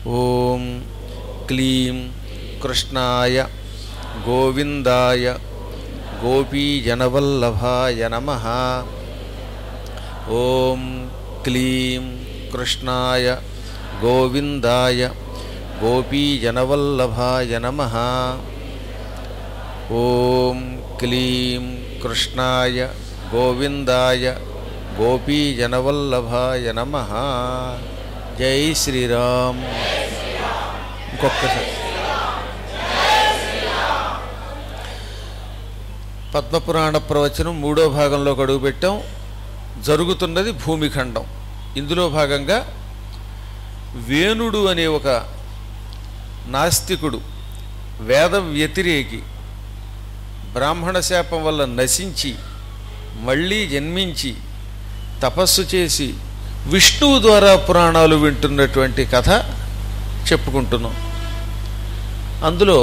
ఓం క్లీం కృష్ణాయ గోవిందాయ గోపీజనవల్లభాయ నమ ఓం క్లీం కృష్ణాయ గోవిందాయ గోపీజనవల్లభాయ నమ ఓం క్లీం కృష్ణాయ గోవిందాయ గోపీజనవల్లభాయ నమ జై శ్రీరామ్ ఇంకొక్కసారి పద్మపురాణ ప్రవచనం మూడో భాగంలో అడుగు పెట్టాం జరుగుతున్నది భూమిఖండం ఇందులో భాగంగా వేణుడు అనే ఒక నాస్తికుడు వేద వ్యతిరేకి బ్రాహ్మణ శాపం వల్ల నశించి మళ్ళీ జన్మించి తపస్సు చేసి విష్ణువు ద్వారా పురాణాలు వింటున్నటువంటి కథ చెప్పుకుంటున్నాం అందులో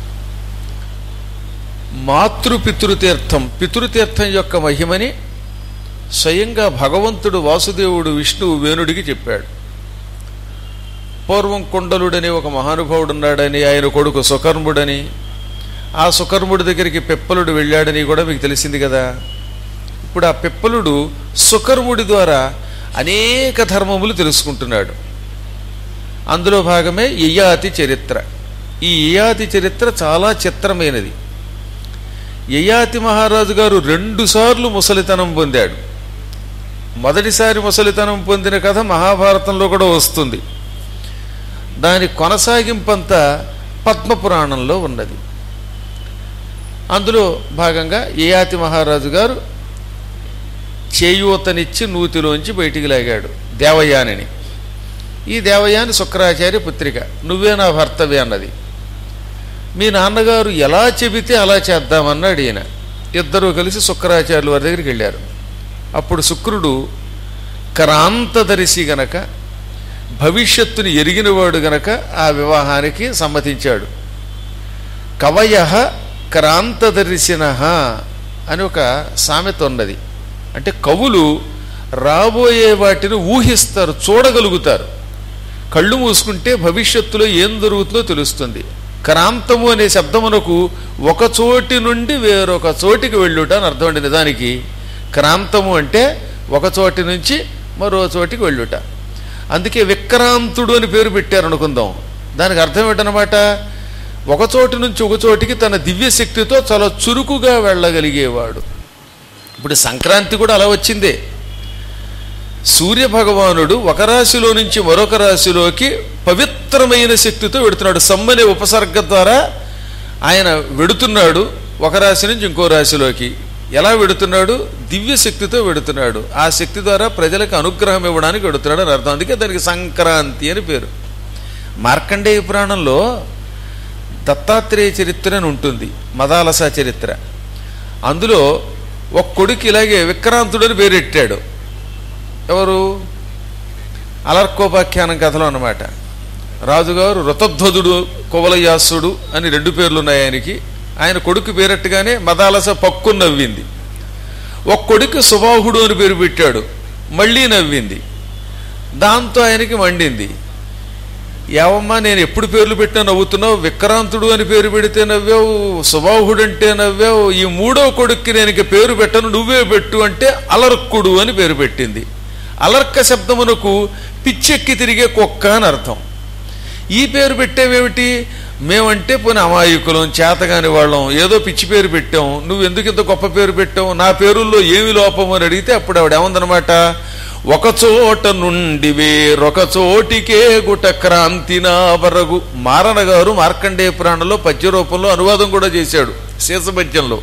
మాతృపితృతీర్థం పితృతీర్థం యొక్క మహిమని స్వయంగా భగవంతుడు వాసుదేవుడు విష్ణువు వేణుడికి చెప్పాడు పూర్వం కుండలుడని ఒక మహానుభావుడు ఉన్నాడని ఆయన కొడుకు సుకర్ముడని ఆ సుకర్ముడి దగ్గరికి పిప్పలుడు వెళ్ళాడని కూడా మీకు తెలిసింది కదా ఇప్పుడు ఆ పిప్పలుడు సుకర్ముడి ద్వారా అనేక ధర్మములు తెలుసుకుంటున్నాడు అందులో భాగమే యయాతి చరిత్ర ఈ యయాతి చరిత్ర చాలా చిత్రమైనది యయాతి మహారాజు గారు రెండుసార్లు ముసలితనం పొందాడు మొదటిసారి ముసలితనం పొందిన కథ మహాభారతంలో కూడా వస్తుంది దాని కొనసాగింపంతా పద్మపురాణంలో ఉన్నది అందులో భాగంగా యయాతి మహారాజు గారు చేయూతనిచ్చి నూతిలోంచి బయటికి లాగాడు దేవయానిని ఈ దేవయాని శుక్రాచార్య పుత్రిక నువ్వే నా భర్తవే అన్నది మీ నాన్నగారు ఎలా చెబితే అలా చేద్దామన్నాడు ఈయన ఇద్దరూ కలిసి శుక్రాచార్యుల వారి దగ్గరికి వెళ్ళారు అప్పుడు శుక్రుడు క్రాంతదర్శి గనక భవిష్యత్తుని ఎరిగినవాడు గనక ఆ వివాహానికి సమ్మతించాడు కవయ క్రాంతదర్శిన అని ఒక సామెత ఉన్నది అంటే కవులు రాబోయే వాటిని ఊహిస్తారు చూడగలుగుతారు కళ్ళు మూసుకుంటే భవిష్యత్తులో ఏం జరుగుతుందో తెలుస్తుంది క్రాంతము అనే శబ్దమునకు ఒక చోటి నుండి వేరొక చోటికి వెళ్ళుట అని అర్థం అండి నిజానికి క్రాంతము అంటే ఒక చోటి నుంచి మరో చోటికి వెళ్ళుట అందుకే విక్రాంతుడు అని పేరు పెట్టారు అనుకుందాం దానికి అర్థం ఏంటనమాట ఒక చోటి నుంచి ఒక చోటికి తన దివ్య శక్తితో చాలా చురుకుగా వెళ్ళగలిగేవాడు ఇప్పుడు సంక్రాంతి కూడా అలా వచ్చిందే సూర్య భగవానుడు ఒక రాశిలో నుంచి మరొక రాశిలోకి పవిత్రమైన శక్తితో వెడుతున్నాడు సమ్మనే ఉపసర్గ ద్వారా ఆయన వెడుతున్నాడు ఒక రాశి నుంచి ఇంకో రాశిలోకి ఎలా వెడుతున్నాడు దివ్య శక్తితో వెడుతున్నాడు ఆ శక్తి ద్వారా ప్రజలకు అనుగ్రహం ఇవ్వడానికి వెడుతున్నాడు అని అర్థం అందుకే దానికి సంక్రాంతి అని పేరు మార్కండేయ పురాణంలో దత్తాత్రేయ చరిత్ర అని ఉంటుంది మదాలస చరిత్ర అందులో ఒక కొడుకు ఇలాగే విక్రాంతుడని పేరెట్టాడు ఎవరు అలర్కోపాఖ్యానం కథలో అన్నమాట రాజుగారు ఋతధ్వజుడు కువలయాసుడు అని రెండు పేర్లు ఉన్నాయి ఆయనకి ఆయన కొడుకు పేరట్టుగానే మదాలస పక్కు నవ్వింది ఒక కొడుకు సుబాహుడు అని పేరు పెట్టాడు మళ్ళీ నవ్వింది దాంతో ఆయనకి మండింది ఏవమ్మా నేను ఎప్పుడు పేర్లు పెట్టినా నవ్వుతున్నావు విక్రాంతుడు అని పేరు పెడితే నవ్వావు సుబాహుడు అంటే నవ్వావు ఈ మూడో కొడుక్కి నేను ఇక పేరు పెట్టను నువ్వే పెట్టు అంటే అలర్కుడు అని పేరు పెట్టింది అలర్క శబ్దమునకు పిచ్చెక్కి తిరిగే కుక్క అని అర్థం ఈ పేరు పెట్టేవేమిటి మేమంటే పోనీ అమాయకులం చేతగాని వాళ్ళం ఏదో పిచ్చి పేరు పెట్టాం నువ్వు ఎందుకు ఇంత గొప్ప పేరు పెట్టావు నా పేరుల్లో ఏమి లోపం అని అడిగితే అప్పుడు ఆవిడ ఏముందనమాట ఒక చోట నుండి వేరొక చోటికే గుట క్రాంతి నా వరగు మారణ గారు మార్కండేయ పురాణంలో పద్య రూపంలో అనువాదం కూడా చేశాడు శేషపద్యంలో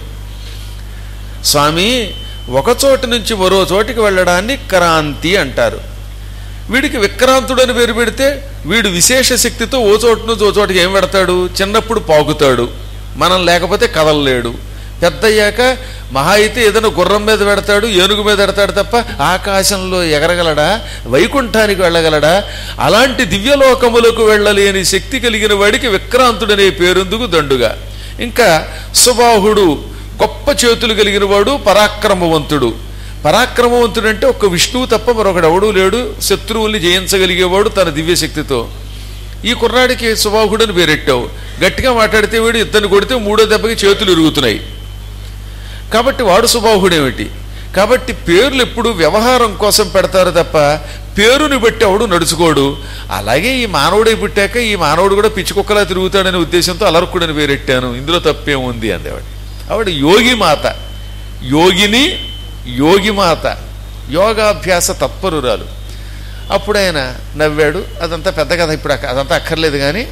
స్వామి ఒక చోటు నుంచి మరో చోటికి వెళ్ళడాన్ని క్రాంతి అంటారు వీడికి విక్రాంతుడు అని పేరు పెడితే వీడు విశేష శక్తితో ఓ చోటు నుంచి ఓ చోటికి ఏం పెడతాడు చిన్నప్పుడు పాకుతాడు మనం లేకపోతే కదలలేడు పెద్ద అయ్యాక మహా అయితే ఏదైనా గుర్రం మీద పెడతాడు ఏనుగు మీద పెడతాడు తప్ప ఆకాశంలో ఎగరగలడా వైకుంఠానికి వెళ్ళగలడా అలాంటి దివ్యలోకములకు వెళ్ళలేని శక్తి కలిగిన వాడికి విక్రాంతుడనే పేరుందుకు దండుగా ఇంకా సుబాహుడు గొప్ప చేతులు కలిగిన వాడు పరాక్రమవంతుడు పరాక్రమవంతుడు అంటే ఒక్క విష్ణువు తప్ప మరొకడు ఎవడూ లేడు శత్రువుల్ని జయించగలిగేవాడు తన దివ్యశక్తితో ఈ కుర్రాడికి సుబాహుడని పేరెట్టావు గట్టిగా మాట్లాడితే వీడు ఇద్దరిని కొడితే మూడో దెబ్బకి చేతులు ఇరుగుతున్నాయి కాబట్టి వాడు సుబాహుడేమిటి కాబట్టి పేర్లు ఎప్పుడు వ్యవహారం కోసం పెడతారు తప్ప పేరుని బట్టి ఎవడు నడుచుకోడు అలాగే ఈ మానవుడే పుట్టాక ఈ మానవుడు కూడా పిచ్చి కుక్కలా తిరుగుతాడనే ఉద్దేశంతో అలరకుడని పేరెట్టాను ఇందులో తప్పేముంది అందేవాడు ఆవిడ యోగి మాత యోగిని యోగి మాత యోగాభ్యాస తత్పరురాలు అప్పుడు ఆయన నవ్వాడు అదంతా పెద్ద కథ ఇప్పుడు అక్క- అదంతా అక్కర్లేదు కానీ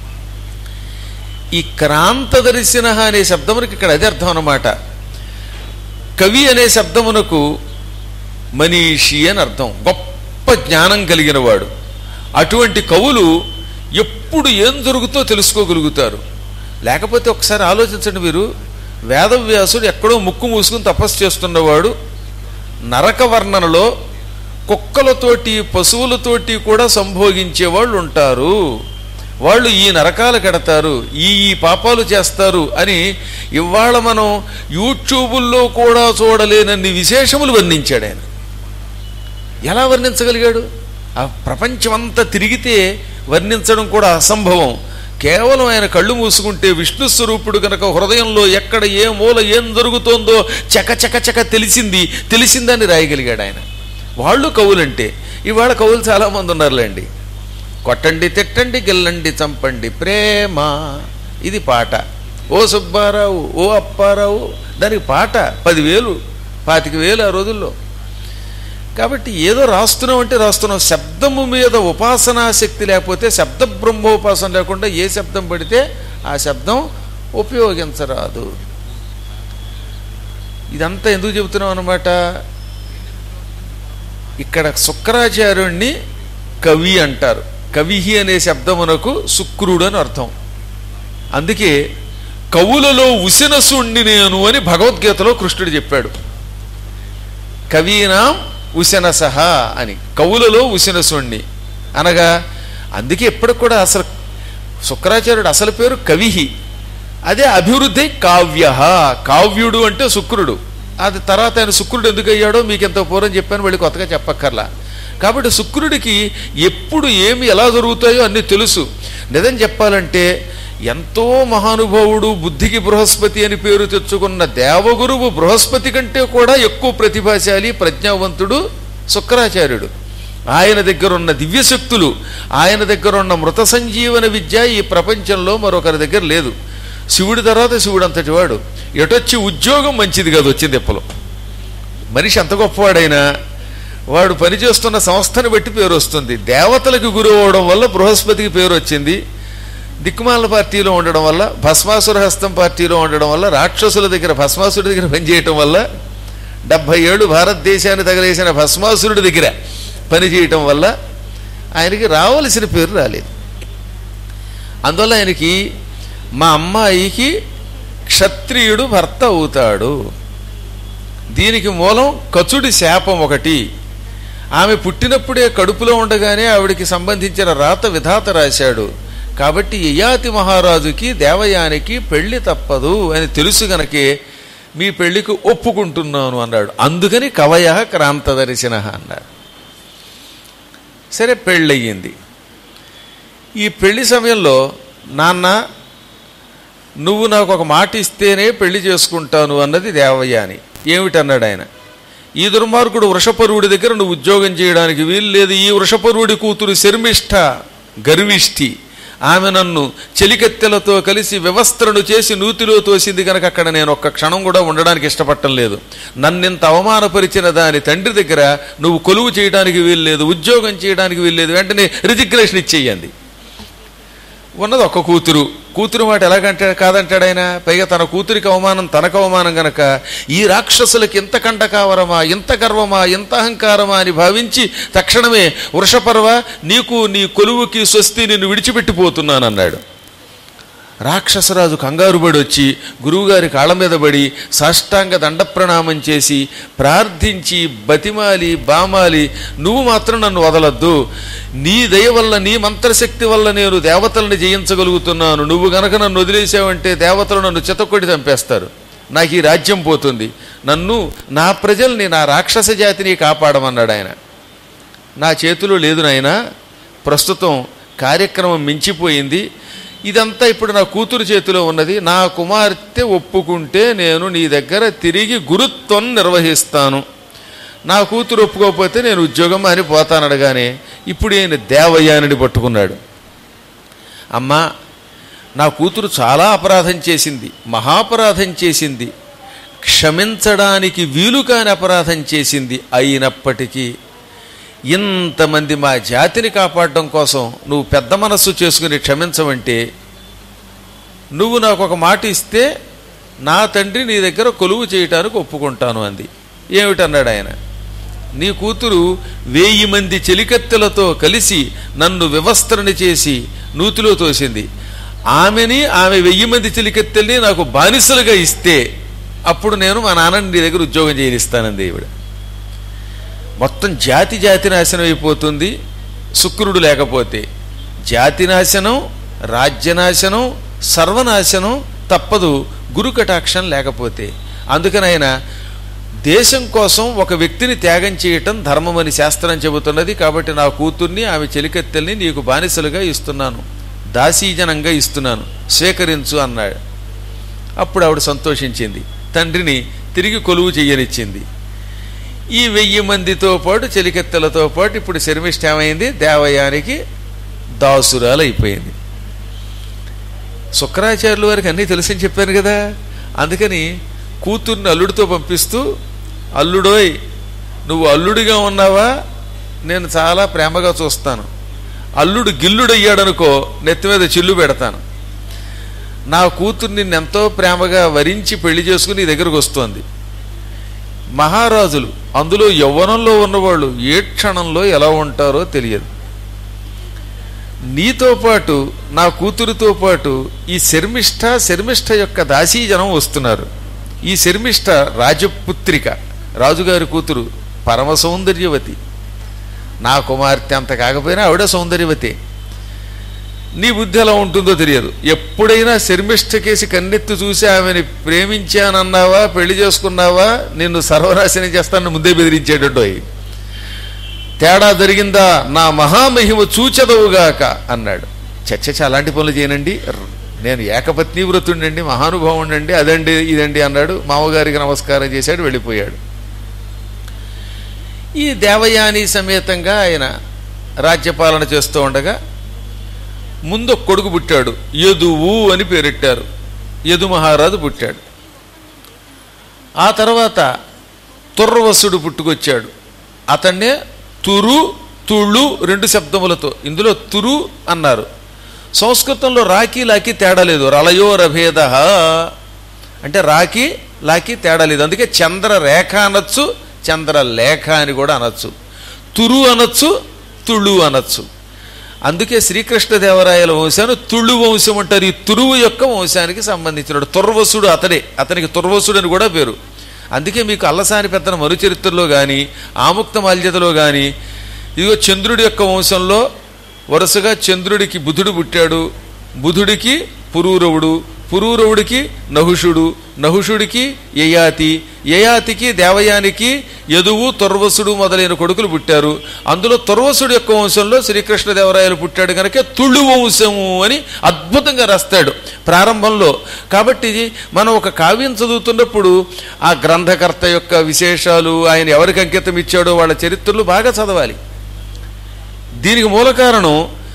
ఈ క్రాంతదర్శిన అనే శబ్దమునికి ఇక్కడ అదే అర్థం అన్నమాట కవి అనే శబ్దమునకు మనీషి అని అర్థం గొప్ప జ్ఞానం కలిగిన వాడు అటువంటి కవులు ఎప్పుడు ఏం జరుగుతో తెలుసుకోగలుగుతారు లేకపోతే ఒకసారి ఆలోచించండి మీరు వేదవ్యాసుడు ఎక్కడో ముక్కు మూసుకుని తపస్సు చేస్తున్నవాడు నరక వర్ణనలో కుక్కలతోటి పశువులతోటి కూడా సంభోగించే వాళ్ళు ఉంటారు వాళ్ళు ఈ నరకాలు కడతారు ఈ ఈ పాపాలు చేస్తారు అని ఇవాళ మనం యూట్యూబుల్లో కూడా చూడలేనన్ని విశేషములు వర్ణించాడు ఆయన ఎలా వర్ణించగలిగాడు ఆ ప్రపంచమంతా తిరిగితే వర్ణించడం కూడా అసంభవం కేవలం ఆయన కళ్ళు మూసుకుంటే విష్ణు స్వరూపుడు గనక హృదయంలో ఎక్కడ ఏ మూల ఏం జరుగుతోందో చక చక చక తెలిసింది తెలిసిందని రాయగలిగాడు ఆయన వాళ్ళు కవులంటే ఇవాళ కవులు చాలామంది ఉన్నారులేండి కొట్టండి తిట్టండి గిల్లండి చంపండి ప్రేమ ఇది పాట ఓ సుబ్బారావు ఓ అప్పారావు దానికి పాట పదివేలు పాతిక వేలు ఆ రోజుల్లో కాబట్టి ఏదో రాస్తున్నాం అంటే రాస్తున్నాం శబ్దము మీద ఉపాసనా శక్తి లేకపోతే శబ్ద బ్రహ్మోపాసన లేకుండా ఏ శబ్దం పడితే ఆ శబ్దం ఉపయోగించరాదు ఇదంతా ఎందుకు చెబుతున్నాం అనమాట ఇక్కడ శుక్రాచార్యుణ్ణి కవి అంటారు కవిహి అనే శబ్దమునకు శుక్రుడు అని అర్థం అందుకే కవులలో ఉసినసుండి నేను అని భగవద్గీతలో కృష్ణుడు చెప్పాడు కవీనాం ఉశనసహ అని కవులలో ఉశనసుణ్ణి అనగా అందుకే ఎప్పటికి కూడా అసలు శుక్రాచార్యుడు అసలు పేరు కవిహి అదే అభివృద్ధి కావ్య కావ్యుడు అంటే శుక్రుడు అది తర్వాత ఆయన శుక్రుడు ఎందుకు అయ్యాడో మీకు ఎంతో పూర్వం చెప్పాను వెళ్ళి కొత్తగా చెప్పక్కర్లా కాబట్టి శుక్రుడికి ఎప్పుడు ఏమి ఎలా జరుగుతాయో అన్నీ తెలుసు నిజం చెప్పాలంటే ఎంతో మహానుభావుడు బుద్ధికి బృహస్పతి అని పేరు తెచ్చుకున్న దేవగురువు బృహస్పతి కంటే కూడా ఎక్కువ ప్రతిభాశాలి ప్రజ్ఞావంతుడు శుక్రాచార్యుడు ఆయన దగ్గర ఉన్న దివ్యశక్తులు ఆయన దగ్గర ఉన్న మృత సంజీవన విద్య ఈ ప్రపంచంలో మరొకరి దగ్గర లేదు శివుడి తర్వాత శివుడు అంతటి వాడు ఎటొచ్చి ఉద్యోగం మంచిది కాదు వచ్చింది ఎప్పలో మనిషి ఎంత గొప్పవాడైనా వాడు పనిచేస్తున్న సంస్థను బట్టి పేరు వస్తుంది దేవతలకు గురువు అవడం వల్ల బృహస్పతికి పేరు వచ్చింది దిక్కుమాల పార్టీలో ఉండడం వల్ల భస్మాసుర హస్తం పార్టీలో ఉండడం వల్ల రాక్షసుల దగ్గర భస్మాసుడి దగ్గర పనిచేయటం వల్ల డెబ్భై ఏళ్ళు భారతదేశాన్ని తగలేసిన భస్మాసురుడి దగ్గర పనిచేయటం వల్ల ఆయనకి రావలసిన పేరు రాలేదు అందువల్ల ఆయనకి మా అమ్మాయికి క్షత్రియుడు భర్త అవుతాడు దీనికి మూలం కచుడి శాపం ఒకటి ఆమె పుట్టినప్పుడే కడుపులో ఉండగానే ఆవిడికి సంబంధించిన రాత విధాత రాశాడు కాబట్టి యయాతి మహారాజుకి దేవయానికి పెళ్లి తప్పదు అని తెలుసు గనకే మీ పెళ్లికి ఒప్పుకుంటున్నాను అన్నాడు అందుకని కవయ క్రాంతదర్శన అన్నాడు సరే పెళ్ళయ్యింది ఈ పెళ్లి సమయంలో నాన్న నువ్వు నాకు ఒక మాట ఇస్తేనే పెళ్లి చేసుకుంటాను అన్నది దేవయాని ఏమిటన్నాడు ఆయన ఈ దుర్మార్గుడు వృషపరువుడి దగ్గర నువ్వు ఉద్యోగం చేయడానికి వీలు లేదు ఈ వృషపరువుడి కూతురు శర్మిష్ఠ గర్విష్ఠి ఆమె నన్ను చెలికత్తెలతో కలిసి వ్యవస్థలను చేసి నూతిలో తోసింది కనుక అక్కడ నేను ఒక్క క్షణం కూడా ఉండడానికి ఇష్టపడటం లేదు నన్నింత అవమానపరిచిన దాని తండ్రి దగ్గర నువ్వు కొలువు చేయడానికి వీలు లేదు ఉద్యోగం చేయడానికి వీలు లేదు వెంటనే రిజిగ్రేషన్ ఇచ్చేయండి ఉన్నది ఒక్క కూతురు కూతురు మాట ఎలాగంటే కాదంటాడు ఆయన పైగా తన కూతురికి అవమానం తనకు అవమానం గనక ఈ రాక్షసులకి ఇంత కంటకావరమా ఇంత గర్వమా ఇంత అహంకారమా అని భావించి తక్షణమే వృషపర్వ నీకు నీ కొలువుకి స్వస్తి నిన్ను విడిచిపెట్టిపోతున్నాను అన్నాడు రాక్షసరాజు కంగారుబడి వచ్చి గురువుగారి కాళ్ళ మీద పడి సాష్టాంగ దండ ప్రణామం చేసి ప్రార్థించి బతిమాలి బామాలి నువ్వు మాత్రం నన్ను వదలద్దు నీ దయ వల్ల నీ మంత్రశక్తి వల్ల నేను దేవతలను జయించగలుగుతున్నాను నువ్వు గనక నన్ను వదిలేసావంటే దేవతలు నన్ను చితకొడి చంపేస్తారు నాకు ఈ రాజ్యం పోతుంది నన్ను నా ప్రజల్ని నా రాక్షస జాతిని కాపాడమన్నాడు ఆయన నా చేతిలో లేదు నాయన ప్రస్తుతం కార్యక్రమం మించిపోయింది ఇదంతా ఇప్పుడు నా కూతురు చేతిలో ఉన్నది నా కుమార్తె ఒప్పుకుంటే నేను నీ దగ్గర తిరిగి గురుత్వం నిర్వహిస్తాను నా కూతురు ఒప్పుకోకపోతే నేను ఉద్యోగం అని పోతానడగానే ఇప్పుడు ఈయన దేవయానిని పట్టుకున్నాడు అమ్మా నా కూతురు చాలా అపరాధం చేసింది మహాపరాధం చేసింది క్షమించడానికి వీలు కాని అపరాధం చేసింది అయినప్పటికీ ఇంతమంది మా జాతిని కాపాడడం కోసం నువ్వు పెద్ద మనస్సు చేసుకుని క్షమించమంటే నువ్వు నాకు ఒక మాట ఇస్తే నా తండ్రి నీ దగ్గర కొలువు చేయటానికి ఒప్పుకుంటాను అంది ఏమిటన్నాడు ఆయన నీ కూతురు వెయ్యి మంది చెలికత్తెలతో కలిసి నన్ను వివస్త్రని చేసి నూతిలో తోసింది ఆమెని ఆమె వెయ్యి మంది చెలికత్తెల్ని నాకు బానిసలుగా ఇస్తే అప్పుడు నేను మా నాన్నని నీ దగ్గర ఉద్యోగం చేయనిస్తానంది ఈవిడ మొత్తం జాతి జాతి నాశనం అయిపోతుంది శుక్రుడు లేకపోతే జాతి నాశనం రాజ్యనాశనం సర్వనాశనం తప్పదు గురు కటాక్షం లేకపోతే అందుకని ఆయన దేశం కోసం ఒక వ్యక్తిని త్యాగం చేయటం ధర్మమని శాస్త్రం చెబుతున్నది కాబట్టి నా కూతుర్ని ఆమె చెలికత్తెల్ని నీకు బానిసలుగా ఇస్తున్నాను దాసీజనంగా ఇస్తున్నాను స్వీకరించు అన్నాడు అప్పుడు ఆవిడ సంతోషించింది తండ్రిని తిరిగి కొలువు చెయ్యనిచ్చింది ఈ వెయ్యి మందితో పాటు చెలికెత్తలతో పాటు ఇప్పుడు శర్మిష్ట ఏమైంది దేవయానికి దాసురాలు అయిపోయింది శుక్రాచార్యుల వారికి అన్నీ తెలుసని చెప్పాను కదా అందుకని కూతుర్ని అల్లుడితో పంపిస్తూ అల్లుడోయ్ నువ్వు అల్లుడిగా ఉన్నావా నేను చాలా ప్రేమగా చూస్తాను అల్లుడు గిల్లుడయ్యాడనుకో నెత్తి మీద చిల్లు పెడతాను నా కూతుర్ని నిన్నెంతో ప్రేమగా వరించి పెళ్లి చేసుకుని నీ దగ్గరకు వస్తోంది మహారాజులు అందులో యవ్వనంలో ఉన్నవాళ్ళు ఏ క్షణంలో ఎలా ఉంటారో తెలియదు నీతో పాటు నా కూతురుతో పాటు ఈ శర్మిష్ఠ శర్మిష్ఠ యొక్క దాసీజనం వస్తున్నారు ఈ శర్మిష్ఠ రాజపుత్రిక రాజుగారి కూతురు పరమ సౌందర్యవతి నా కుమార్తె అంత కాకపోయినా ఆవిడ సౌందర్యవతి నీ బుద్ధి ఎలా ఉంటుందో తెలియదు ఎప్పుడైనా శర్మిష్ఠ కేసి కన్నెత్తి చూసి ఆమెని ప్రేమించానన్నావా పెళ్లి చేసుకున్నావా నిన్ను సర్వనాశనం చేస్తానని ముందే బెదిరించేటట్టు తేడా జరిగిందా నా మహామహిమ చూచదవుగాక అన్నాడు చచ్చ అలాంటి పనులు చేయనండి నేను ఏకపత్ని వ్రతుండండి మహానుభావుండండి అదండి ఇదండి అన్నాడు మామగారికి నమస్కారం చేశాడు వెళ్ళిపోయాడు ఈ దేవయాని సమేతంగా ఆయన రాజ్యపాలన చేస్తూ ఉండగా ముందు ఒక కొడుకు పుట్టాడు యదువు అని పేరెట్టారు యదు మహారాజు పుట్టాడు ఆ తర్వాత తుర్వసుడు పుట్టుకొచ్చాడు అతన్నే తురు తుళ్ళు రెండు శబ్దములతో ఇందులో తురు అన్నారు సంస్కృతంలో రాకి లాకి తేడా లేదు రలయో రభేద అంటే రాకి లాకి తేడా లేదు అందుకే చంద్రరేఖ అనొచ్చు చంద్రలేఖ అని కూడా అనొచ్చు తురు అనొచ్చు తుళ్ళు అనొచ్చు అందుకే శ్రీకృష్ణదేవరాయల వంశాన్ని తుళ్ళు వంశం అంటారు ఈ తురువు యొక్క వంశానికి సంబంధించినడు తుర్వసుడు అతడే అతనికి తుర్వసుడు అని కూడా పేరు అందుకే మీకు అల్లసాని పెద్దన మరుచరిత్రలో కానీ ఆముక్త మాల్యతలో కానీ ఇదిగో చంద్రుడి యొక్క వంశంలో వరుసగా చంద్రుడికి బుధుడు పుట్టాడు బుధుడికి పురూరవుడు పురూరవుడికి నహుషుడు నహుషుడికి యయాతి యయాతికి దేవయానికి యదువు తుర్వసుడు మొదలైన కొడుకులు పుట్టారు అందులో తుర్వసుడు యొక్క వంశంలో శ్రీకృష్ణదేవరాయలు పుట్టాడు కనుక తుళ్ళు వంశము అని అద్భుతంగా రాస్తాడు ప్రారంభంలో కాబట్టి మనం ఒక కావ్యం చదువుతున్నప్పుడు ఆ గ్రంథకర్త యొక్క విశేషాలు ఆయన ఎవరికి అంకితం ఇచ్చాడో వాళ్ళ చరిత్రలు బాగా చదవాలి దీనికి మూల కారణం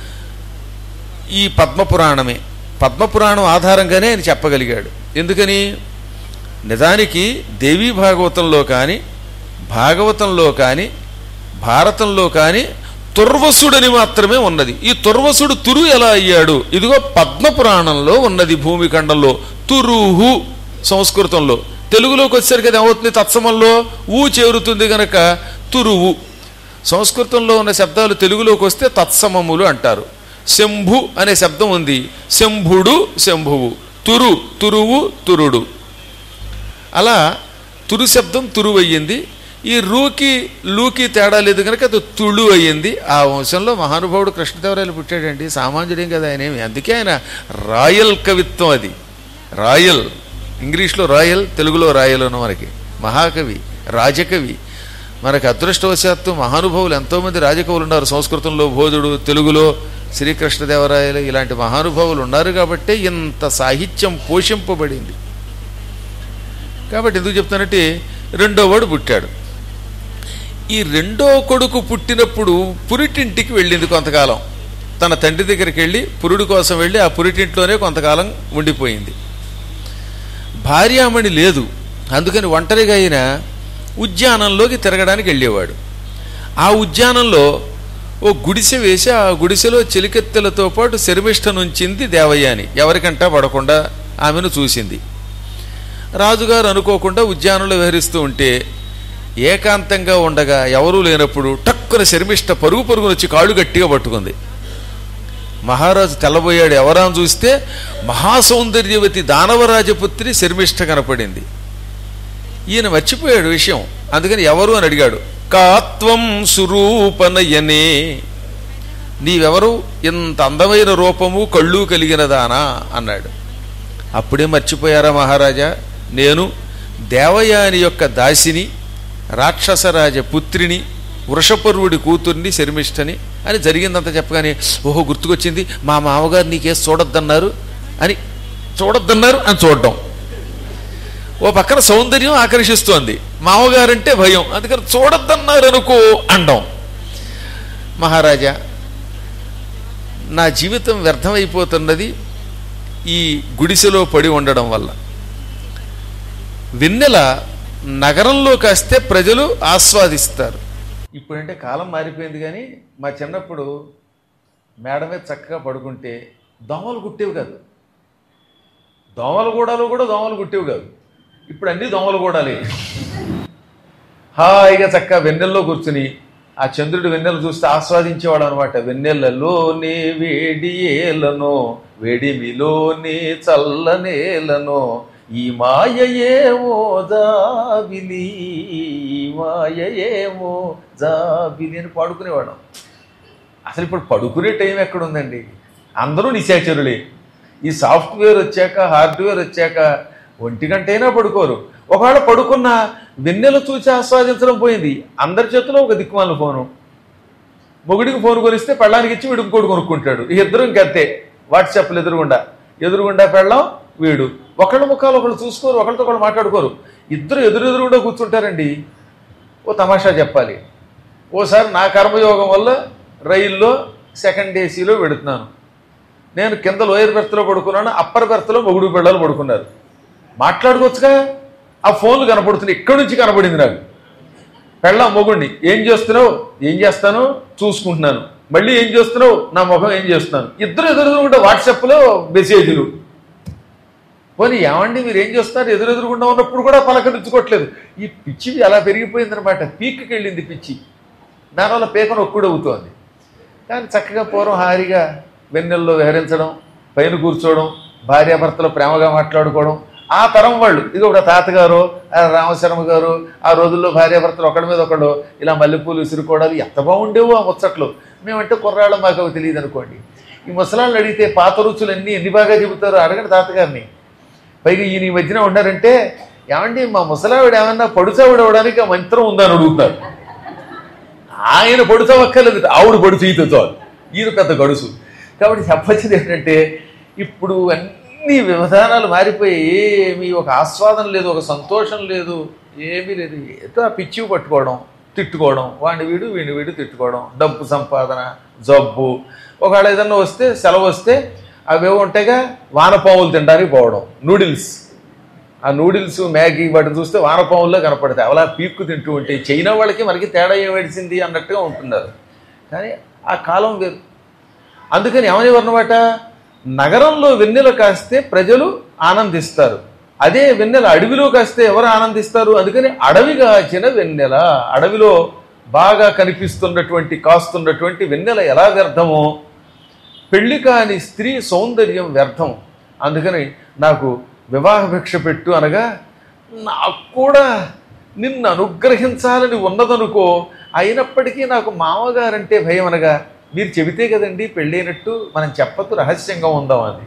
ఈ పద్మపురాణమే పద్మపురాణం ఆధారంగానే ఆయన చెప్పగలిగాడు ఎందుకని నిజానికి దేవీ భాగవతంలో కానీ భాగవతంలో కానీ భారతంలో కానీ తుర్వసుడని మాత్రమే ఉన్నది ఈ తుర్వసుడు తురు ఎలా అయ్యాడు ఇదిగో పద్మపురాణంలో ఉన్నది భూమిఖండంలో తురుహు సంస్కృతంలో తెలుగులోకి వచ్చేసరికి అది ఏమవుతుంది తత్సమంలో ఊ చేరుతుంది గనక తురువు సంస్కృతంలో ఉన్న శబ్దాలు తెలుగులోకి వస్తే తత్సమములు అంటారు శంభు అనే శబ్దం ఉంది శంభుడు శంభువు తురు తురువు తురుడు అలా తురు శబ్దం తురువు అయ్యింది ఈ రూకి లూకి తేడా లేదు కనుక అది తుళు అయ్యింది ఆ వంశంలో మహానుభావుడు కృష్ణదేవరాయలు పుట్టాడండి సామాన్యుడేం కదా ఆయన ఏమి అందుకే ఆయన రాయల్ కవిత్వం అది రాయల్ ఇంగ్లీష్లో రాయల్ తెలుగులో రాయల్ ఉన్న మనకి మహాకవి రాజకవి మనకి అదృష్టవశాత్తు మహానుభావులు ఎంతోమంది రాజకవులు ఉన్నారు సంస్కృతంలో బోధుడు తెలుగులో శ్రీకృష్ణదేవరాయలు ఇలాంటి మహానుభావులు ఉన్నారు కాబట్టే ఇంత సాహిత్యం పోషింపబడింది కాబట్టి ఎందుకు చెప్తానంటే రెండో వాడు పుట్టాడు ఈ రెండో కొడుకు పుట్టినప్పుడు పురిటింటికి వెళ్ళింది కొంతకాలం తన తండ్రి దగ్గరికి వెళ్ళి పురుడు కోసం వెళ్ళి ఆ పురిటింట్లోనే కొంతకాలం ఉండిపోయింది భార్యామణి లేదు అందుకని ఒంటరిగా అయిన ఉద్యానంలోకి తిరగడానికి వెళ్ళేవాడు ఆ ఉద్యానంలో ఓ గుడిసె వేసి ఆ గుడిసెలో చిలికెత్తెలతో పాటు శర్మిష్ఠ నుంచింది దేవయాని ఎవరికంటా పడకుండా ఆమెను చూసింది రాజుగారు అనుకోకుండా ఉద్యానంలో విహరిస్తూ ఉంటే ఏకాంతంగా ఉండగా ఎవరూ లేనప్పుడు టక్కున శర్మిష్ఠ పరుగు పరుగున వచ్చి కాళ్ళు గట్టిగా పట్టుకుంది మహారాజు తెల్లబోయాడు ఎవరా అని చూస్తే మహాసౌందర్యవతి దానవరాజపుత్రి శర్మిష్ఠ కనపడింది ఈయన మర్చిపోయాడు విషయం అందుకని ఎవరు అని అడిగాడు కాత్వం సురూపనయనే నీవెవరు ఇంత అందమైన రూపము కళ్ళు కలిగిన దానా అన్నాడు అప్పుడే మర్చిపోయారా మహారాజా నేను దేవయాని యొక్క దాసిని రాక్షసరాజ పుత్రిని వృషపర్వుడి కూతుర్ని శర్మిష్ఠని అని జరిగిందంతా చెప్పగానే ఓహో గుర్తుకొచ్చింది మా మామగారు నీకేం చూడొద్దన్నారు అని చూడొద్దన్నారు అని చూడడం ఓ పక్కన సౌందర్యం ఆకర్షిస్తోంది మామగారంటే భయం అందుకని చూడొద్దన్నారు అనుకో అండం మహారాజా నా జీవితం వ్యర్థమైపోతున్నది ఈ గుడిసెలో పడి ఉండడం వల్ల వెన్నెల నగరంలో కాస్తే ప్రజలు ఆస్వాదిస్తారు ఇప్పుడంటే కాలం మారిపోయింది కానీ మా చిన్నప్పుడు మేడ మీద చక్కగా పడుకుంటే దోమలు కుట్టేవి కాదు దోమల గూడాలు కూడా దోమలు కుట్టేవి కాదు ఇప్పుడు అన్ని దోమల గూడాలే హాయిగా చక్కగా వెన్నెల్లో కూర్చుని ఆ చంద్రుడి వెన్నెలు చూస్తే ఆస్వాదించేవాడు అనమాట వెన్నెలలోనే వేడి ఏలనో వేడిమిలోనే చల్లనేలనో ఈ మాయయేమో జాబిలి ఈ మాయయేమో జాబిలి అని పాడుకునేవాడు అసలు ఇప్పుడు పడుకునే టైం ఎక్కడుందండి అందరూ నిశాచరులే ఈ సాఫ్ట్వేర్ వచ్చాక హార్డ్వేర్ వచ్చాక ఒంటి గంటైనా పడుకోరు ఒకవేళ పడుకున్న వెన్నెల చూసి ఆస్వాదించడం పోయింది అందరి చేతిలో ఒక దిక్కుమాల ఫోను మొగుడికి ఫోన్ కొనిస్తే పెళ్ళానికి ఇచ్చి వీడికి ఇంకోటి కొనుక్కుంటాడు ఈ ఇద్దరు ఇంకంతే వాట్సాప్లు ఎదురుగుండా ఎదురుగుండా పెళ్ళం వీడు ఒకళ్ళ ముఖాలు ఒకళ్ళు చూసుకోరు ఒకళ్ళతో ఒకళ్ళు మాట్లాడుకోరు ఇద్దరు ఎదురెదురుగుండా కూర్చుంటారండి ఓ తమాషా చెప్పాలి ఓసారి నా కర్మయోగం వల్ల రైల్లో సెకండ్ ఏసీలో పెడుతున్నాను నేను కింద లోయర్ బెర్త్లో పడుకున్నాను అప్పర్ బెర్త్లో మొగుడు పిల్లలు పడుకున్నారు మాట్లాడుకోవచ్చుగా ఆ ఫోన్లు కనపడుతున్నాయి ఇక్కడి నుంచి కనపడింది నాకు పెళ్ళం మొగుడిని ఏం చేస్తున్నావు ఏం చేస్తాను చూసుకుంటున్నాను మళ్ళీ ఏం చేస్తున్నావు నా ముఖం ఏం చేస్తున్నాను ఇద్దరు ఎదురుకుండా వాట్సాప్లో మెసేజ్లు పోనీ ఏమండి మీరు ఏం చేస్తున్నారు ఎదురెదురుగుండా ఉన్నప్పుడు కూడా పలకరించుకోవట్లేదు ఈ పిచ్చి అలా పెరిగిపోయిందనమాట పీక్కి వెళ్ళింది పిచ్చి దానివల్ల పీక నొక్కుడు అవుతోంది కానీ చక్కగా పూర్వం హాయిగా వెన్నెల్లో విహరించడం పైన కూర్చోవడం భార్యాభర్తలు ప్రేమగా మాట్లాడుకోవడం ఆ తరం వాళ్ళు ఇది ఒక తాతగారు ఆ రామశర్మ గారు ఆ రోజుల్లో భార్యాభర్తలు ఒకడి మీద ఒకడు ఇలా మల్లెపూలు విసురుకోవడాలు ఎంత బాగుండేవో ఆ ముచ్చట్లు మేమంటే కుర్రాళ్ళం మాకు అవి తెలియదు అనుకోండి ఈ ముసలాళ్ళు అడిగితే పాత రుచులన్నీ ఎన్ని బాగా చెబుతారో అడగండి తాతగారిని పైగా ఈయన ఈ మధ్యన ఉన్నారంటే ఏమండి మా ముసలావిడ ఏమన్నా పడుచావిడ అవడానికి ఆ మంత్రం ఉందని అడుగుతారు ఆయన పడుచవక్కర్లేదు ఆవిడ పడుచు ఈత చాలు ఈయన పెద్ద గడుసు కాబట్టి చెప్పొచ్చింది ఏంటంటే ఇప్పుడు అన్ని విధానాలు మారిపోయి ఏమీ ఒక ఆస్వాదం లేదు ఒక సంతోషం లేదు ఏమీ లేదు ఏదో ఆ పిచ్చి పట్టుకోవడం తిట్టుకోవడం వాడిని వీడు వీడిని వీడు తిట్టుకోవడం డబ్బు సంపాదన జబ్బు ఒకవేళ ఏదన్నా వస్తే సెలవు వస్తే అవేవో ఉంటాయిగా వానపాములు తినడానికి పోవడం నూడిల్స్ ఆ నూడిల్స్ మ్యాగీ వాటిని చూస్తే వానపాముల్లో కనపడతాయి అలా పీక్కు తింటూ ఉంటాయి చైనా వాళ్ళకి మనకి తేడా ఏమడిసింది అన్నట్టుగా ఉంటున్నారు కానీ ఆ కాలం వేరు అందుకని ఏమనేవారనమాట నగరంలో వెన్నెల కాస్తే ప్రజలు ఆనందిస్తారు అదే వెన్నెల అడవిలో కాస్తే ఎవరు ఆనందిస్తారు అందుకని అడవి కాచిన వెన్నెల అడవిలో బాగా కనిపిస్తున్నటువంటి కాస్తున్నటువంటి వెన్నెల ఎలా వ్యర్థమో పెళ్లి కాని స్త్రీ సౌందర్యం వ్యర్థం అందుకని నాకు వివాహ భిక్ష పెట్టు అనగా నాకు కూడా నిన్ను అనుగ్రహించాలని ఉన్నదనుకో అయినప్పటికీ నాకు మామగారంటే భయం అనగా మీరు చెబితే కదండి పెళ్ళైనట్టు మనం చెప్పద్దు రహస్యంగా ఉందాం అది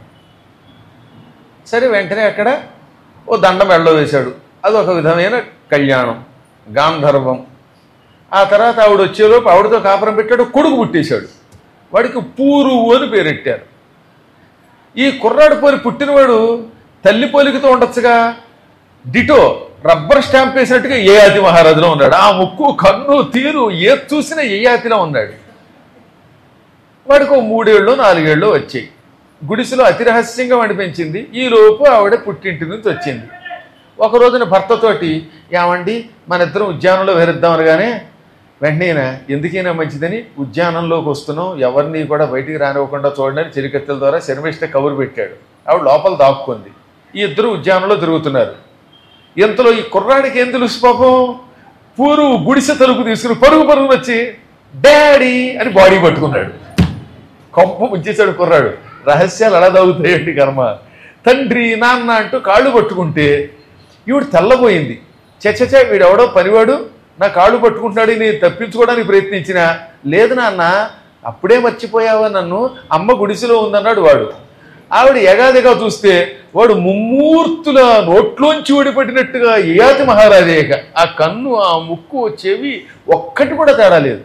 సరే వెంటనే అక్కడ ఓ దండం మెడలో వేశాడు అది ఒక విధమైన కళ్యాణం గాంధర్వం ఆ తర్వాత ఆవిడ వచ్చేలోపు ఆవిడతో కాపురం పెట్టాడు కొడుకు పుట్టేశాడు వాడికి పూరు అని పేరెట్టారు ఈ కుర్రాడు పోలి పుట్టినవాడు తల్లి పోలికతో ఉండొచ్చుగా డిటో రబ్బర్ స్టాంప్ వేసినట్టుగా ఏ ఆది మహారాజులో ఉన్నాడు ఆ ముక్కు కన్ను తీరు ఏ చూసినా ఏ ఆతిలో ఉన్నాడు వాడికి ఒక మూడేళ్ళు నాలుగేళ్ళు వచ్చాయి గుడిసెలో అతి రహస్యంగా వాడి పెంచింది ఈ లోపు ఆవిడ పుట్టింటి నుంచి వచ్చింది ఒక రోజున భర్తతోటి ఏమండి మన ఇద్దరం ఉద్యానంలో వేరుద్దాం అనగానే వెంటనే ఎందుకైనా మంచిదని ఉద్యానంలోకి వస్తున్నాం ఎవరిని కూడా బయటికి రానివ్వకుండా చూడడానికి చెరికత్తెల ద్వారా శర్మిష్ట కబురు పెట్టాడు ఆవిడ లోపల దాక్కుంది ఈ ఇద్దరు ఉద్యానంలో తిరుగుతున్నారు ఇంతలో ఈ కుర్రాడికి ఏం తెలుసు పాపం పూరు గుడిసె తలుపు తీసుకుని పరుగు పరుగు వచ్చి డాడీ అని బాడీ పట్టుకున్నాడు కొంప ముంచేశాడు కుర్రాడు రహస్యాలు ఎలా తగ్గుతాయండి కర్మ తండ్రి నాన్న అంటూ కాళ్ళు పట్టుకుంటే ఈవిడ తెల్లబోయింది చచ్చచ వీడెవడో పనివాడు నా కాళ్ళు పట్టుకుంటున్నాడు నేను తప్పించుకోవడానికి ప్రయత్నించిన లేదు నాన్న అప్పుడే మర్చిపోయావా నన్ను అమ్మ గుడిసెలో ఉందన్నాడు వాడు ఆవిడ ఎగాదిగా చూస్తే వాడు ముమ్మూర్తుల నోట్లోంచి ఊడిపట్టినట్టుగా ఏయాతి మహారాజేక ఆ కన్ను ఆ ముక్కు చెవి ఒక్కటి కూడా తేడా లేదు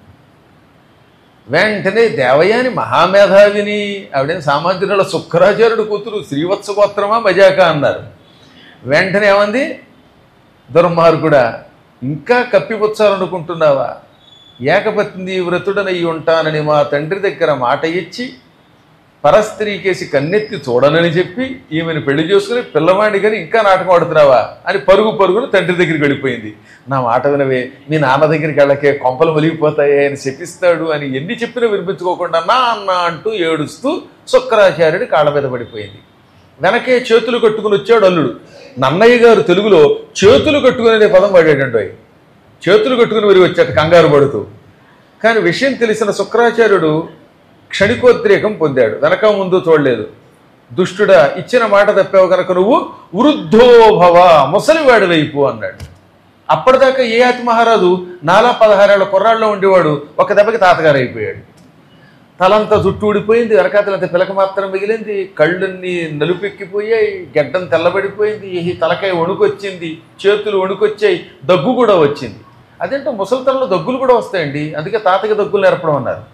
వెంటనే దేవయాని మహామేధావిని ఆవిడేం సామాన్యుల శుక్రాచార్యుడు కూతురు శ్రీవత్స గోత్రమా మజాకా అన్నారు వెంటనే ఏమంది దుర్మార్గుడా ఇంకా కప్పిపుచ్చాలనుకుంటున్నావా ఏకపత్ని వ్రతుడనై ఉంటానని మా తండ్రి దగ్గర మాట ఇచ్చి పరస్త్రీకేసి కన్నెత్తి చూడనని చెప్పి ఈమెను పెళ్లి చేసుకుని పిల్లవాడిని కానీ ఇంకా నాటకం ఆడుతున్నావా అని పరుగు పరుగును తండ్రి దగ్గరికి వెళ్ళిపోయింది నా మాట వినవే మీ నాన్న దగ్గరికి వెళ్ళకే కొంపలు ఒలిగిపోతాయి అని శపిస్తాడు అని ఎన్ని చెప్పినా వినిపించుకోకుండా నా అన్న అంటూ ఏడుస్తూ శుక్రాచార్యుడి కాళ్ళ మీద పడిపోయింది వెనకే చేతులు కట్టుకుని వచ్చాడు అల్లుడు నన్నయ్య గారు తెలుగులో చేతులు కట్టుకునే పదం వాడేటండి ఆయన. చేతులు కట్టుకుని మరి వచ్చాట కంగారు పడుతూ కానీ విషయం తెలిసిన శుక్రాచార్యుడు క్షణికోద్రేకం పొందాడు వెనక ముందు చూడలేదు దుష్టుడా ఇచ్చిన మాట తప్పావు కనుక నువ్వు వృద్ధోభవ ముసలివాడి వైపు అన్నాడు అప్పటిదాకా ఏ అతి మహారాజు నాలా పదహారేళ్ల కుర్రాళ్ళలో ఉండేవాడు ఒక దెబ్బకి తాతగారు అయిపోయాడు తలంతా జుట్టు ఊడిపోయింది వెనకాతలంత పిలక మాత్రం మిగిలింది కళ్ళన్నీ నలుపెక్కిపోయాయి గడ్డం తెల్లబడిపోయింది ఈ తలకాయ వణుకొచ్చింది చేతులు వణుకొచ్చాయి దగ్గు కూడా వచ్చింది అదేంటో ముసలితనంలో దగ్గులు కూడా వస్తాయండి అందుకే తాతకి దగ్గులు నేర్పడం అన్నారు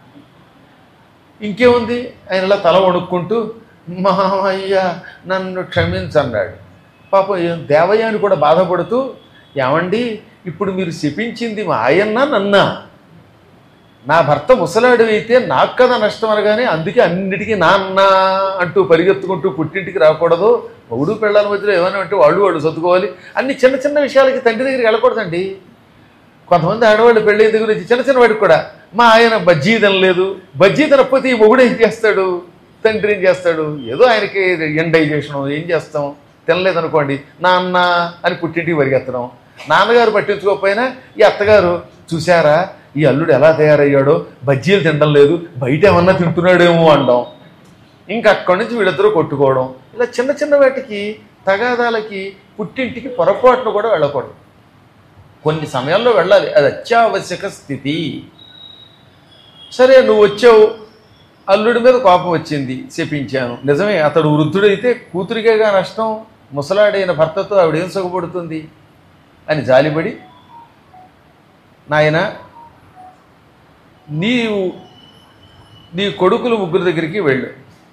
ఇంకేముంది ఆయన ఇలా తల వణుక్కుంటూ మామయ్య నన్ను క్షమించన్నాడు పాపం ఏం దేవయ్య అని కూడా బాధపడుతూ ఏమండి ఇప్పుడు మీరు శపించింది మా ఆయన్న నన్నా నా భర్త ముసలాడు అయితే నాకు కదా నష్టం అనగానే అందుకే అన్నిటికీ నాన్న అంటూ పరిగెత్తుకుంటూ పుట్టింటికి రాకూడదు మొగుడు పిల్లల మధ్యలో ఏమైనా అంటే వాళ్ళు వాళ్ళు చదువుకోవాలి అన్ని చిన్న చిన్న విషయాలకి తండ్రి దగ్గరికి వెళ్ళకూడదండి కొంతమంది ఆడవాళ్ళు పెళ్ళి దగ్గర నుంచి చిన్న చిన్న వాడికి కూడా మా ఆయన బజ్జీ తినలేదు బజ్జీ తినకపోతే ఈ మొగుడు ఏం చేస్తాడు తండ్రి ఏం చేస్తాడు ఏదో ఆయనకి ఎండైజేషన్ ఏం చేస్తాం తినలేదనుకోండి నాన్న అని పుట్టింటికి పరిగెత్తడం నాన్నగారు పట్టించుకోకపోయినా ఈ అత్తగారు చూసారా ఈ అల్లుడు ఎలా తయారయ్యాడో బజ్జీలు తినడం లేదు బయట ఏమన్నా తింటున్నాడేమో అనడం ఇంకా అక్కడి నుంచి వీళ్ళిద్దరూ కొట్టుకోవడం ఇలా చిన్న చిన్న వాటికి తగాదాలకి పుట్టింటికి పొరపాటును కూడా వెళ్ళకూడదు కొన్ని సమయాల్లో వెళ్ళాలి అది అత్యావశ్యక స్థితి సరే నువ్వు వచ్చావు అల్లుడి మీద కోపం వచ్చింది చెప్పించాను నిజమే అతడు వృద్ధుడైతే కూతురికేగా నష్టం ముసలాడైన భర్తతో ఆవిడేం సుఖపడుతుంది అని జాలిపడి నాయన నీవు నీ కొడుకులు ముగ్గురు దగ్గరికి వెళ్ళు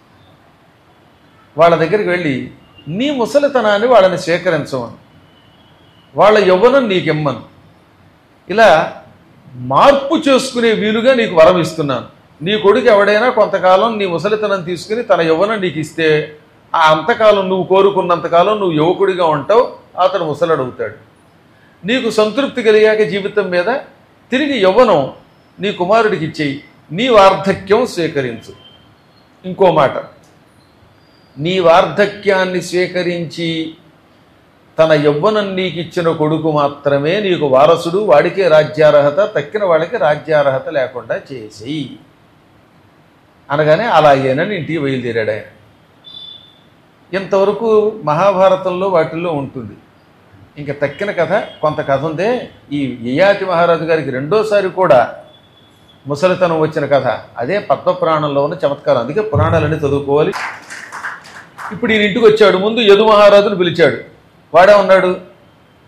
వాళ్ళ దగ్గరికి వెళ్ళి నీ ముసలితనాన్ని వాళ్ళని స్వీకరించమను వాళ్ళ యవ్వనం నీకిమ్మను ఇలా మార్పు చేసుకునే వీలుగా నీకు వరం ఇస్తున్నాను నీ కొడుకు ఎవడైనా కొంతకాలం నీ ముసలితనం తీసుకుని తన యవ్వనం నీకు ఇస్తే ఆ అంతకాలం నువ్వు కోరుకున్నంతకాలం నువ్వు యువకుడిగా ఉంటావు అతడు ముసలడవుతాడు నీకు సంతృప్తి కలిగాక జీవితం మీద తిరిగి యవ్వనం నీ కుమారుడికి ఇచ్చేయి నీ వార్ధక్యం స్వీకరించు ఇంకో మాట నీ వార్ధక్యాన్ని స్వీకరించి తన యవ్వనం నీకు ఇచ్చిన కొడుకు మాత్రమే నీకు వారసుడు వాడికే రాజ్యార్హత తక్కిన వాళ్ళకి రాజ్యార్హత లేకుండా చేసేయి అనగానే అలాగేనని ఇంటికి బయలుదేరాడు ఆయన ఇంతవరకు మహాభారతంలో వాటిల్లో ఉంటుంది ఇంకా తక్కిన కథ కొంత కథ ఉందే ఈ యయాతి మహారాజు గారికి రెండోసారి కూడా ముసలితనం వచ్చిన కథ అదే పద్మపురాణంలో ఉన్న చమత్కారం అందుకే పురాణాలన్నీ చదువుకోవాలి ఇప్పుడు ఈయన ఇంటికి వచ్చాడు ముందు యదు మహారాజును పిలిచాడు వాడే ఉన్నాడు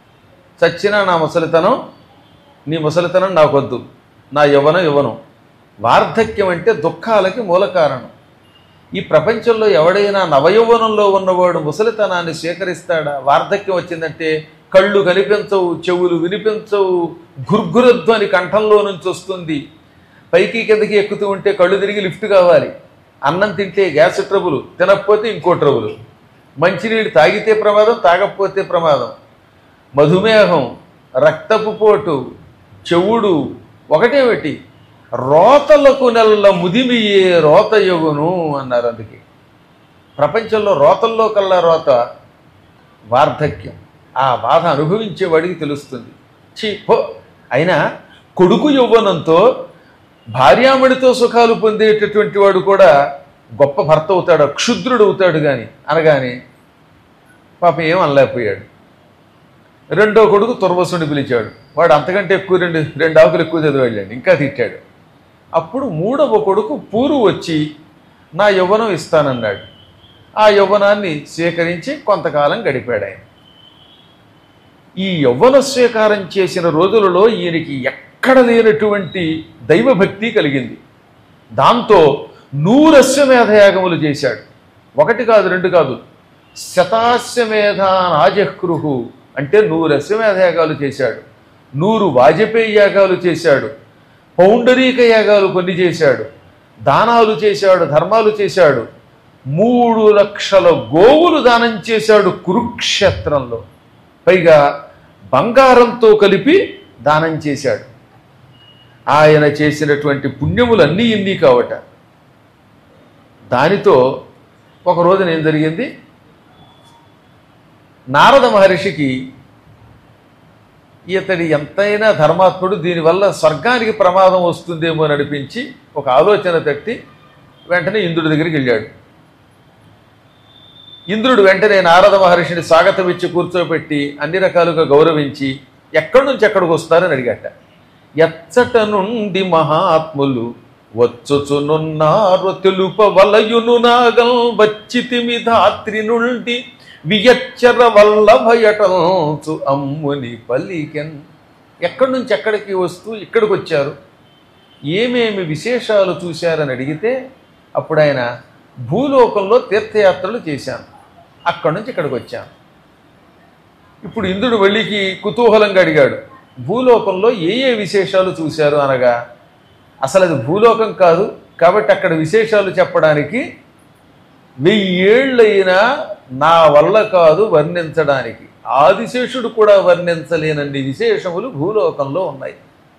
చచ్చినా నా ముసలితనం నీ ముసలితనం నాకొద్దు నా యవ్వనం యవ్వనం వార్ధక్యం అంటే దుఃఖాలకి మూల కారణం ఈ ప్రపంచంలో ఎవడైనా నవయౌవనంలో ఉన్నవాడు ముసలితనాన్ని స్వీకరిస్తాడా వార్ధక్యం వచ్చిందంటే కళ్ళు కనిపించవు చెవులు వినిపించవు గుర్గురధ్వని కంఠంలో నుంచి వస్తుంది పైకి కిందకి ఎక్కుతూ ఉంటే కళ్ళు తిరిగి లిఫ్ట్ కావాలి అన్నం తింటే గ్యాస్ ట్రబుల్ తినకపోతే ఇంకో ట్రబుల్ మంచినీళ్ళు తాగితే ప్రమాదం తాగకపోతే ప్రమాదం మధుమేహం రక్తపు పోటు చెవుడు ఒకటేమిటి రోతలకు నెలల ముదిమియే రోతయగును అన్నారు అందుకే ప్రపంచంలో రోతల్లో కల్లా రోత వార్ధక్యం ఆ బాధ అనుభవించేవాడికి తెలుస్తుంది చీ పో అయినా కొడుకు యౌవనంతో భార్యామణితో సుఖాలు పొందేటటువంటి వాడు కూడా గొప్ప భర్త అవుతాడు క్షుద్రుడు అవుతాడు కానీ అనగానే పాపం ఏం అనలేకపోయాడు రెండో కొడుకు తుర్వసుని పిలిచాడు వాడు అంతకంటే ఎక్కువ రెండు రెండు ఆకులు ఎక్కువ చదివాళ్ళండి ఇంకా తిట్టాడు అప్పుడు మూడవ కొడుకు పూరు వచ్చి నా యవ్వనం ఇస్తానన్నాడు ఆ యవ్వనాన్ని స్వీకరించి కొంతకాలం గడిపాడు ఆయన ఈ యవ్వన స్వీకారం చేసిన రోజులలో ఈయనకి ఎక్కడ లేనటువంటి దైవభక్తి కలిగింది దాంతో నూరశ్వమేధయాగములు చేశాడు ఒకటి కాదు రెండు కాదు శతాశ్వమేధానాజహ్రుహు అంటే నూరు అశ్వమేధయాగాలు చేశాడు నూరు వాజపేయి యాగాలు చేశాడు పౌండరీక యాగాలు కొన్ని చేశాడు దానాలు చేశాడు ధర్మాలు చేశాడు మూడు లక్షల గోవులు దానం చేశాడు కురుక్షేత్రంలో పైగా బంగారంతో కలిపి దానం చేశాడు ఆయన చేసినటువంటి పుణ్యములన్నీ ఇన్ని కావట దానితో ఒక రోజున ఏం జరిగింది నారద మహర్షికి ఇతడి ఎంతైనా ధర్మాత్ముడు దీనివల్ల స్వర్గానికి ప్రమాదం వస్తుందేమో అని అనిపించి ఒక ఆలోచన తట్టి వెంటనే ఇంద్రుడి దగ్గరికి వెళ్ళాడు ఇంద్రుడు వెంటనే నారద మహర్షిని స్వాగతం ఇచ్చి కూర్చోబెట్టి అన్ని రకాలుగా గౌరవించి ఎక్కడి నుంచి ఎక్కడికి వస్తారని అడిగట ఎచ్చట నుండి మహాత్ములు వచ్చుచునున్నారు తెలుప వలయును నాగం వచ్చితిమి ధాత్రి నుండి వియచ్చర వల్ల భయటంచు అమ్ముని పలికెన్ ఎక్కడి నుంచి ఎక్కడికి వస్తూ ఇక్కడికి వచ్చారు ఏమేమి విశేషాలు చూశారని అడిగితే అప్పుడు ఆయన భూలోకంలో తీర్థయాత్రలు చేశాను అక్కడి నుంచి ఇక్కడికి వచ్చాను ఇప్పుడు ఇంద్రుడు వెళ్ళికి కుతూహలంగా అడిగాడు భూలోకంలో ఏ ఏ విశేషాలు చూశారు అనగా అసలు అది భూలోకం కాదు కాబట్టి అక్కడ విశేషాలు చెప్పడానికి వెయ్యేళ్ళైనా నా వల్ల కాదు వర్ణించడానికి ఆదిశేషుడు కూడా వర్ణించలేనన్ని విశేషములు భూలోకంలో ఉన్నాయి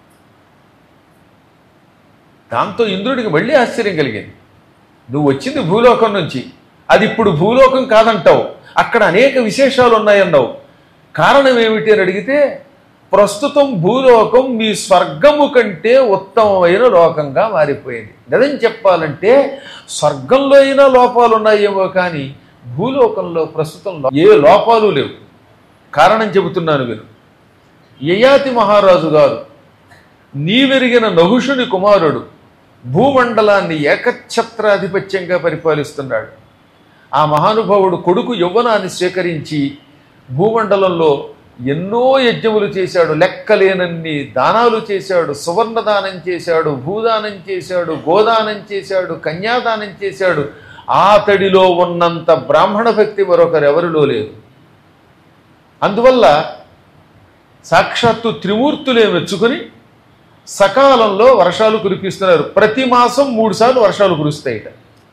దాంతో ఇంద్రుడికి మళ్ళీ ఆశ్చర్యం కలిగింది నువ్వు వచ్చింది భూలోకం నుంచి అది ఇప్పుడు భూలోకం కాదంటావు అక్కడ అనేక విశేషాలు ఉన్నాయన్నావు కారణం ఏమిటి అని అడిగితే ప్రస్తుతం భూలోకం మీ స్వర్గము కంటే ఉత్తమమైన లోకంగా మారిపోయింది నిజం చెప్పాలంటే స్వర్గంలో అయినా లోపాలు ఉన్నాయేమో కానీ భూలోకంలో ప్రస్తుతం లో- ఏ లోపాలు లేవు కారణం చెబుతున్నాను విను యయాతి మహారాజు గారు నీవెరిగిన నహుషుని కుమారుడు భూమండలాన్ని ఏకఛత్రాధిపత్యంగా పరిపాలిస్తున్నాడు ఆ మహానుభావుడు కొడుకు యవ్వనాన్ని స్వీకరించి భూమండలంలో ఎన్నో యజ్ఞములు చేశాడు లెక్కలేనన్ని దానాలు చేశాడు సువర్ణ దానం చేశాడు భూదానం చేశాడు గోదానం చేశాడు కన్యాదానం చేశాడు ఆతడిలో ఉన్నంత బ్రాహ్మణ భక్తి మరొకరు ఎవరిలో లేదు అందువల్ల సాక్షాత్తు త్రిమూర్తులే మెచ్చుకొని సకాలంలో వర్షాలు కురిపిస్తున్నారు ప్రతి మాసం మూడు సార్లు వర్షాలు కురుస్తాయిట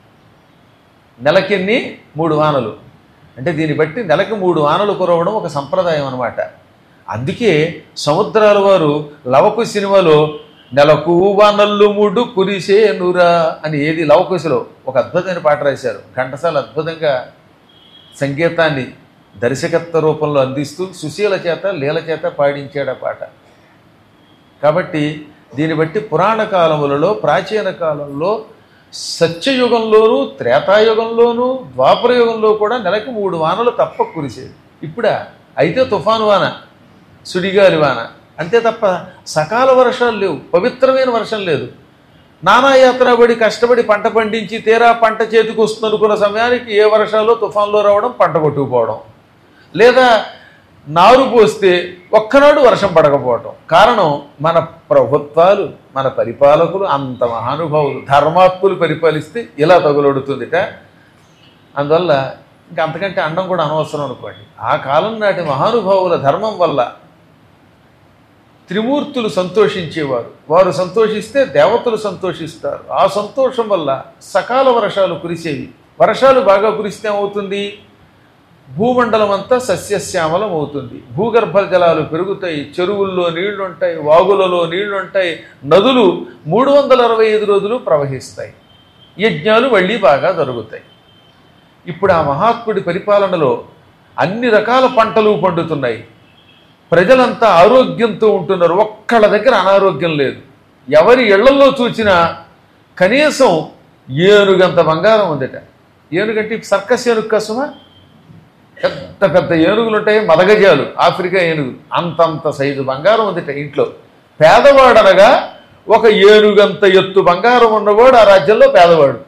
నెలకెన్ని మూడు వానలు అంటే దీన్ని బట్టి నెలకి మూడు వానలు కురవడం ఒక సంప్రదాయం అనమాట అందుకే సముద్రాల వారు లవకు సినిమాలో నెలకు వానల్లు మూడు కురిసేనురా అని ఏది లవకుశలో ఒక అద్భుతమైన పాట రాశారు ఘంటసాల అద్భుతంగా సంగీతాన్ని దర్శకత్వ రూపంలో అందిస్తూ సుశీల చేత లీల చేత పాడించాడు ఆ పాట కాబట్టి దీన్ని బట్టి పురాణ కాలములలో ప్రాచీన కాలంలో సత్యయుగంలోనూ త్రేతాయుగంలోనూ ద్వాపర యుగంలో కూడా నెలకు మూడు వానలు తప్ప కురిసేది ఇప్పుడా అయితే తుఫాను వాన సుడిగాలి వాన అంతే తప్ప సకాల వర్షాలు లేవు పవిత్రమైన వర్షం లేదు నానాయాత్ర పడి కష్టపడి పంట పండించి తీరా పంట చేతికి వస్తుంది అనుకున్న సమయానికి ఏ వర్షాలు తుఫాన్లో రావడం పంట కొట్టుకుపోవడం లేదా నారు పోస్తే ఒక్కనాడు వర్షం పడకపోవటం కారణం మన ప్రభుత్వాలు మన పరిపాలకులు అంత మహానుభావులు ధర్మాత్ములు పరిపాలిస్తే ఇలా తగులొడుతుందిట అందువల్ల ఇంకా అంతకంటే అండం కూడా అనవసరం అనుకోండి ఆ కాలం నాటి మహానుభావుల ధర్మం వల్ల త్రిమూర్తులు సంతోషించేవారు వారు సంతోషిస్తే దేవతలు సంతోషిస్తారు ఆ సంతోషం వల్ల సకాల వర్షాలు కురిసేవి వర్షాలు బాగా కురిస్తే ఏమవుతుంది భూమండలం అంతా సస్యశ్యామలం అవుతుంది భూగర్భ జలాలు పెరుగుతాయి చెరువుల్లో నీళ్లుంటాయి వాగులలో నీళ్లుంటాయి నదులు మూడు వందల అరవై ఐదు రోజులు ప్రవహిస్తాయి యజ్ఞాలు మళ్ళీ బాగా జరుగుతాయి ఇప్పుడు ఆ మహాత్ముడి పరిపాలనలో అన్ని రకాల పంటలు పండుతున్నాయి ప్రజలంతా ఆరోగ్యంతో ఉంటున్నారు ఒక్కళ్ళ దగ్గర అనారోగ్యం లేదు ఎవరి ఇళ్లలో చూసినా కనీసం ఏనుగంత బంగారం ఉందట ఏనుగంటే సర్కస్ ఏనుగు కసుమా పెద్ద పెద్ద ఏనుగులు ఉంటాయి మదగజాలు ఆఫ్రికా ఏనుగు అంతంత సైజు బంగారం ఉందిట ఇంట్లో పేదవాడనగా ఒక ఏనుగంత ఎత్తు బంగారం ఉన్నవాడు ఆ రాజ్యంలో పేదవాడు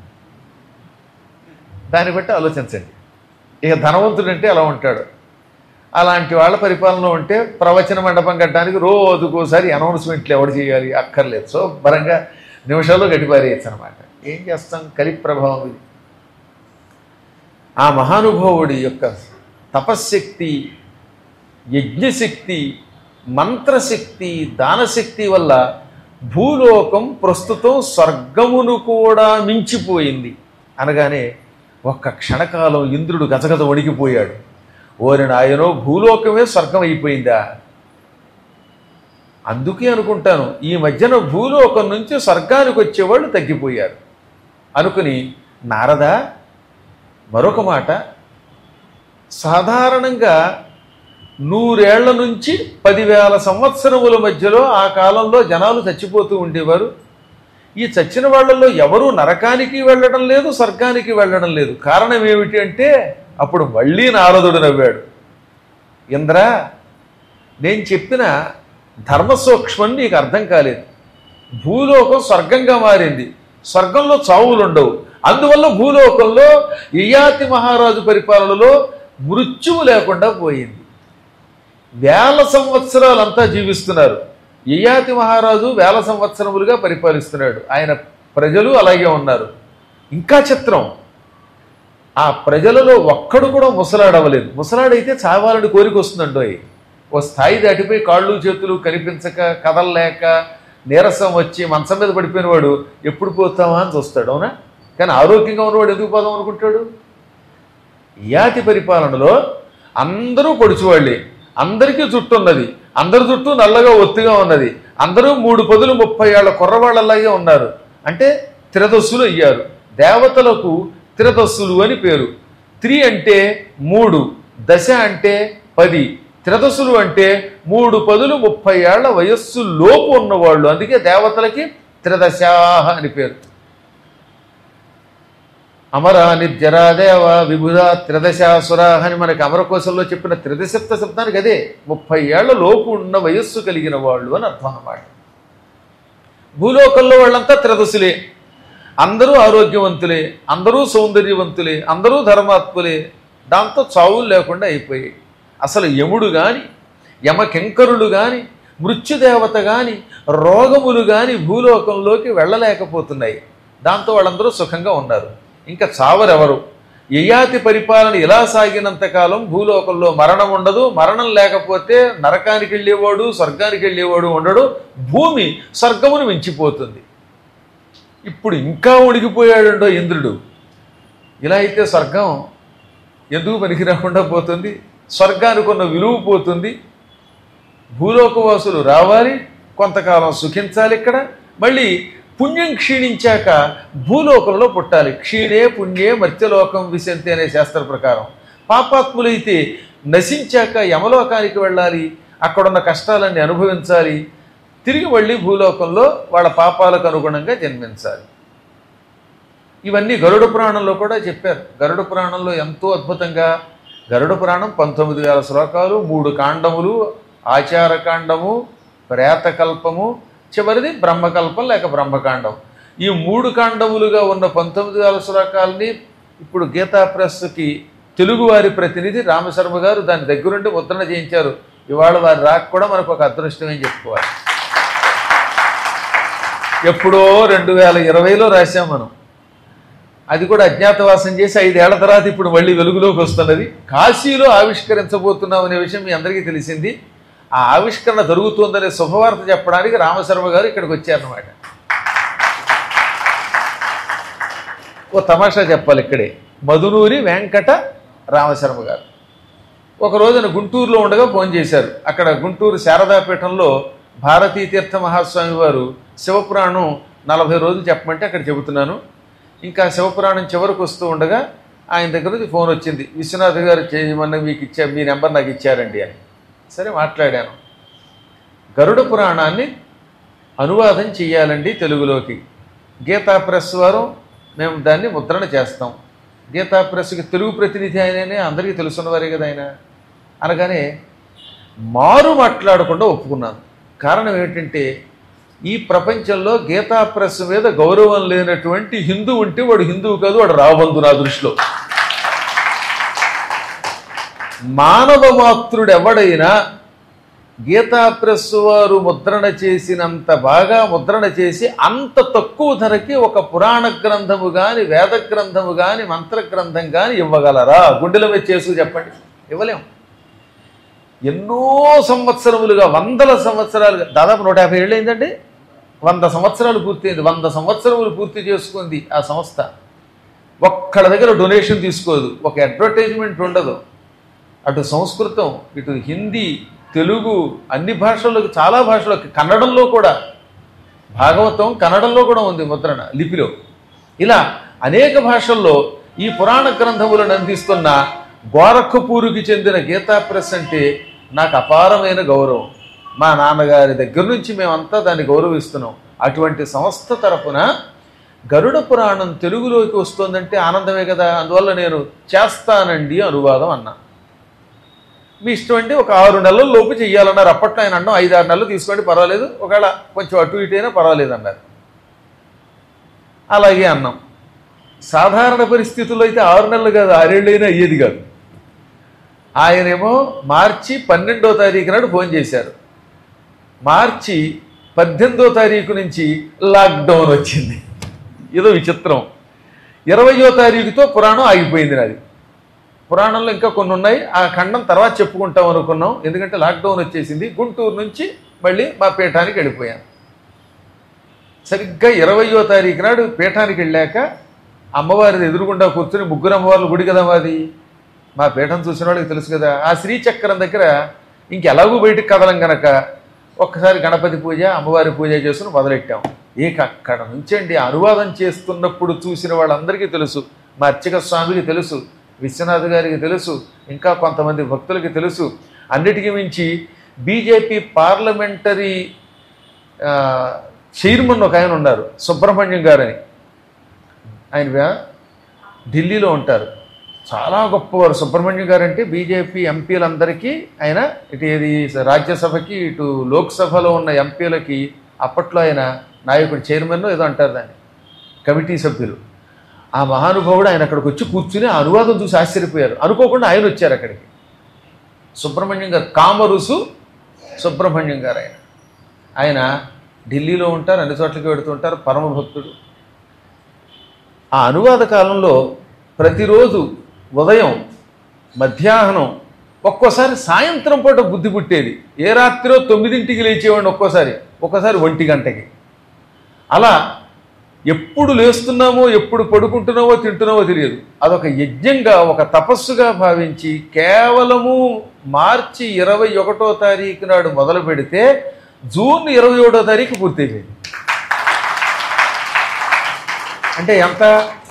దాన్ని బట్టి ఆలోచించండి ఇక ధనవంతుడు అంటే అలా ఉంటాడు అలాంటి వాళ్ళ పరిపాలన ఉంటే ప్రవచన మండపం కట్టడానికి రోజుకోసారి అనౌన్స్మెంట్లు ఎవడు చేయాలి అక్కర్లేదు సో బరంగా నిమిషాల్లో గట్టిపారేయచ్చు అనమాట ఏం చేస్తాం కలి ప్రభావం ఇది ఆ మహానుభావుడి యొక్క తపశ్శక్తి యజ్ఞశక్తి మంత్రశక్తి దానశక్తి వల్ల భూలోకం ప్రస్తుతం స్వర్గమును కూడా మించిపోయింది అనగానే ఒక్క క్షణకాలం ఇంద్రుడు గజగజ వణికిపోయాడు ఓరి నాయనో భూలోకమే స్వర్గం అయిపోయిందా అందుకే అనుకుంటాను ఈ మధ్యన భూలోకం నుంచి స్వర్గానికి వచ్చేవాళ్ళు తగ్గిపోయారు అనుకుని నారద మరొక మాట సాధారణంగా నూరేళ్ల నుంచి పదివేల సంవత్సరముల మధ్యలో ఆ కాలంలో జనాలు చచ్చిపోతూ ఉండేవారు ఈ చచ్చిన వాళ్ళల్లో ఎవరూ నరకానికి వెళ్ళడం లేదు స్వర్గానికి వెళ్ళడం లేదు కారణం ఏమిటి అంటే అప్పుడు మళ్ళీ నారదుడు నవ్వాడు ఇంద్ర నేను చెప్పిన ధర్మ సూక్ష్మం నీకు అర్థం కాలేదు భూలోకం స్వర్గంగా మారింది స్వర్గంలో చావులు ఉండవు అందువల్ల భూలోకంలో యయాతి మహారాజు పరిపాలనలో మృత్యువు లేకుండా పోయింది వేల సంవత్సరాలంతా జీవిస్తున్నారు యయాతి మహారాజు వేల సంవత్సరములుగా పరిపాలిస్తున్నాడు ఆయన ప్రజలు అలాగే ఉన్నారు ఇంకా చిత్రం ఆ ప్రజలలో ఒక్కడు కూడా ముసలాడవలేదు ముసలాడైతే చావాలని కోరిక వస్తుందండోయ్ ఓ స్థాయి దాటిపోయి కాళ్ళు చేతులు కనిపించక కదలలేక నీరసం వచ్చి మంచం మీద పడిపోయిన వాడు ఎప్పుడు పోతామా అని చూస్తాడు అవునా కానీ ఆరోగ్యంగా ఉన్నవాడు ఎందుకు పోదాం అనుకుంటాడు యాతి పరిపాలనలో అందరూ పొడిచివాళ్ళే అందరికీ జుట్టు ఉన్నది అందరి జుట్టు నల్లగా ఒత్తిగా ఉన్నది అందరూ మూడు పదులు ముప్పై ఏళ్ల కుర్రవాళ్ళలాగే ఉన్నారు అంటే త్రిదస్సులు అయ్యారు దేవతలకు త్రిదస్సులు అని పేరు త్రి అంటే మూడు దశ అంటే పది త్రిదశులు అంటే మూడు పదులు ముప్పై ఏళ్ల వయస్సు లోపు ఉన్నవాళ్ళు అందుకే దేవతలకి త్రిదశాహ అని పేరు అమర నిర్జరాదేవ విభుధ త్రిదశాసురాహ అని మనకి అమరకోశంలో చెప్పిన త్రిదశప్త శబ్దానికి అదే ముప్పై ఏళ్ల లోపు ఉన్న వయస్సు కలిగిన వాళ్ళు అని అర్థం అన్నమాట భూలోకంలో వాళ్ళంతా త్రిదశులే అందరూ ఆరోగ్యవంతులే అందరూ సౌందర్యవంతులే అందరూ ధర్మాత్ములే దాంతో చావులు లేకుండా అయిపోయాయి అసలు యముడు గాని యమకింకరులు గాని మృత్యుదేవత గాని రోగములు గాని భూలోకంలోకి వెళ్ళలేకపోతున్నాయి దాంతో వాళ్ళందరూ సుఖంగా ఉన్నారు ఇంకా చావరెవరు యయాతి పరిపాలన ఇలా సాగినంతకాలం భూలోకంలో మరణం ఉండదు మరణం లేకపోతే నరకానికి వెళ్ళేవాడు స్వర్గానికి వెళ్ళేవాడు ఉండడు భూమి స్వర్గమును మించిపోతుంది ఇప్పుడు ఇంకా ఉడికిపోయాడుండో ఇంద్రుడు ఇలా అయితే స్వర్గం ఎందుకు పనికి రాకుండా పోతుంది స్వర్గానికి ఉన్న విలువ పోతుంది భూలోకవాసులు రావాలి కొంతకాలం సుఖించాలి ఇక్కడ మళ్ళీ పుణ్యం క్షీణించాక భూలోకంలో పుట్టాలి క్షీణే పుణ్యే మర్త్యలోకం విశంతి అనే శాస్త్ర ప్రకారం పాపాత్ములైతే నశించాక యమలోకానికి వెళ్ళాలి అక్కడున్న కష్టాలన్నీ అనుభవించాలి తిరిగి మళ్ళీ భూలోకంలో వాళ్ళ పాపాలకు అనుగుణంగా జన్మించాలి ఇవన్నీ గరుడ పురాణంలో కూడా చెప్పారు గరుడ పురాణంలో ఎంతో అద్భుతంగా గరుడ పురాణం పంతొమ్మిది వేల శ్లోకాలు మూడు కాండములు ఆచారకాండము ప్రేతకల్పము చివరిది బ్రహ్మకల్పం లేక బ్రహ్మకాండం ఈ మూడు కాండములుగా ఉన్న పంతొమ్మిది వేల శ్లోకాలని ఇప్పుడు గీతా ప్రెస్కి తెలుగువారి ప్రతినిధి రామశర్మ గారు దాని దగ్గరుండి ముద్రణ చేయించారు ఇవాళ వారి రాక కూడా మనకు ఒక అదృష్టం అని చెప్పుకోవాలి ఎప్పుడో రెండు వేల ఇరవైలో రాశాం మనం అది కూడా అజ్ఞాతవాసం చేసి ఐదేళ్ల తర్వాత ఇప్పుడు మళ్ళీ వెలుగులోకి వస్తున్నది కాశీలో ఆవిష్కరించబోతున్నాం అనే విషయం మీ అందరికీ తెలిసింది ఆ ఆవిష్కరణ జరుగుతుందనే శుభవార్త చెప్పడానికి రామశర్మ గారు ఇక్కడికి వచ్చారన్నమాట ఓ తమాషా చెప్పాలి ఇక్కడే మధునూరి వెంకట రామశర్మ గారు ఒక రోజున గుంటూరులో ఉండగా ఫోన్ చేశారు అక్కడ గుంటూరు శారదాపీఠంలో భారతీ తీర్థ మహాస్వామి వారు శివపురాణం నలభై రోజులు చెప్పమంటే అక్కడ చెబుతున్నాను ఇంకా శివపురాణం చివరికి వస్తూ ఉండగా ఆయన దగ్గర నుంచి ఫోన్ వచ్చింది విశ్వనాథ్ గారు చేయమని మీకు ఇచ్చా మీ నెంబర్ నాకు ఇచ్చారండి అని సరే మాట్లాడాను గరుడ పురాణాన్ని అనువాదం చేయాలండి తెలుగులోకి గీతా ప్రెస్ వారు మేము దాన్ని ముద్రణ చేస్తాం గీతా ప్రెస్కి తెలుగు ప్రతినిధి ఆయననే అందరికీ తెలుసున్నవారే కదా ఆయన అనగానే మారు మాట్లాడకుండా ఒప్పుకున్నాను కారణం ఏమిటంటే ఈ ప్రపంచంలో గీతా ప్రెస్ మీద గౌరవం లేనటువంటి హిందూ ఉంటే వాడు హిందువు కాదు వాడు రాబందు నా దృష్టిలో మానవ మాతృడు ఎవడైనా గీతా ప్రెస్ వారు ముద్రణ చేసినంత బాగా ముద్రణ చేసి అంత తక్కువ ధరకి ఒక పురాణ గ్రంథము గాని వేద గ్రంథము గాని మంత్ర గ్రంథం గాని ఇవ్వగలరా గుండెల మీద చేసుకు చెప్పండి ఇవ్వలేం ఎన్నో సంవత్సరములుగా వందల సంవత్సరాలుగా దాదాపు నూట యాభై ఏళ్ళు అయిందండి వంద సంవత్సరాలు పూర్తయింది వంద సంవత్సరములు పూర్తి చేసుకుంది ఆ సంస్థ ఒక్కళ్ళ దగ్గర డొనేషన్ తీసుకోదు ఒక అడ్వర్టైజ్మెంట్ ఉండదు అటు సంస్కృతం ఇటు హిందీ తెలుగు అన్ని భాషలకు చాలా భాషలకు కన్నడంలో కూడా భాగవతం కన్నడంలో కూడా ఉంది ముద్రణ లిపిలో ఇలా అనేక భాషల్లో ఈ పురాణ గ్రంథములను అందిస్తున్న గోరఖపూరుకి చెందిన గీతా ప్రెస్ అంటే నాకు అపారమైన గౌరవం మా నాన్నగారి దగ్గర నుంచి మేమంతా దాన్ని గౌరవిస్తున్నాం అటువంటి సంస్థ తరపున గరుడ పురాణం తెలుగులోకి వస్తుందంటే ఆనందమే కదా అందువల్ల నేను చేస్తానండి అనువాదం అన్నా మీ ఇష్టం అంటే ఒక ఆరు నెలల లోపు చెయ్యాలన్నారు అప్పట్లో ఆయన అన్నం ఐదు ఆరు నెలలు తీసుకోండి పర్వాలేదు ఒకవేళ కొంచెం అటు ఇటు అయినా పర్వాలేదు అన్నారు అలాగే అన్నాం సాధారణ పరిస్థితుల్లో అయితే ఆరు నెలలు కాదు ఆరేళ్ళైనా అయ్యేది కాదు ఆయనేమో మార్చి పన్నెండో తారీఖు నాడు ఫోన్ చేశారు మార్చి పద్దెనిమిదో తారీఖు నుంచి లాక్డౌన్ వచ్చింది ఏదో విచిత్రం ఇరవయో తారీఖుతో పురాణం ఆగిపోయింది నాది పురాణంలో ఇంకా కొన్ని ఉన్నాయి ఆ ఖండం తర్వాత చెప్పుకుంటాం అనుకున్నాం ఎందుకంటే లాక్డౌన్ వచ్చేసింది గుంటూరు నుంచి మళ్ళీ మా పీఠానికి వెళ్ళిపోయాను సరిగ్గా ఇరవయో తారీఖు నాడు పీఠానికి వెళ్ళాక అమ్మవారిది ఎదురుగుండా కూర్చుని ముగ్గురు అమ్మవార్లు గుడి కదా మాది మా పీఠం చూసిన వాళ్ళకి తెలుసు కదా ఆ శ్రీచక్రం దగ్గర ఇంకెలాగూ బయటికి కదలం గనక ఒక్కసారి గణపతి పూజ అమ్మవారి పూజ చేసుకుని మొదలెట్టాం ఇక అక్కడ నుంచి అండి అనువాదం చేస్తున్నప్పుడు చూసిన వాళ్ళందరికీ తెలుసు మా అర్చక స్వామికి తెలుసు విశ్వనాథ్ గారికి తెలుసు ఇంకా కొంతమంది భక్తులకి తెలుసు అన్నిటికీ మించి బీజేపీ పార్లమెంటరీ ఆ, చైర్మన్ ఒక ఆయన ఉన్నారు సుబ్రహ్మణ్యం గారని ఆయన ఢిల్లీలో ఉంటారు చాలా గొప్పవారు సుబ్రహ్మణ్యం గారు అంటే బీజేపీ ఎంపీలందరికీ ఆయన ఇటు ఏది రాజ్యసభకి ఇటు లోక్సభలో ఉన్న ఎంపీలకి అప్పట్లో ఆయన నాయకుడు చైర్మన్ ఏదో అంటారు దాన్ని కమిటీ సభ్యులు ఆ మహానుభావుడు ఆయన అక్కడికి వచ్చి కూర్చుని ఆ అనువాదం చూసి ఆశ్చర్యపోయారు అనుకోకుండా ఆయన వచ్చారు అక్కడికి సుబ్రహ్మణ్యం గారు కామరుసు సుబ్రహ్మణ్యం గారు ఆయన ఆయన ఢిల్లీలో ఉంటారు అన్ని చోట్లకి వెడుతుంటారు పరమ భక్తుడు ఆ అనువాద కాలంలో ప్రతిరోజు ఉదయం మధ్యాహ్నం ఒక్కోసారి సాయంత్రం పూట బుద్ధి పుట్టేది ఏ రాత్రిలో తొమ్మిదింటికి లేచేవాడిని ఒక్కోసారి ఒక్కోసారి ఒంటి గంటకి అలా ఎప్పుడు లేస్తున్నామో ఎప్పుడు పడుకుంటున్నామో తింటున్నామో తెలియదు అదొక యజ్ఞంగా ఒక తపస్సుగా భావించి కేవలము మార్చి ఇరవై ఒకటో తారీఖు నాడు మొదలు పెడితే జూన్ ఇరవై ఒకటో తారీఖు పూర్తయిపోయింది అంటే ఎంత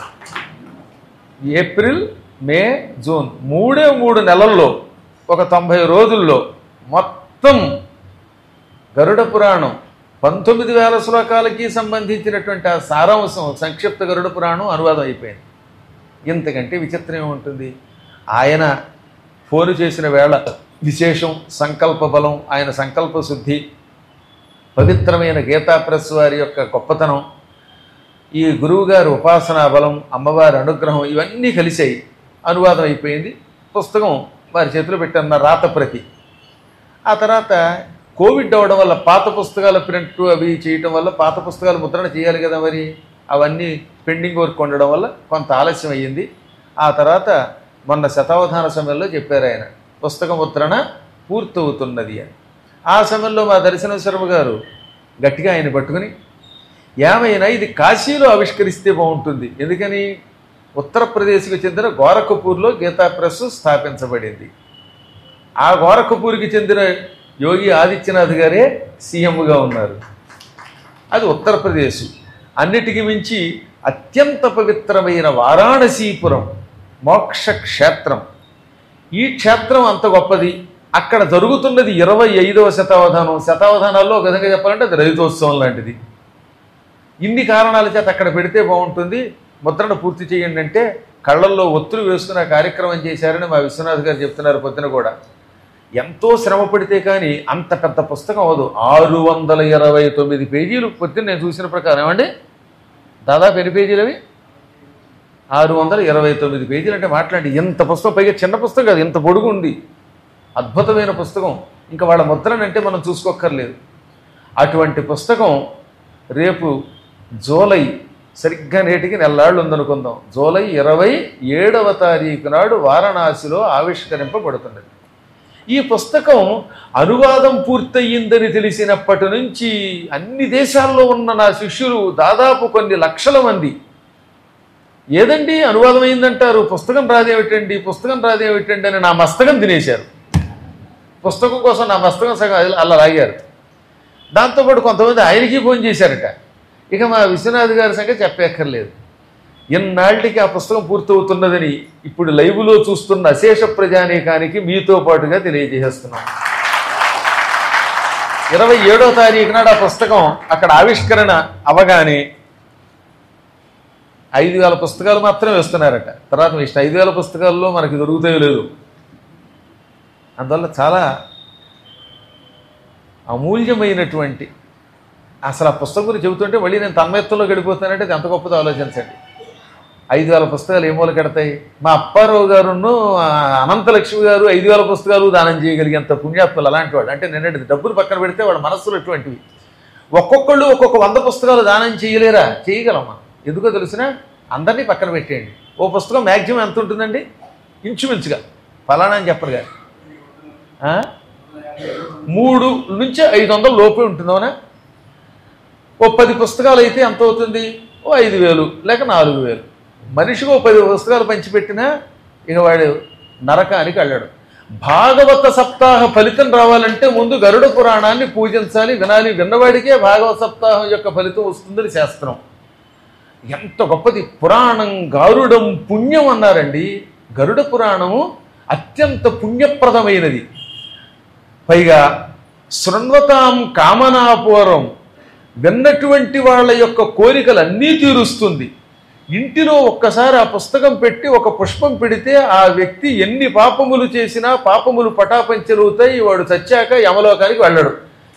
ఏప్రిల్ మే జూన్ మూడే మూడు నెలల్లో ఒక తొంభై రోజుల్లో మొత్తం గరుడ పురాణం పంతొమ్మిది వేల శ్లోకాలకి సంబంధించినటువంటి ఆ సారాంశం సంక్షిప్త గరుడ పురాణం అనువాదం అయిపోయింది ఇంతకంటే విచిత్రం ఏముంటుంది ఆయన ఫోను చేసిన వేళ విశేషం సంకల్ప బలం ఆయన సంకల్ప శుద్ధి పవిత్రమైన గీతా ప్రెస్ వారి యొక్క గొప్పతనం ఈ గురువుగారు ఉపాసనా బలం అమ్మవారి అనుగ్రహం ఇవన్నీ కలిసాయి అనువాదం అయిపోయింది పుస్తకం వారి చేతిలో పెట్టన్న రాత ప్రతి ఆ తర్వాత కోవిడ్ అవడం వల్ల పాత పుస్తకాల ప్రింట్ అవి చేయటం వల్ల పాత పుస్తకాలు ముద్రణ చేయాలి కదా మరి అవన్నీ పెండింగ్ వర్క్ ఉండడం వల్ల కొంత ఆలస్యం అయ్యింది ఆ తర్వాత మొన్న శతావధాన సమయంలో చెప్పారు ఆయన పుస్తక ముద్రణ పూర్తవుతున్నది అని ఆ సమయంలో మా దర్శన శర్మ గారు గట్టిగా ఆయన పట్టుకుని ఏమైనా ఇది కాశీలో ఆవిష్కరిస్తే బాగుంటుంది ఎందుకని ఉత్తరప్రదేశ్కి చెందిన గోరఖపూర్లో గీతా ప్రెస్ స్థాపించబడింది ఆ గోరఖపూర్కి చెందిన యోగి ఆదిత్యనాథ్ గారే సీఎంగా ఉన్నారు అది ఉత్తరప్రదేశ్ అన్నిటికీ మించి అత్యంత పవిత్రమైన వారాణసీపురం మోక్ష క్షేత్రం ఈ క్షేత్రం అంత గొప్పది అక్కడ జరుగుతున్నది ఇరవై ఐదవ శతావధానం శతావధానాల్లో ఒక విధంగా చెప్పాలంటే అది రజతోత్సవం లాంటిది ఇన్ని కారణాల చేత అక్కడ పెడితే బాగుంటుంది ముద్రణ పూర్తి చేయండి అంటే కళ్ళల్లో ఒత్తులు వేసుకుని ఆ కార్యక్రమం చేశారని మా విశ్వనాథ్ గారు చెప్తున్నారు పొద్దున కూడా ఎంతో శ్రమ పడితే కానీ అంత పెద్ద పుస్తకం అవదు ఆరు వందల ఇరవై తొమ్మిది పేజీలు పొద్దున్న నేను చూసిన ప్రకారం ఏమండి దాదాపు ఎన్ని పేజీలు అవి ఆరు వందల ఇరవై తొమ్మిది పేజీలు అంటే మాట్లాడి ఎంత పుస్తకం పైగా చిన్న పుస్తకం కాదు ఇంత పొడుగు ఉంది అద్భుతమైన పుస్తకం ఇంకా వాళ్ళ ముద్రణ అంటే మనం చూసుకోక్కర్లేదు అటువంటి పుస్తకం రేపు జూలై సరిగ్గా నేటికి నెల్లాళ్ళు ఉందనుకుందాం జూలై ఇరవై ఏడవ తారీఖు నాడు వారణాసిలో ఆవిష్కరింపబడుతున్నది ఈ పుస్తకం అనువాదం పూర్తయిందని తెలిసినప్పటి నుంచి అన్ని దేశాల్లో ఉన్న నా శిష్యులు దాదాపు కొన్ని లక్షల మంది ఏదండి అనువాదం అయిందంటారు పుస్తకం రాదేమిటండి పుస్తకం రాదేమిటండి అని నా మస్తకం తినేశారు పుస్తకం కోసం నా మస్తకం సగం అలా లాగారు దాంతోపాటు కొంతమంది ఆయనకి ఫోన్ చేశారట ఇక మా విశ్వనాథ్ గారి సంగతి చెప్పక్కర్లేదు ఎన్నాళ్ళకి ఆ పుస్తకం పూర్తవుతున్నదని ఇప్పుడు లైవ్లో చూస్తున్న అశేష ప్రజానీకానికి మీతో పాటుగా తెలియజేస్తున్నాం ఇరవై ఏడో తారీఖు నాడు ఆ పుస్తకం అక్కడ ఆవిష్కరణ అవగానే ఐదు వేల పుస్తకాలు మాత్రమే వేస్తున్నారట తర్వాత మీ ఇష్టం ఐదు వేల పుస్తకాల్లో మనకి దొరుకుతాయో లేదు అందువల్ల చాలా అమూల్యమైనటువంటి అసలు ఆ పుస్తకం గురించి చెబుతుంటే మళ్ళీ నేను తన్మయత్వంలో గడిపోతానంటే అది ఎంత గొప్పదో ఆలోచించండి ఐదు వేల పుస్తకాలు ఏ మూల కడతాయి మా అప్పారావు గారును ఆ, అనంతలక్ష్మి గారు ఐదు వేల పుస్తకాలు దానం చేయగలిగేంత పుణ్యాత్ములు అలాంటి వాళ్ళు అంటే నిన్నటి డబ్బులు పక్కన పెడితే వాళ్ళ మనస్సులు ఎటువంటివి ఒక్కొక్కళ్ళు ఒక్కొక్క వంద పుస్తకాలు దానం చేయలేరా చేయగలమా ఎందుకో తెలిసిన అందరినీ పక్కన పెట్టేయండి ఓ పుస్తకం మ్యాక్సిమం ఎంత ఉంటుందండి ఇంచుమించుగా ఫలానా అని చెప్పరు గారు ఆ? మూడు నుంచి ఐదు వందల లోపే ఉంటుందోనా ఓ పది పుస్తకాలు అయితే ఎంత అవుతుంది ఓ ఐదు వేలు లేక నాలుగు వేలు మనిషికి ఓ పది పుస్తకాలు పంచిపెట్టినా ఇక వాడు నరకానికి వెళ్ళాడు భాగవత సప్తాహ ఫలితం రావాలంటే ముందు గరుడ పురాణాన్ని పూజించాలి వినాలి విన్నవాడికే భాగవత సప్తాహం యొక్క ఫలితం వస్తుందని శాస్త్రం ఎంత గొప్పది పురాణం గారుడం పుణ్యం అన్నారండి గరుడ పురాణము అత్యంత పుణ్యప్రదమైనది పైగా శృణ్వతాం కామనాపూర్వం విన్నటువంటి వాళ్ళ యొక్క కోరికలన్నీ తీరుస్తుంది ఇంటిలో ఒక్కసారి ఆ పుస్తకం పెట్టి ఒక పుష్పం పెడితే ఆ వ్యక్తి ఎన్ని పాపములు చేసినా పాపములు పటాపంచలవుతాయి వాడు చచ్చాక యమలోకానికి వెళ్ళడు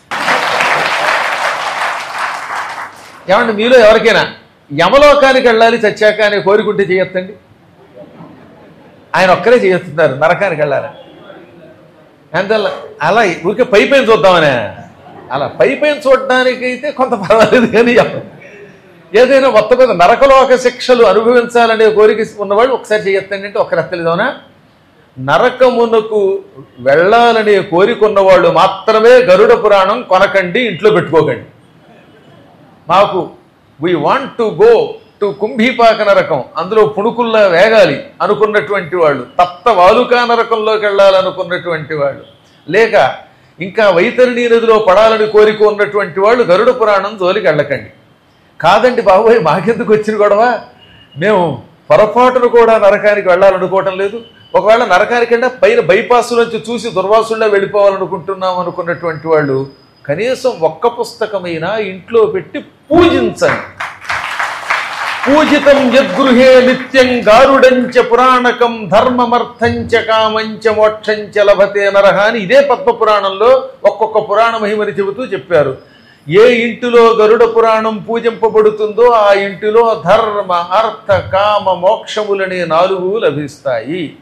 ఏమంటే మీలో ఎవరికైనా యమలోకానికి వెళ్ళాలి చచ్చాక అనే కోరికుంటే చేయొద్దండి ఆయన ఒక్కరే చేస్తున్నారు నరకానికి వెళ్ళాలి అందువల్ల అలా ఊరికే పై పైన చూద్దామనే అలా పై పైన చూడడానికి అయితే కొంత పర్వాలేదు కానీ ఏదైనా మొత్తం మీద నరకలోక శిక్షలు అనుభవించాలనే కోరిక ఉన్నవాళ్ళు ఒకసారి చేయొద్దండి అంటే ఒక రెత్తలేదోనా నరకమునకు వెళ్ళాలనే కోరిక ఉన్నవాళ్ళు మాత్రమే గరుడ పురాణం కొనకండి ఇంట్లో పెట్టుకోకండి మాకు we want to go to కుంభీపాక నరకం అందులో పుణుకుల్లా వేగాలి అనుకున్నటువంటి వాళ్ళు తప్త వాలుకా నరకంలోకి వెళ్ళాలనుకున్నటువంటి వాళ్ళు లేక ఇంకా వైతరిణీ నదిలో పడాలని కోరిక ఉన్నటువంటి వాళ్ళు గరుడ పురాణం జోలికి వెళ్ళకండి కాదండి బాబోయ్ మాకెందుకు వచ్చిన గొడవ మేము పొరపాటును కూడా నరకానికి వెళ్ళాలనుకోవటం లేదు ఒకవేళ నరకానికి వెళ్ళినా పైన బైపాస్ నుంచి చూసి దుర్వాసుల్లో వెళ్ళిపోవాలనుకుంటున్నాం అనుకున్నటువంటి వాళ్ళు కనీసం ఒక్క పుస్తకమైనా ఇంట్లో పెట్టి పూజించండి పూజితం యద్గృహే నిత్యం గారుడంచ పురాణకం ధర్మమర్థంచ కామంచ మోక్షంచ లభతే నరహ అని ఇదే పద్మ పురాణంలో ఒక్కొక్క పురాణ మహిమని చెబుతూ చెప్పారు ఏ ఇంటిలో గరుడ పురాణం పూజింపబడుతుందో ఆ ఇంటిలో ధర్మ అర్థ కామ మోక్షములనే నాలుగు లభిస్తాయి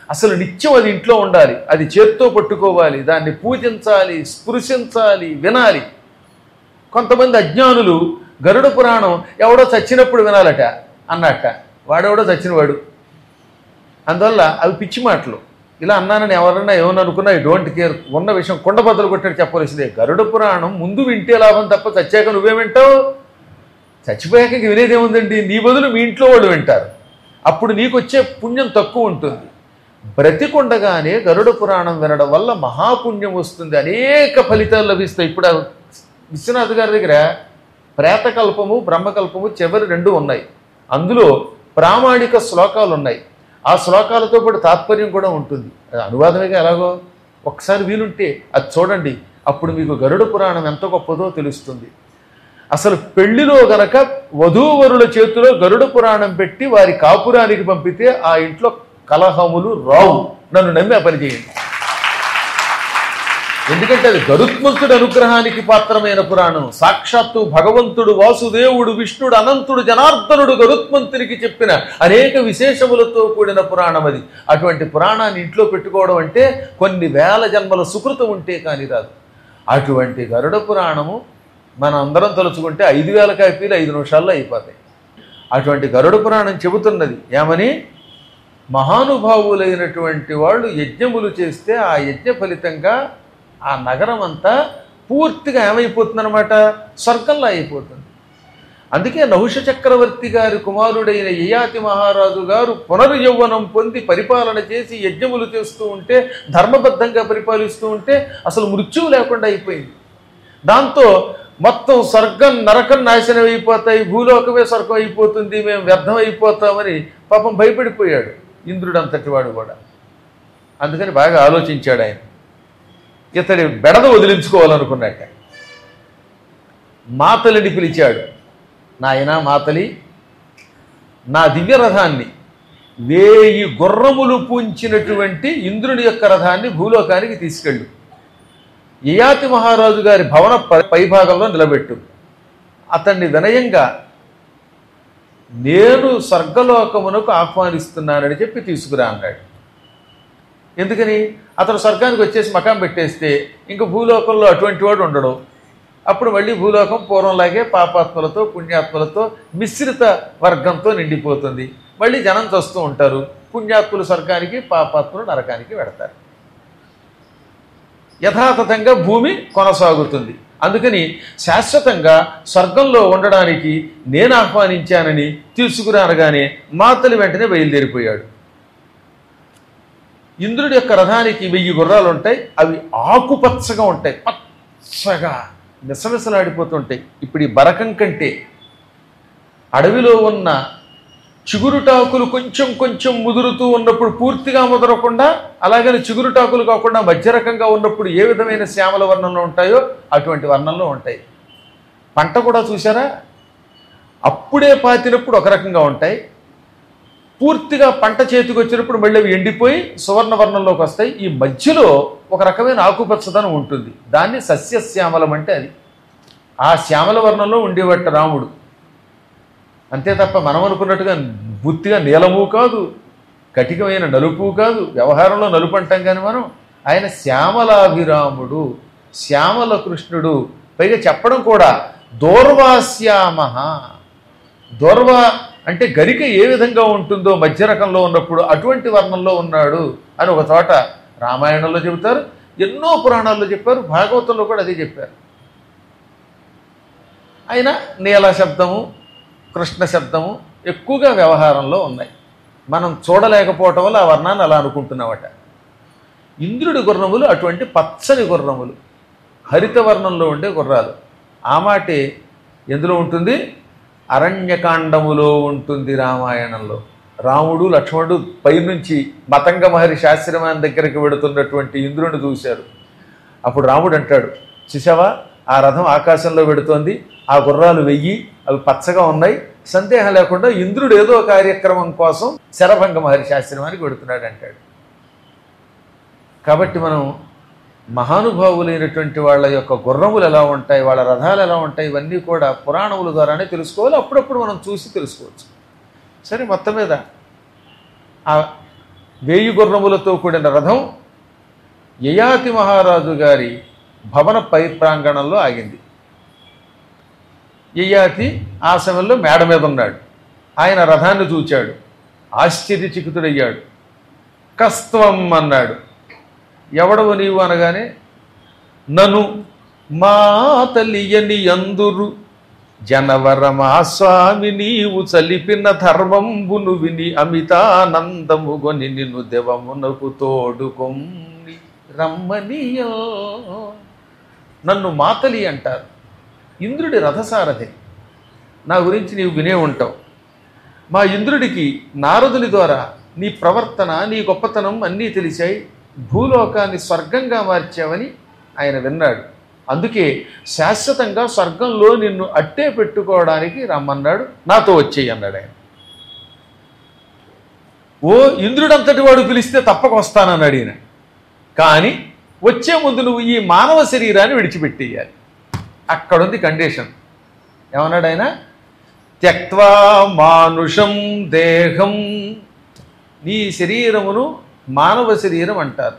అసలు నిత్యం అది ఇంట్లో ఉండాలి అది చేత్తో పట్టుకోవాలి దాన్ని పూజించాలి స్పృశించాలి వినాలి కొంతమంది అజ్ఞానులు గరుడ పురాణం ఎవడో చచ్చినప్పుడు వినాలట అన్నట్ట వాడెవడో చచ్చినవాడు అందువల్ల అవి పిచ్చి మాటలు ఇలా అన్నానని ఎవరన్నా ఏమని అనుకున్నా ఐ డోంట్ కేర్ ఉన్న విషయం కుండ బద్దలు కొట్టాడు చెప్పవలసిందే గరుడ పురాణం ముందు వింటే లాభం తప్ప చచ్చాక నువ్వే వింటావు చచ్చిపోయాక ఇంక వినేదేముందండి నీ బదులు మీ ఇంట్లో వాళ్ళు వింటారు అప్పుడు నీకు వచ్చే పుణ్యం తక్కువ ఉంటుంది బ్రతికుండగానే గరుడ పురాణం వినడం వల్ల మహాపుణ్యం వస్తుంది అనేక ఫలితాలు లభిస్తాయి ఇప్పుడు ఆ విశ్వనాథ్ గారి దగ్గర ప్రేతకల్పము బ్రహ్మకల్పము చివరి రెండు ఉన్నాయి అందులో ప్రామాణిక శ్లోకాలు ఉన్నాయి ఆ శ్లోకాలతో పాటు తాత్పర్యం కూడా ఉంటుంది అది అనువాదమేగా ఎలాగో ఒకసారి వీలుంటే అది చూడండి అప్పుడు మీకు గరుడ పురాణం ఎంత గొప్పదో తెలుస్తుంది అసలు పెళ్లిలో గనక వధూవరుల చేతిలో గరుడ పురాణం పెట్టి వారి కాపురానికి పంపితే ఆ ఇంట్లో కలహములు రావు నన్ను నమ్మి ఆ పని చేయండి ఎందుకంటే అది గరుత్మంతుడి అనుగ్రహానికి పాత్రమైన పురాణం సాక్షాత్తు భగవంతుడు వాసుదేవుడు విష్ణుడు అనంతుడు జనార్దనుడు గరుత్మంతునికి చెప్పిన అనేక విశేషములతో కూడిన పురాణం అది అటువంటి పురాణాన్ని ఇంట్లో పెట్టుకోవడం అంటే కొన్ని వేల జన్మల సుకృతం ఉంటే కాని రాదు అటువంటి గరుడ పురాణము మనం అందరం తలుచుకుంటే ఐదు వేల కాపీలు ఐదు నిమిషాల్లో అయిపోతాయి అటువంటి గరుడ పురాణం చెబుతున్నది ఏమని మహానుభావులైనటువంటి వాళ్ళు యజ్ఞములు చేస్తే ఆ యజ్ఞ ఫలితంగా ఆ నగరం అంతా పూర్తిగా ఏమైపోతుందన్నమాట స్వర్గంలో అయిపోతుంది అందుకే నహుష చక్రవర్తి గారి కుమారుడైన యయాతి మహారాజు గారు పునర్యౌవనం పొంది పరిపాలన చేసి యజ్ఞములు చేస్తూ ఉంటే ధర్మబద్ధంగా పరిపాలిస్తూ ఉంటే అసలు మృత్యువు లేకుండా అయిపోయింది దాంతో మొత్తం స్వర్గం నరకం నాశనం అయిపోతాయి భూలోకమే స్వర్గం అయిపోతుంది మేము వ్యర్థం అయిపోతామని పాపం భయపడిపోయాడు ఇంద్రుడు అంతటి వాడు కూడా అందుకని బాగా ఆలోచించాడు ఆయన ఇతడి బెడద వదిలించుకోవాలనుకున్నాక మాతలిని పిలిచాడు నాయనా మాతలి నా దివ్య రథాన్ని వేయి గుర్రములు పూంచినటువంటి ఇంద్రుని యొక్క రథాన్ని భూలోకానికి తీసుకెళ్ళు యయాతి మహారాజు గారి భవన ప- పైభాగంలో నిలబెట్టు అతన్ని వినయంగా నేను స్వర్గలోకమునకు ఆహ్వానిస్తున్నానని చెప్పి తీసుకురా అన్నాడు ఎందుకని అతను స్వర్గానికి వచ్చేసి మకాం పెట్టేస్తే ఇంక భూలోకంలో అటువంటి వాడు ఉండడు అప్పుడు మళ్ళీ భూలోకం పూర్వంలాగే పాపాత్మలతో పుణ్యాత్మలతో మిశ్రిత వర్గంతో నిండిపోతుంది మళ్ళీ జనం చస్తూ ఉంటారు పుణ్యాత్ములు స్వర్గానికి పాపాత్ములు నరకానికి వెడతారు యథాతథంగా భూమి కొనసాగుతుంది అందుకని శాశ్వతంగా స్వర్గంలో ఉండడానికి నేను ఆహ్వానించానని తీసుకురా అనగానే మాతలి వెంటనే బయలుదేరిపోయాడు ఇంద్రుడి యొక్క రథానికి వెయ్యి గుర్రాలు ఉంటాయి అవి ఆకుపచ్చగా ఉంటాయి పచ్చగా మిసమిసలాడిపోతుంటాయి ఇప్పుడు ఈ బరకం కంటే అడవిలో ఉన్న చిగురుటాకులు కొంచెం కొంచెం ముదురుతూ ఉన్నప్పుడు పూర్తిగా ముదరకుండా అలాగని చిగురుటాకులు కాకుండా మధ్య రకంగా ఉన్నప్పుడు ఏ విధమైన శ్యామల వర్ణంలో ఉంటాయో అటువంటి వర్ణంలో ఉంటాయి పంట కూడా చూసారా అప్పుడే పాతినప్పుడు ఒక రకంగా ఉంటాయి పూర్తిగా పంట చేతికి వచ్చినప్పుడు మళ్ళీ అవి ఎండిపోయి సువర్ణ వర్ణంలోకి వస్తాయి ఈ మధ్యలో ఒక రకమైన ఆకుపచ్చదనం ఉంటుంది దాన్ని సస్యశ్యామలం అంటే అది ఆ శ్యామల వర్ణంలో ఉండేవట్ట రాముడు అంతే తప్ప మనం అనుకున్నట్టుగా బుత్తిగా నీలము కాదు కటికమైన నలుపు కాదు వ్యవహారంలో నలుపు అంటాం కానీ మనం ఆయన శ్యామలాభిరాముడు శ్యామల కృష్ణుడు పైగా చెప్పడం కూడా దూర్వాశ్యామ దూర్వా అంటే గరిక ఏ విధంగా ఉంటుందో మధ్య రకంలో ఉన్నప్పుడు అటువంటి వర్ణంలో ఉన్నాడు అని ఒక చోట రామాయణంలో చెబుతారు ఎన్నో పురాణాల్లో చెప్పారు భాగవతంలో కూడా అదే చెప్పారు అయినా నీల శబ్దము కృష్ణ శబ్దము ఎక్కువగా వ్యవహారంలో ఉన్నాయి మనం చూడలేకపోవటం వల్ల ఆ వర్ణాన్ని అలా అనుకుంటున్నామట ఇంద్రుడి గుర్రములు అటువంటి పచ్చని గుర్రములు హరిత వర్ణంలో ఉండే గుర్రాలు ఆ మాటే ఎందులో ఉంటుంది అరణ్యకాండములో ఉంటుంది రామాయణంలో రాముడు లక్ష్మణుడు పైనుంచి మతంగ మహర్షి ఆశ్రమాన్ని దగ్గరికి వెడుతున్నటువంటి ఇంద్రుని చూశారు అప్పుడు రాముడు అంటాడు చూసావా ఆ రథం ఆకాశంలో వెడుతోంది ఆ గుర్రాలు వెయ్యి అవి పచ్చగా ఉన్నాయి సందేహం లేకుండా ఇంద్రుడు ఏదో కార్యక్రమం కోసం శరభంగ మహర్షి ఆశ్రమానికి వెడుతున్నాడు అంటాడు కాబట్టి మనం మహానుభావులైనటువంటి వాళ్ళ యొక్క గుర్రములు ఎలా ఉంటాయి వాళ్ళ రథాలు ఎలా ఉంటాయి ఇవన్నీ కూడా పురాణముల ద్వారానే తెలుసుకోవాలి అప్పుడప్పుడు మనం చూసి తెలుసుకోవచ్చు సరే మొత్తం మీద ఆ వేయి గుర్రములతో కూడిన రథం యయాతి మహారాజు గారి భవన పై ప్రాంగణంలో ఆగింది యయాతి ఆ సమయంలో మేడ మీద ఉన్నాడు ఆయన రథాన్ని చూచాడు ఆశ్చర్యచికితుడయ్యాడు కస్త్వం అన్నాడు ఎవడవు నీవు అనగానే నను మా తల్లియని అందురు జనవరమా స్వామి నీవు చలిపిన ధర్మంబును విని అమితానందము గొని నిన్ను దేవమునకు తోడుకొమ్మి రమ్మనియో నన్ను మాతలి అంటారు ఇంద్రుడి రథసారథి నా గురించి నీవు వినే ఉంటావు మా ఇంద్రుడికి నారదుని ద్వారా నీ ప్రవర్తన నీ గొప్పతనం అన్నీ తెలిసాయి భూలోకాన్ని స్వర్గంగా మార్చావని ఆయన విన్నాడు అందుకే శాశ్వతంగా స్వర్గంలో నిన్ను అట్టే పెట్టుకోవడానికి రమ్మన్నాడు నాతో వచ్చేయి అన్నాడు ఆయన ఓ ఇంద్రుడంతటి వాడు పిలిస్తే తప్పక వస్తానన్నాడు ఈయన కానీ వచ్చే ముందు నువ్వు ఈ మానవ శరీరాన్ని విడిచిపెట్టేయాలి అక్కడుంది కండిషన్ ఏమన్నాడు ఆయన త్యక్వా మానుషం దేహం నీ శరీరమును మానవ శరీరం అంటారు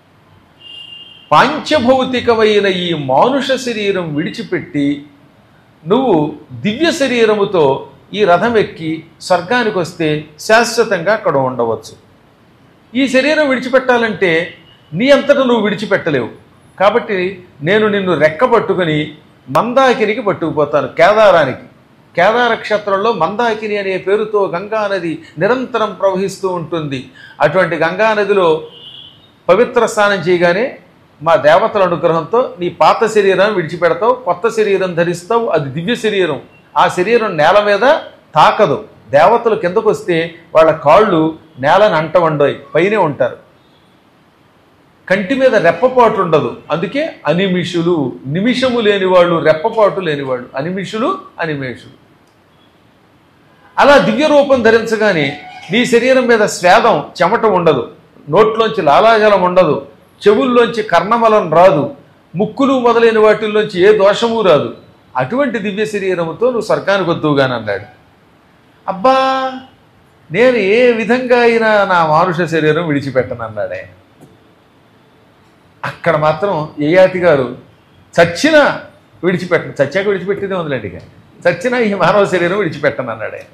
పాంచభౌతికమైన ఈ మానుష శరీరం విడిచిపెట్టి నువ్వు దివ్య శరీరముతో ఈ రథం ఎక్కి స్వర్గానికి వస్తే శాశ్వతంగా అక్కడ ఉండవచ్చు ఈ శరీరం విడిచిపెట్టాలంటే నీ అంతటా నువ్వు విడిచిపెట్టలేవు కాబట్టి నేను నిన్ను రెక్క పట్టుకుని మందాకినికి పట్టుకుపోతాను కేదారానికి కేదార క్షేత్రంలో మందాకిని అనే పేరుతో గంగా నది నిరంతరం ప్రవహిస్తూ ఉంటుంది అటువంటి గంగా నదిలో పవిత్ర స్నానం చేయగానే మా దేవతల అనుగ్రహంతో నీ పాత శరీరాన్ని విడిచిపెడతావు కొత్త శరీరం ధరిస్తావు అది దివ్య శరీరం ఆ శరీరం నేల మీద తాకదు దేవతలు కిందకు వస్తే వాళ్ళ కాళ్ళు నేలని అంటవండోయ్ పైనే ఉంటారు కంటి మీద రెప్పపాటు ఉండదు అందుకే అనిమిషులు నిమిషము లేనివాళ్ళు రెప్పపాటు లేనివాళ్ళు అనిమిషులు అనిమేషులు అలా దివ్య రూపం ధరించగానే నీ శరీరం మీద స్వేదం చెమట ఉండదు నోట్లోంచి లాలాజలం ఉండదు చెవుల్లోంచి కర్ణమలం రాదు ముక్కులు మొదలైన వాటిల్లోంచి ఏ దోషము రాదు అటువంటి దివ్య శరీరముతో నువ్వు స్వర్గానికి వద్దువుగాని అన్నాడు అబ్బా నేను ఏ విధంగా అయినా నా మానుష శరీరం విడిచిపెట్టను అన్నాడు ఆయన అక్కడ మాత్రం యయాతి గారు చచ్చినా విడిచిపెట్టను చచ్చాక విడిచిపెట్టేదే ఉందిలేండి ఇక చచ్చినా ఈ మానవ శరీరం విడిచిపెట్టను అన్నాడు ఆయన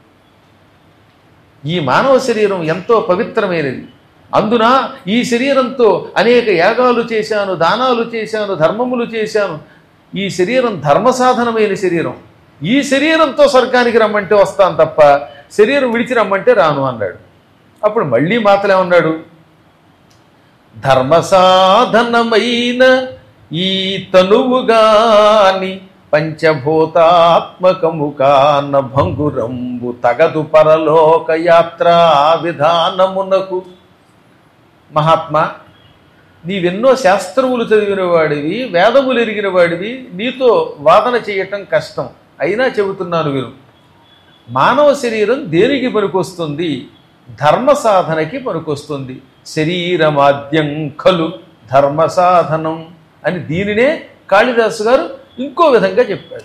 ఈ మానవ శరీరం ఎంతో పవిత్రమైనది అందున ఈ శరీరంతో అనేక యాగాలు చేశాను దానాలు చేశాను ధర్మములు చేశాను ఈ శరీరం ధర్మ సాధనమైన శరీరం ఈ శరీరంతో స్వర్గానికి రమ్మంటే వస్తాను తప్ప శరీరం విడిచి రమ్మంటే రాను అన్నాడు అప్పుడు మళ్ళీ మాతలేమన్నాడు ధర్మ సాధనమైన ఈ తనువుగాని పంచభూతాత్మకము కాన భంగురంబు తగదు పరలోక యాత్రా విధానమునకు మహాత్మా నీవెన్నో శాస్త్రములు చదివిన వాడివి వేదములు ఎరిగిన వాడివి నీతో వాదన చేయటం కష్టం అయినా చెబుతున్నాను విను మానవ శరీరం దేనికి పనికొస్తుంది ధర్మ సాధనకి పనికొస్తుంది శరీరమాద్యం ఖలు ధర్మ సాధనం అని దీనినే కాళిదాసు గారు ఇంకో విధంగా చెప్పాడు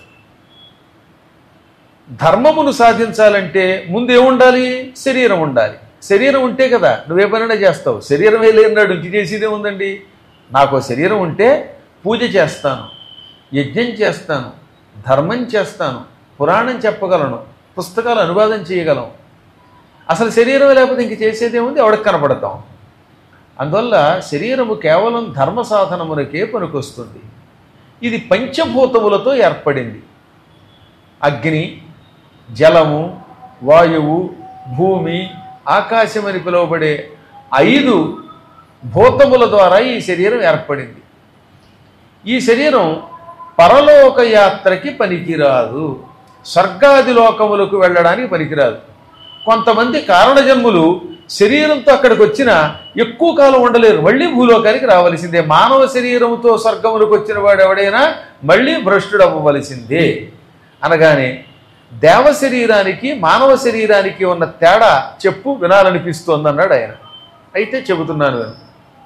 ధర్మమును సాధించాలంటే ముందు ఏముండాలి శరీరం ఉండాలి శరీరం ఉంటే కదా నువ్వే పనైనా చేస్తావు శరీరమే లేనాడు ఇంక చేసేదే ఉందండి నాకు శరీరం ఉంటే పూజ చేస్తాను యజ్ఞం చేస్తాను ధర్మం చేస్తాను పురాణం చెప్పగలను పుస్తకాలు అనువాదం చేయగలం అసలు శరీరం లేకపోతే ఇంక చేసేదేముంది ఎవడికి కనపడతాం అందువల్ల శరీరము కేవలం ధర్మ సాధనమునకే పనికొస్తుంది ఇది పంచభూతములతో ఏర్పడింది అగ్ని జలము వాయువు భూమి ఆకాశం అని పిలువబడే ఐదు భూతముల ద్వారా ఈ శరీరం ఏర్పడింది ఈ శరీరం పరలోక యాత్రకి పనికిరాదు స్వర్గాది లోకములకు వెళ్ళడానికి పనికిరాదు కొంతమంది కారణజన్ములు శరీరంతో అక్కడికి వచ్చిన ఎక్కువ కాలం ఉండలేరు మళ్ళీ భూలోకానికి రావలసిందే మానవ శరీరంతో స్వర్గములకు వచ్చిన వాడు ఎవడైనా మళ్ళీ భ్రష్టుడు అవ్వవలసిందే అనగానే దేవ శరీరానికి మానవ శరీరానికి ఉన్న తేడా చెప్పు వినాలనిపిస్తోంది అన్నాడు ఆయన అయితే చెబుతున్నాను నేను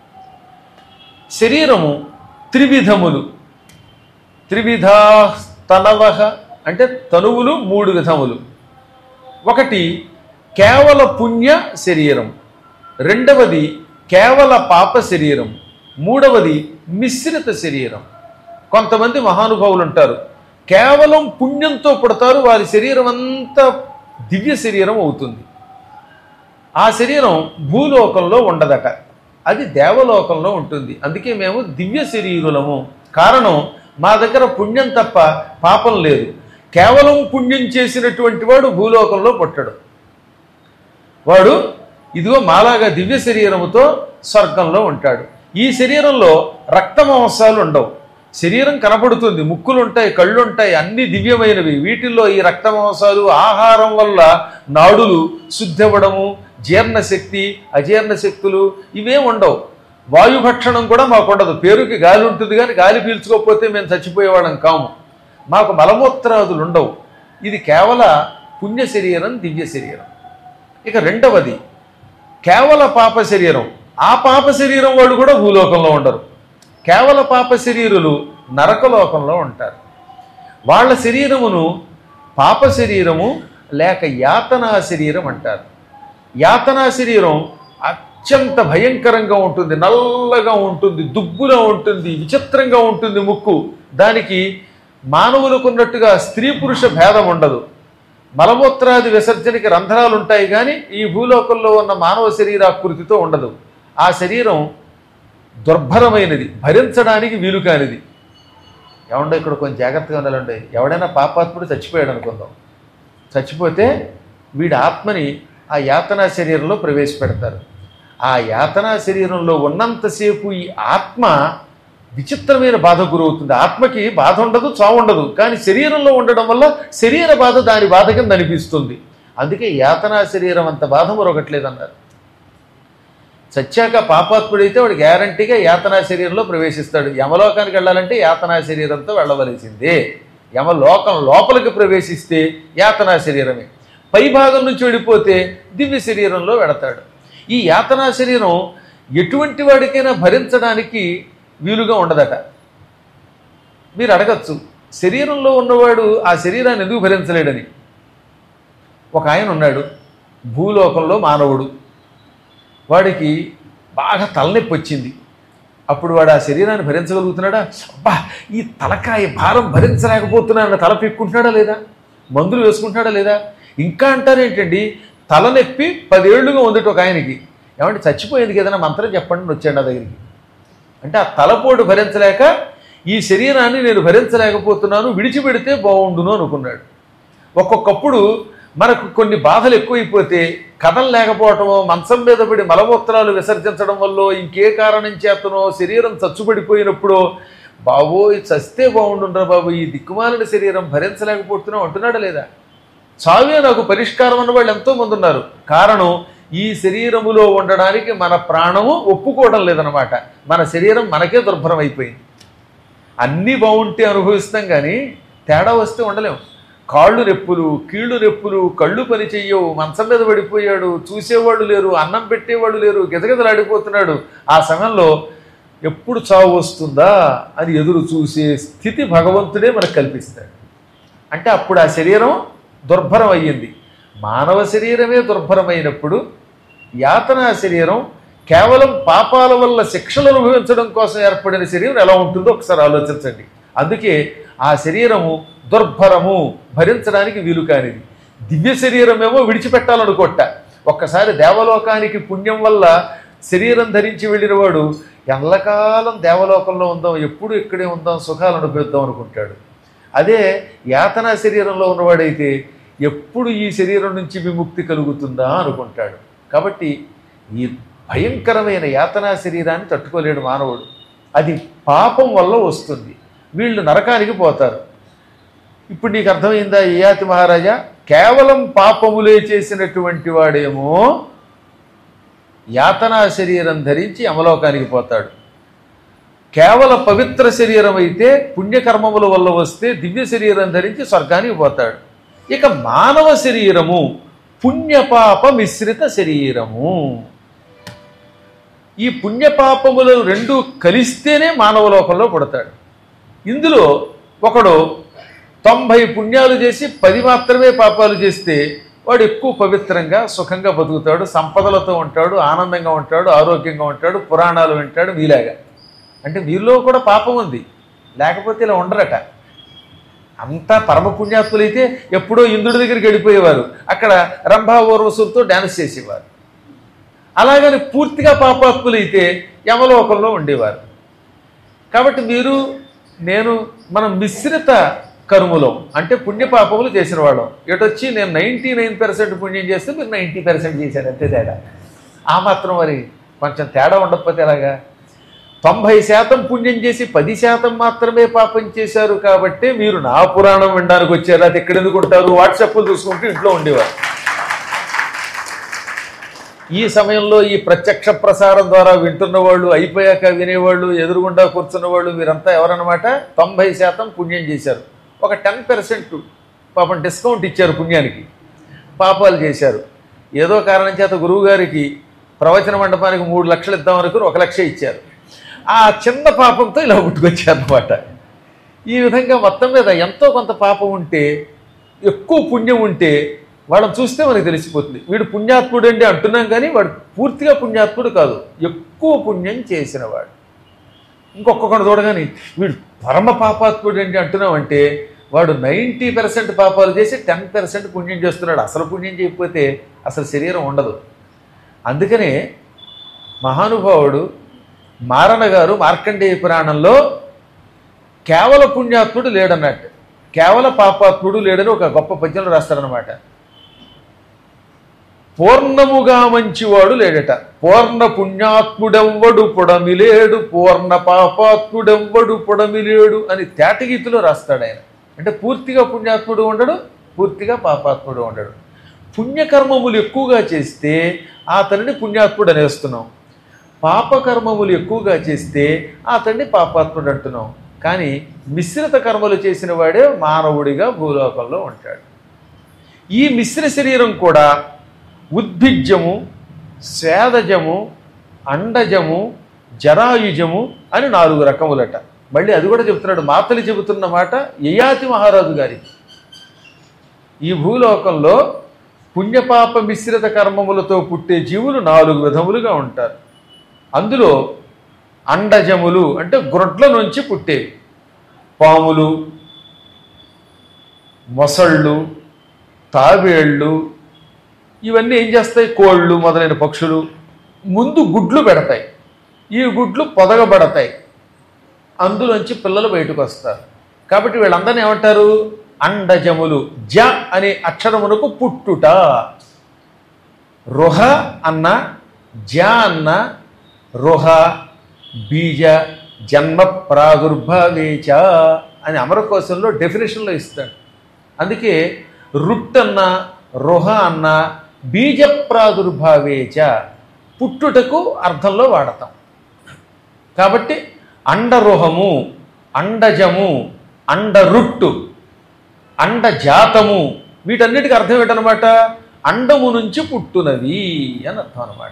శరీరము త్రివిధములు త్రివిధా తనవహ అంటే తనువులు మూడు విధములు ఒకటి కేవల పుణ్య శరీరం రెండవది కేవల పాప శరీరం మూడవది మిశ్రిత శరీరం కొంతమంది మహానుభావులు ఉంటారు కేవలం పుణ్యంతో పుడతారు వారి శరీరం అంతా దివ్య శరీరం అవుతుంది ఆ శరీరం భూలోకంలో ఉండదట అది దేవలోకంలో ఉంటుంది అందుకే మేము దివ్య శరీరులము కారణం మా దగ్గర పుణ్యం తప్ప పాపం లేదు కేవలం పుణ్యం చేసినటువంటి వాడు భూలోకంలో పుట్టడు వాడు ఇదిగో మాలాగా దివ్య శరీరముతో స్వర్గంలో ఉంటాడు ఈ శరీరంలో రక్త మాంసాలు ఉండవు శరీరం కనపడుతుంది ముక్కులు ఉంటాయి కళ్ళు ఉంటాయి అన్ని దివ్యమైనవి వీటిల్లో ఈ రక్త మాంసాలు ఆహారం వల్ల నాడులు శుద్ధవ్వడము జీర్ణశక్తి అజీర్ణ శక్తులు ఇవేం ఉండవు వాయుభక్షణం కూడా మాకు ఉండదు పేరుకి గాలి ఉంటుంది కానీ గాలి పీల్చుకోకపోతే మేము చచ్చిపోయేవాళ్ళం కాము మాకు మలమూత్రాదులు ఉండవు ఇది కేవల పుణ్య శరీరం దివ్య శరీరం ఇక రెండవది కేవల పాప శరీరం ఆ పాప శరీరం వాళ్ళు కూడా భూలోకంలో ఉండరు కేవల పాప శరీరులు నరకలోకంలో ఉంటారు వాళ్ళ శరీరమును పాప శరీరము లేక యాతనా శరీరం అంటారు యాతనా శరీరం అత్యంత భయంకరంగా ఉంటుంది నల్లగా ఉంటుంది దుబ్బుగా ఉంటుంది విచిత్రంగా ఉంటుంది ముక్కు దానికి మానవులకు ఉన్నట్టుగా స్త్రీ పురుష భేదం ఉండదు మలమూత్రాది విసర్జనకి రంధ్రాలు ఉంటాయి కానీ ఈ భూలోకంలో ఉన్న మానవ శరీరాకృతితో ఉండదు ఆ శరీరం దుర్భరమైనది భరించడానికి వీలు కానిది ఏమండో ఇక్కడ కొంచెం జాగ్రత్తగా ఉండాలండి ఎవడైనా పాపాత్ముడు చచ్చిపోయాడు అనుకుందాం చచ్చిపోతే వీడి ఆత్మని ఆ యాతనా శరీరంలో ప్రవేశపెడతారు ఆ యాతనా శరీరంలో ఉన్నంతసేపు ఈ ఆత్మ విచిత్రమైన బాధ గురవుతుంది ఆత్మకి బాధ ఉండదు చావు ఉండదు కానీ శరీరంలో ఉండడం వల్ల శరీర బాధ దాని బాధ కింద అనిపిస్తుంది అందుకే యాతనా శరీరం అంత బాధ మరొకట్లేదన్నారు సత్యాక పాపాత్ముడైతే వాడు గ్యారంటీగా యాతనా శరీరంలో ప్రవేశిస్తాడు యమలోకానికి వెళ్ళాలంటే యాతనా శరీరంతో వెళ్ళవలసిందే యమలోకం లోపలికి ప్రవేశిస్తే యాతనా శరీరమే పై భాగం నుంచి వెళ్ళిపోతే దివ్య శరీరంలో వెడతాడు ఈ యాతనా శరీరం ఎటువంటి వాడికైనా భరించడానికి వీలుగా ఉండదట మీరు అడగచ్చు శరీరంలో ఉన్నవాడు ఆ శరీరాన్ని ఎందుకు భరించలేడని ఒక ఆయన ఉన్నాడు భూలోకంలో మానవుడు వాడికి బాగా తలనొప్పి వచ్చింది అప్పుడు వాడు ఆ శరీరాన్ని భరించగలుగుతున్నాడా అబ్బా ఈ తలకాయ భారం భరించలేకపోతున్నాడని తల పిక్కుంటున్నాడా లేదా మందులు వేసుకుంటున్నాడా లేదా ఇంకా అంటారేంటండి తలనొప్పి పదేళ్లుగా ఉందిట ఒక ఆయనకి ఏమంటే చచ్చిపోయేందుకు ఏదైనా మంత్రం చెప్పండి అని వచ్చాడు నా దగ్గరికి అంటే ఆ తలపోటు భరించలేక ఈ శరీరాన్ని నేను భరించలేకపోతున్నాను విడిచిపెడితే బాగుండును అనుకున్నాడు ఒక్కొక్కప్పుడు మనకు కొన్ని బాధలు ఎక్కువైపోతే కథలు లేకపోవటమో మంచం మీద పడి మలమూత్రాలు విసర్జించడం వల్ల ఇంకే కారణం చేతనో శరీరం చచ్చుబడిపోయినప్పుడో బాబోయ్ చస్తే బాగుండుండ్రా బాబు ఈ దిక్కుమాలిన శరీరం భరించలేకపోతున్నాం అంటున్నాడా లేదా చావే నాకు పరిష్కారం అన్న వాళ్ళు ఎంతో మంది ఉన్నారు కారణం ఈ శరీరములో ఉండడానికి మన ప్రాణము ఒప్పుకోవడం లేదనమాట మన శరీరం మనకే దుర్భరం అయిపోయింది అన్నీ బాగుంటే అనుభవిస్తాం కానీ తేడా వస్తే ఉండలేము కాళ్ళు రెప్పులు కీళ్ళు రెప్పులు కళ్ళు పని చెయ్యవు మంచం మీద పడిపోయాడు చూసేవాళ్ళు లేరు అన్నం పెట్టేవాళ్ళు లేరు గిజగిజలాడిపోతున్నాడు ఆ సమయంలో ఎప్పుడు చావు వస్తుందా అని ఎదురు చూసే స్థితి భగవంతుడే మనకు కల్పిస్తాడు అంటే అప్పుడు ఆ శరీరం దుర్భరం అయ్యింది మానవ శరీరమే దుర్భరమైనప్పుడు యాతనా శరీరం కేవలం పాపాల వల్ల శిక్షలు అనుభవించడం కోసం ఏర్పడిన శరీరం ఎలా ఉంటుందో ఒకసారి ఆలోచించండి అందుకే ఆ శరీరము దుర్భరము భరించడానికి వీలు కానిది దివ్య శరీరమేమో విడిచిపెట్టాలనుకోట ఒక్కసారి దేవలోకానికి పుణ్యం వల్ల శరీరం ధరించి వెళ్ళిన వాడు ఎల్లకాలం దేవలోకంలో ఉందాం ఎప్పుడు ఇక్కడే ఉందాం సుఖాలు అనుభవిద్దాం అనుకుంటాడు అదే యాతనా శరీరంలో ఉన్నవాడైతే ఎప్పుడు ఈ శరీరం నుంచి విముక్తి కలుగుతుందా అనుకుంటాడు కాబట్టి ఈ భయంకరమైన యాతనా శరీరాన్ని తట్టుకోలేడు మానవుడు అది పాపం వల్ల వస్తుంది వీళ్ళు నరకానికి పోతారు ఇప్పుడు నీకు అర్థమైందా యయాతి మహారాజా కేవలం పాపములే చేసినటువంటి వాడేమో యాతనా శరీరం ధరించి అమలోకానికి పోతాడు కేవల పవిత్ర శరీరం అయితే పుణ్యకర్మముల వల్ల వస్తే దివ్య శరీరం ధరించి స్వర్గానికి పోతాడు ఇక మానవ శరీరము పుణ్యపాప మిశ్రిత శరీరము ఈ పుణ్యపాపములు రెండు కలిస్తేనే మానవ లోకంలో పుడతాడు ఇందులో ఒకడు తొంభై పుణ్యాలు చేసి పది మాత్రమే పాపాలు చేస్తే వాడు ఎక్కువ పవిత్రంగా సుఖంగా బతుకుతాడు సంపదలతో ఉంటాడు ఆనందంగా ఉంటాడు ఆరోగ్యంగా ఉంటాడు పురాణాలు వింటాడు మీలాగా అంటే మీలో కూడా పాపం ఉంది లేకపోతే ఇలా ఉండరట అంతా పరమ పుణ్యాత్ములైతే ఎప్పుడో ఇంద్రుడి దగ్గరికి వెళ్ళిపోయేవారు అక్కడ రంభా ఊర్వశులతో డ్యాన్స్ చేసేవారు అలాగని పూర్తిగా పాపాత్ములైతే యమలోకంలో ఉండేవారు కాబట్టి మీరు నేను మనం మిశ్రిత కర్ములం అంటే పుణ్యపాపములు చేసిన వాళ్ళం ఎటొచ్చి నేను నైంటీ నైన్ పర్సెంట్ పుణ్యం చేస్తే మీరు నైంటీ పర్సెంట్ చేశారు అంతే తేడా ఆ మాత్రం మరి కొంచెం తేడా ఉండకపోతే ఎలాగా తొంభై శాతం పుణ్యం చేసి పది శాతం మాత్రమే పాపం చేశారు కాబట్టి మీరు నా పురాణం వినడానికి వచ్చారు అది ఎక్కడ ఎందుకు ఉంటారు వాట్సాప్లు చూసుకుంటూ ఇంట్లో ఉండేవారు ఈ సమయంలో ఈ ప్రత్యక్ష ప్రసారం ద్వారా వింటున్న వాళ్ళు అయిపోయాక వినేవాళ్ళు ఎదురుగుండా కూర్చున్న వాళ్ళు వీరంతా ఎవరన్నమాట తొంభై శాతం పుణ్యం చేశారు ఒక టెన్ పర్సెంట్ పాపం డిస్కౌంట్ ఇచ్చారు పుణ్యానికి పాపాలు చేశారు ఏదో కారణం చేత గురువు గారికి ప్రవచన మండపానికి మూడు లక్షలు ఇద్దాం అనుకుని ఒక లక్ష ఇచ్చారు ఆ చిన్న పాపంతో ఇలా పుట్టుకొచ్చారు అనమాట ఈ విధంగా మొత్తం మీద ఎంతో కొంత పాపం ఉంటే ఎక్కువ పుణ్యం ఉంటే వాళ్ళని చూస్తే మనకు తెలిసిపోతుంది వీడు పుణ్యాత్ముడు అండి అంటున్నాం కానీ వాడు పూర్తిగా పుణ్యాత్ముడు కాదు ఎక్కువ పుణ్యం చేసినవాడు ఇంకొకటి చూడగాని వీడు పరమ పాపాత్ముడు అండి అంటున్నాం అంటే వాడు నైంటీ పర్సెంట్ పాపాలు చేసి టెన్ పర్సెంట్ పుణ్యం చేస్తున్నాడు అసలు పుణ్యం చేయకపోతే అసలు శరీరం ఉండదు అందుకనే మహానుభావుడు మారణ గారు మార్కండేయ పురాణంలో కేవల పుణ్యాత్ముడు లేడన్నట్టు కేవల పాపాత్ముడు లేడని ఒక గొప్ప పద్యంలో రాస్తారనమాట పూర్ణముగా మంచివాడు లేడట పూర్ణ పుణ్యాత్ముడెవ్వడు పొడమిలేడు పూర్ణ పాపాత్ముడెవ్వడు పొడమిలేడు అని తేటగీతిలో రాస్తాడు ఆయన అంటే పూర్తిగా పుణ్యాత్ముడు ఉండడు పూర్తిగా పాపాత్ముడు ఉండడు పుణ్యకర్మములు ఎక్కువగా చేస్తే అతనిని పుణ్యాత్ముడు అనేస్తున్నాం పాపకర్మములు ఎక్కువగా చేస్తే అతన్ని పాపాత్ముడు అంటున్నాం కానీ మిశ్రిత కర్మలు చేసిన వాడే మానవుడిగా భూలోకంలో ఉంటాడు ఈ మిశ్ర శరీరం కూడా ఉద్భిజ్యము స్వేదజము అండజము జరాయుజము అని నాలుగు రకములట మళ్ళీ అది కూడా చెబుతున్నాడు మాతలు చెబుతున్న మాట యయాతి మహారాజు గారికి ఈ భూలోకంలో పుణ్యపాప మిశ్రిత కర్మములతో పుట్టే జీవులు నాలుగు విధములుగా ఉంటారు అందులో అండజములు అంటే గ్రొడ్ల నుంచి పుట్టేవి పాములు మొసళ్ళు తాబేళ్ళు ఇవన్నీ ఏం చేస్తాయి కోళ్ళు మొదలైన పక్షులు ముందు గుడ్లు పెడతాయి ఈ గుడ్లు పొదగబడతాయి అందులోంచి పిల్లలు బయటకు వస్తారు కాబట్టి వీళ్ళందరినీ ఏమంటారు అండజములు జ అనే అక్షరమునకు పుట్టుట రుహ అన్న జ అన్న రుహ బీజ జన్మ ప్రాదుర్భవేచ అని అమరకోశంలో డెఫినేషన్లో ఇస్తాడు అందుకే రుట్ అన్న రుహ అన్న బీజ ప్రాదుర్భావేచ పుట్టుటకు అర్థంలో వాడతాం కాబట్టి అండరుహము అండజము అండరుట్టు అండజాతము వీటన్నిటికి అర్థం ఏంటనమాట అండము నుంచి పుట్టునవి అని అర్థం అనమాట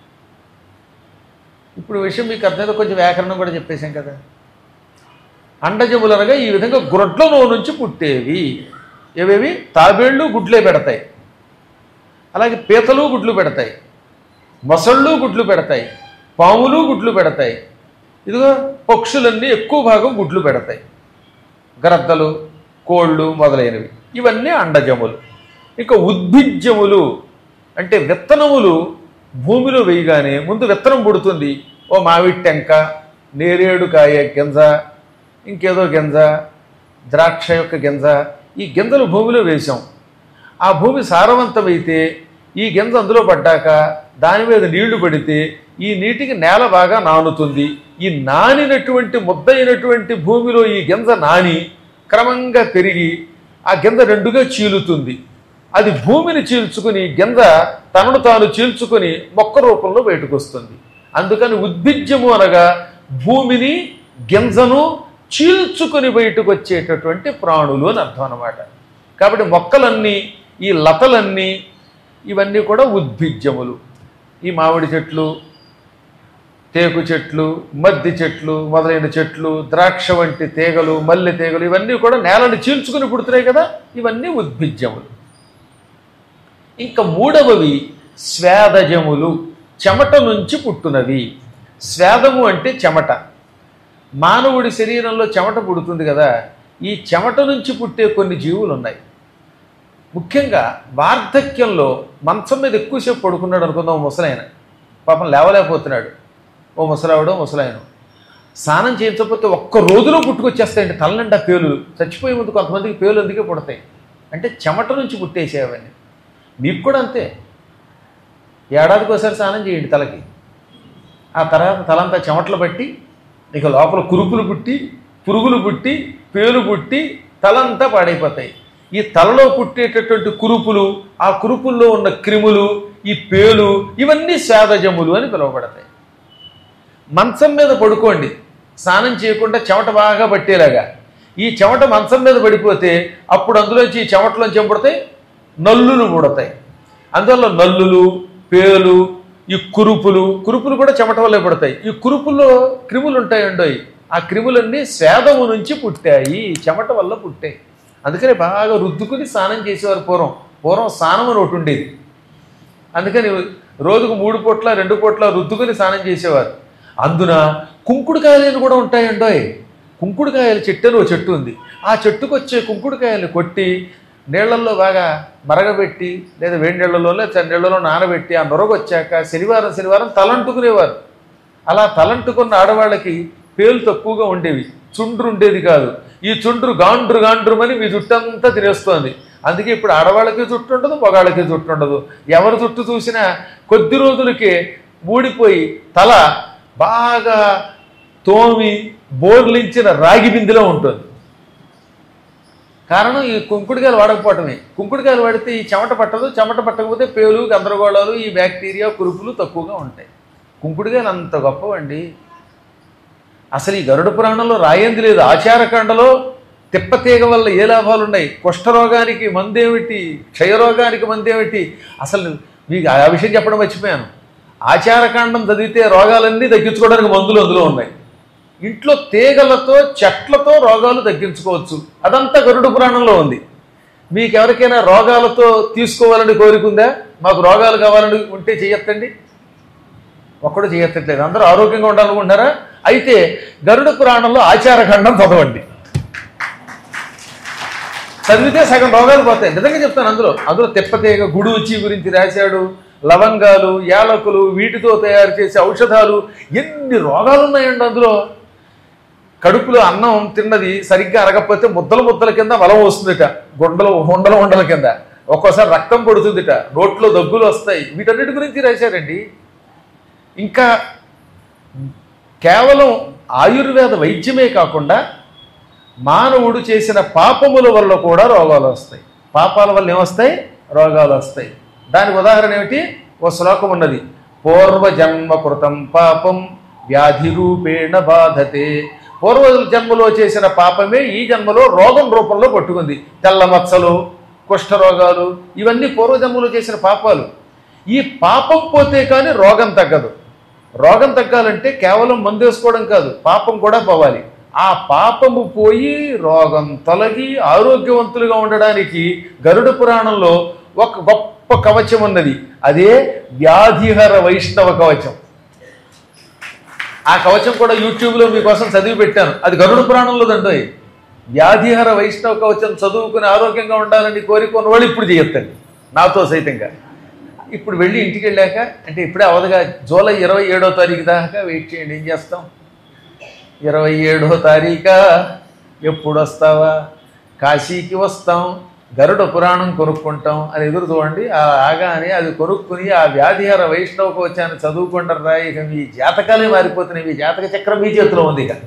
ఇప్పుడు విషయం మీకు అర్థమైతే కొంచెం వ్యాకరణం కూడా చెప్పేశాం కదా అండజములు అనగా ఈ విధంగా గ్రొడ్లలో నుంచి పుట్టేవి ఏవేవి తాబేళ్ళు గుడ్లే పెడతాయి అలాగే పీతలు గుడ్లు పెడతాయి మొసళ్ళు గుడ్లు పెడతాయి పాములు గుడ్లు పెడతాయి ఇదిగో పక్షులన్నీ ఎక్కువ భాగం గుడ్లు పెడతాయి గ్రద్దలు కోళ్ళు మొదలైనవి ఇవన్నీ అండజములు ఇక ఉద్భిజ్యములు అంటే విత్తనములు భూమిలో వేయగానే ముందు విత్తనం పుడుతుంది ఓ మామిడి టెంక నేరేడు కాయ గింజ ఇంకేదో గింజ ద్రాక్ష యొక్క గింజ ఈ గింజలు భూమిలో వేశాం ఆ భూమి సారవంతమైతే ఈ గింజ అందులో పడ్డాక దాని మీద నీళ్లు పడితే ఈ నీటికి నేల బాగా నానుతుంది ఈ నానినటువంటి ముద్దయినటువంటి భూమిలో ఈ గింజ నాని క్రమంగా పెరిగి ఆ గింజ రెండుగా చీలుతుంది అది భూమిని చీల్చుకుని గింజ తనను తాను చీల్చుకుని మొక్క రూపంలో బయటకు వస్తుంది అందుకని ఉద్భిజ్యము అనగా భూమిని గింజను చీల్చుకుని బయటకు వచ్చేటటువంటి ప్రాణులు అని అర్థం అనమాట కాబట్టి మొక్కలన్నీ ఈ లతలన్నీ ఇవన్నీ కూడా ఉద్భిజ్యములు ఈ మామిడి చెట్లు తేకు చెట్లు మద్ది చెట్లు మొదలైన చెట్లు ద్రాక్ష వంటి తీగలు మల్లె తీగలు ఇవన్నీ కూడా నేలను చీల్చుకుని పుడుతున్నాయి కదా ఇవన్నీ ఉద్భిజ్యములు ఇంకా మూడవవి స్వేదజములు చెమట నుంచి పుట్టునవి స్వేదము అంటే చెమట మానవుడి శరీరంలో చెమట పుడుతుంది కదా ఈ చెమట నుంచి పుట్టే కొన్ని జీవులు ఉన్నాయి ముఖ్యంగా వార్ధక్యంలో మంచం మీద ఎక్కువసేపు పడుకున్నాడు అనుకుందాం ఓ ముసలాయన పాపం లేవలేకపోతున్నాడు ఓ ముసలావిడో ముసలాయన స్నానం చేయించకపోతే ఒక్క రోజులో పుట్టుకొచ్చేస్తాయండి తలనిండా పేలులు చచ్చిపోయే ముందు కొంతమందికి పేలు అందుకే పుడతాయి అంటే చెమట నుంచి పుట్టేసేవన్నీ మీకు కూడా అంతే ఏడాదికి ఒకసారి స్నానం చేయండి తలకి ఆ తర్వాత తలంతా చెమటలు పట్టి ఇక లోపల కురుపులు పుట్టి పురుగులు పుట్టి పేలు పుట్టి తలంతా పాడైపోతాయి ఈ తలలో పుట్టేటటువంటి కురుపులు ఆ కురుపుల్లో ఉన్న క్రిములు ఈ పేలు ఇవన్నీ శాదజములు అని పిలువబడతాయి మంచం మీద పడుకోండి స్నానం చేయకుండా చెమట బాగా పట్టేలాగా ఈ చెమట మంచం మీద పడిపోతే అప్పుడు అందులోంచి ఈ చెమటలోంచి ఏం పుడతాయి నల్లులు పుడతాయి అందువల్ల నల్లులు పేలు ఈ కురుపులు కురుపులు కూడా చెమట వల్లే పడతాయి ఈ కురుపుల్లో క్రిములు ఉంటాయండోయ్ ఆ క్రిములన్నీ స్వేదము నుంచి పుట్టాయి చెమట వల్ల పుట్టాయి అందుకని బాగా రుద్దుకుని స్నానం చేసేవారు పూర్వం పూర్వం స్నానం అని ఒకటి ఉండేది అందుకని రోజుకు మూడు పూట్ల రెండు పూట్ల రుద్దుకుని స్నానం చేసేవారు అందున కుంకుడుకాయలు కూడా ఉంటాయండోయ్ కుంకుడుకాయల చెట్టు అని ఓ చెట్టు ఉంది ఆ చెట్టుకు వచ్చే కుంకుడుకాయలు కొట్టి నీళ్లలో బాగా మరగబెట్టి లేదా వేడి నీళ్లలో లేదా నీళ్లలో నానబెట్టి ఆ నొరగ వచ్చాక శనివారం శనివారం తలంటుకునేవారు అలా తలంటుకున్న ఆడవాళ్ళకి పేలు తక్కువగా ఉండేవి చుండ్రు ఉండేది కాదు ఈ చుండ్రు గాండ్రు గాండ్రుమని మీ జుట్టంతా తినేస్తోంది అందుకే ఇప్పుడు ఆడవాళ్ళకి జుట్టు ఉండదు మగాళ్ళకి జుట్టు ఉండదు ఎవరి జుట్టు చూసినా కొద్ది రోజులకే ఊడిపోయి తల బాగా తోమి బోర్లించిన రాగి బిందెలో ఉంటుంది కారణం ఈ కుంకుడుకాయలు వాడకపోవటమే కుంకుడుకాయలు వాడితే ఈ చెమట పట్టదు చెమట పట్టకపోతే పేలు గందరగోళాలు ఈ బ్యాక్టీరియా కురుపులు తక్కువగా ఉంటాయి కుంకుడుకాయలు అంత గొప్పవండి అసలు ఈ గరుడ పురాణంలో రాయింది లేదు ఆచారకాండలో తిప్పతీగ వల్ల ఏ లాభాలు ఉన్నాయి కుష్ఠరోగానికి మందేమిటి క్షయరోగానికి మందేమిటి అసలు మీకు ఆ విషయం చెప్పడం మర్చిపోయాను ఆచారకాండం చదివితే రోగాలన్నీ తగ్గించుకోవడానికి మందులు అందులో ఉన్నాయి ఇంట్లో తీగలతో చెట్లతో రోగాలు తగ్గించుకోవచ్చు అదంతా గరుడ పురాణంలో ఉంది మీకు ఎవరికైనా రోగాలతో తీసుకోవాలని కోరికుందా మాకు రోగాలు కావాలని ఉంటే చెయ్యొద్దండి ఒక్కడు చేయట్లేదు అందరూ ఆరోగ్యంగా ఉండాలనుకుంటున్నారా అయితే గరుడ పురాణంలో ఆచారఖండం చదవండి చదివితే సగం రోగాలు పోతాయి నిజంగా చెప్తాను అందులో అందులో తెప్పతీగ గుడూచి గురించి రాశాడు లవంగాలు యాలకులు వీటితో తయారు చేసే ఔషధాలు ఎన్ని రోగాలు ఉన్నాయండి అందులో కడుపులో అన్నం తిన్నది సరిగ్గా అరగకపోతే ముద్దల ముద్దల కింద బలం వస్తుందిట గుండలు ఉండల ఉండల కింద ఒక్కోసారి రక్తం పడుతుందిట నోట్లో దగ్గులు వస్తాయి వీటన్నిటి గురించి రాశారండి ఇంకా కేవలం ఆయుర్వేద వైద్యమే కాకుండా మానవుడు చేసిన పాపముల వల్ల కూడా రోగాలు వస్తాయి పాపాల వల్ల ఏమొస్తాయి రోగాలు వస్తాయి దానికి ఉదాహరణ ఏమిటి ఓ శ్లోకం ఉన్నది పూర్వజన్మ కృతం పాపం వ్యాధి రూపేణ బాధతే పూర్వ జన్మలో చేసిన పాపమే ఈ జన్మలో రోగం రూపంలో పట్టుకుంది తెల్ల మచ్చలు కుష్ఠరోగాలు ఇవన్నీ పూర్వజన్మలో చేసిన పాపాలు ఈ పాపం పోతే కానీ రోగం తగ్గదు రోగం తగ్గాలంటే కేవలం మందు వేసుకోవడం కాదు పాపం కూడా పోవాలి ఆ పాపము పోయి రోగం తొలగి ఆరోగ్యవంతులుగా ఉండడానికి గరుడ పురాణంలో ఒక గొప్ప కవచం ఉన్నది అదే వ్యాధిహర వైష్ణవ కవచం ఆ కవచం కూడా యూట్యూబ్లో మీకోసం చదివి పెట్టాను అది గరుడ పురాణంలో దండోయ్ వ్యాధిహర వైష్ణవ కవచం చదువుకుని ఆరోగ్యంగా ఉండాలని కోరుకున్న వాళ్ళు ఇప్పుడు చేయొద్దండి నాతో సైతంగా ఇప్పుడు వెళ్ళి ఇంటికి వెళ్ళాక అంటే ఇప్పుడే అవదుగా జూలై ఇరవై ఏడో తారీఖు దాకా వెయిట్ చేయండి ఏం చేస్తాం ఇరవై ఏడో తారీఖా ఎప్పుడు వస్తావా కాశీకి వస్తాం గరుడ పురాణం కొనుక్కుంటాం అని ఎదురు చూడండి ఆ ఆగానే అది కొనుక్కుని ఆ వ్యాధిహర వైష్ణవ కోచాన్ని చదువుకుంటారా ఇక మీ జాతకాలే మారిపోతున్నాయి మీ జాతక చక్రం మీ చేతిలో ఉంది ఇక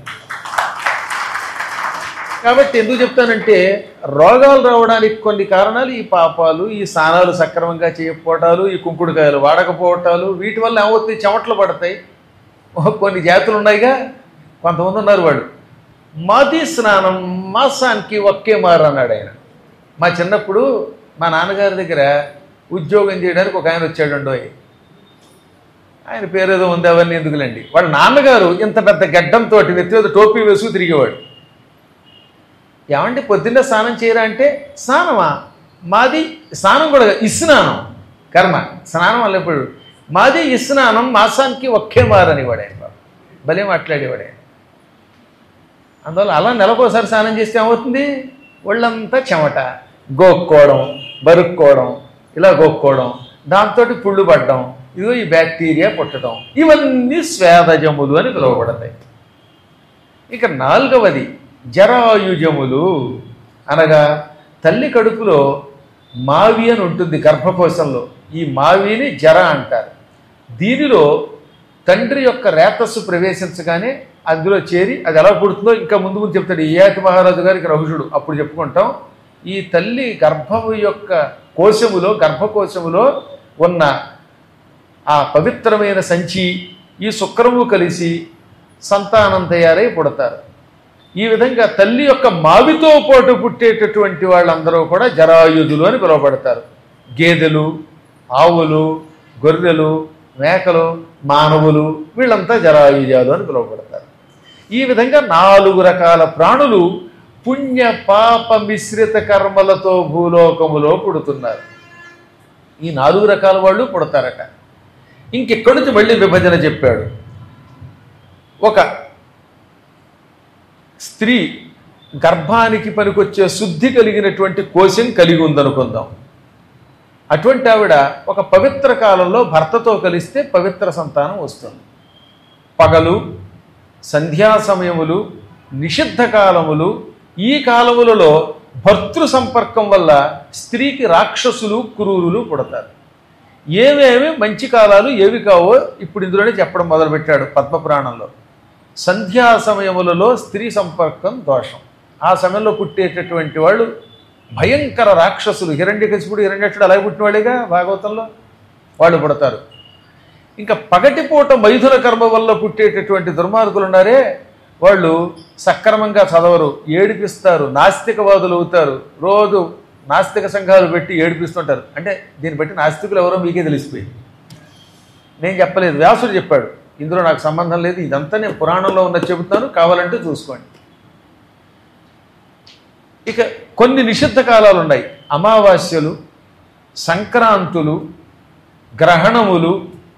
కాబట్టి ఎందుకు చెప్తానంటే రోగాలు రావడానికి కొన్ని కారణాలు ఈ పాపాలు ఈ స్నానాలు సక్రమంగా చేయకపోవటాలు ఈ కుంకుడుకాయలు వాడకపోవటాలు వీటి వల్ల ఏమవుతాయి చెమటలు పడతాయి ఓ కొన్ని జాతులు ఉన్నాయిగా కొంతమంది ఉన్నారు వాడు మాది స్నానం మాసానికి ఒకే మారు అన్నాడు ఆయన మా చిన్నప్పుడు మా నాన్నగారి దగ్గర ఉద్యోగం చేయడానికి ఒక ఆయన వచ్చాడు ఆయన పేరేదో ఉంది అవన్నీ ఎందుకులేండి వాళ్ళ నాన్నగారు ఇంత పెద్ద గడ్డంతో నెత్తి మీద టోపీ వేసుకు తిరిగేవాడు ఏమంటే పొద్దున్నే స్నానం చేయరా అంటే స్నానమా మాది స్నానం కూడా కాదు, ఇస్నానం కర్మ స్నానం వల్ల ఇప్పుడు మాది ఈ స్నానం మాసానికి ఒకే మారని వాడు ఆయన బాబు భలే మాట్లాడేవాడు ఆయన అందువల్ల అలా నెలకోసారి స్నానం చేస్తే ఏమవుతుంది ఒళ్ళంతా చెమట గోక్కోవడం బరుక్కోవడం ఇలా గోక్కోవడం దాంతో పుళ్ళు పడడం ఇదిగో ఈ బ్యాక్టీరియా పుట్టడం ఇవన్నీ స్వేదజములు అని పిలువబడతాయి ఇక నాలుగవది జరాయుజములు అనగా తల్లి కడుపులో మావి అని ఉంటుంది గర్భకోశంలో ఈ మావిని జర అంటారు దీనిలో తండ్రి యొక్క రేతస్సు ప్రవేశించగానే అందులో చేరి అది ఎలా పుడుతుందో ఇంకా ముందు ముందు చెప్తాడు ఇయాతి మహారాజు గారికి రహుషుడు అప్పుడు చెప్పుకుంటాం ఈ తల్లి గర్భము యొక్క కోశములో గర్భకోశములో ఉన్న ఆ పవిత్రమైన సంచి ఈ శుక్రము కలిసి సంతానం తయారై పుడతారు ఈ విధంగా తల్లి యొక్క మావితో పాటు పుట్టేటటువంటి వాళ్ళందరూ కూడా జరాయుధులు అని పిలువబడతారు గేదెలు ఆవులు గొర్రెలు మేకలు మానవులు వీళ్ళంతా జరాయుజాలు అని పిలువబడతారు ఈ విధంగా నాలుగు రకాల ప్రాణులు పుణ్య పాప మిశ్రిత కర్మలతో భూలోకములో పుడుతున్నారు ఈ నాలుగు రకాల వాళ్ళు పుడతారట ఇంకెక్కడి నుంచి మళ్ళీ విభజన చెప్పాడు ఒక స్త్రీ గర్భానికి పనికొచ్చే శుద్ధి కలిగినటువంటి కోశం కలిగి ఉందనుకుందాం అటువంటి ఆవిడ ఒక పవిత్ర కాలంలో భర్తతో కలిస్తే పవిత్ర సంతానం వస్తుంది పగలు సంధ్యా సమయములు నిషిద్ధ కాలములు ఈ కాలములలో భర్తృ సంపర్కం వల్ల స్త్రీకి రాక్షసులు క్రూరులు పుడతారు ఏవేమి మంచి కాలాలు ఏవి కావో ఇప్పుడు ఇందులోనే చెప్పడం మొదలుపెట్టాడు పద్మపురాణంలో సంధ్యా సమయములలో స్త్రీ సంపర్కం దోషం ఆ సమయంలో పుట్టేటటువంటి వాళ్ళు భయంకర రాక్షసులు హిరణ్యకశిపుడు హిరణ్యక్షుడు అలాగే పుట్టినవాళ్ళేగా భాగవతంలో వాళ్ళు పుడతారు ఇంకా పగటిపూట మైథున కర్మ వల్ల పుట్టేటటువంటి దుర్మార్గులు ఉన్నారే వాళ్ళు సక్రమంగా చదవరు ఏడిపిస్తారు నాస్తికవాదులు అవుతారు రోజు నాస్తిక సంఘాలు పెట్టి ఏడిపిస్తుంటారు అంటే దీన్ని బట్టి నాస్తికులు ఎవరో మీకే తెలిసిపోయింది నేను చెప్పలేదు వ్యాసుడు చెప్పాడు ఇందులో నాకు సంబంధం లేదు ఇదంతా నేను పురాణంలో ఉన్నది చెబుతాను కావాలంటే చూసుకోండి ఇక కొన్ని నిషిద్ధ కాలాలు ఉన్నాయి అమావాస్యలు సంక్రాంతులు గ్రహణములు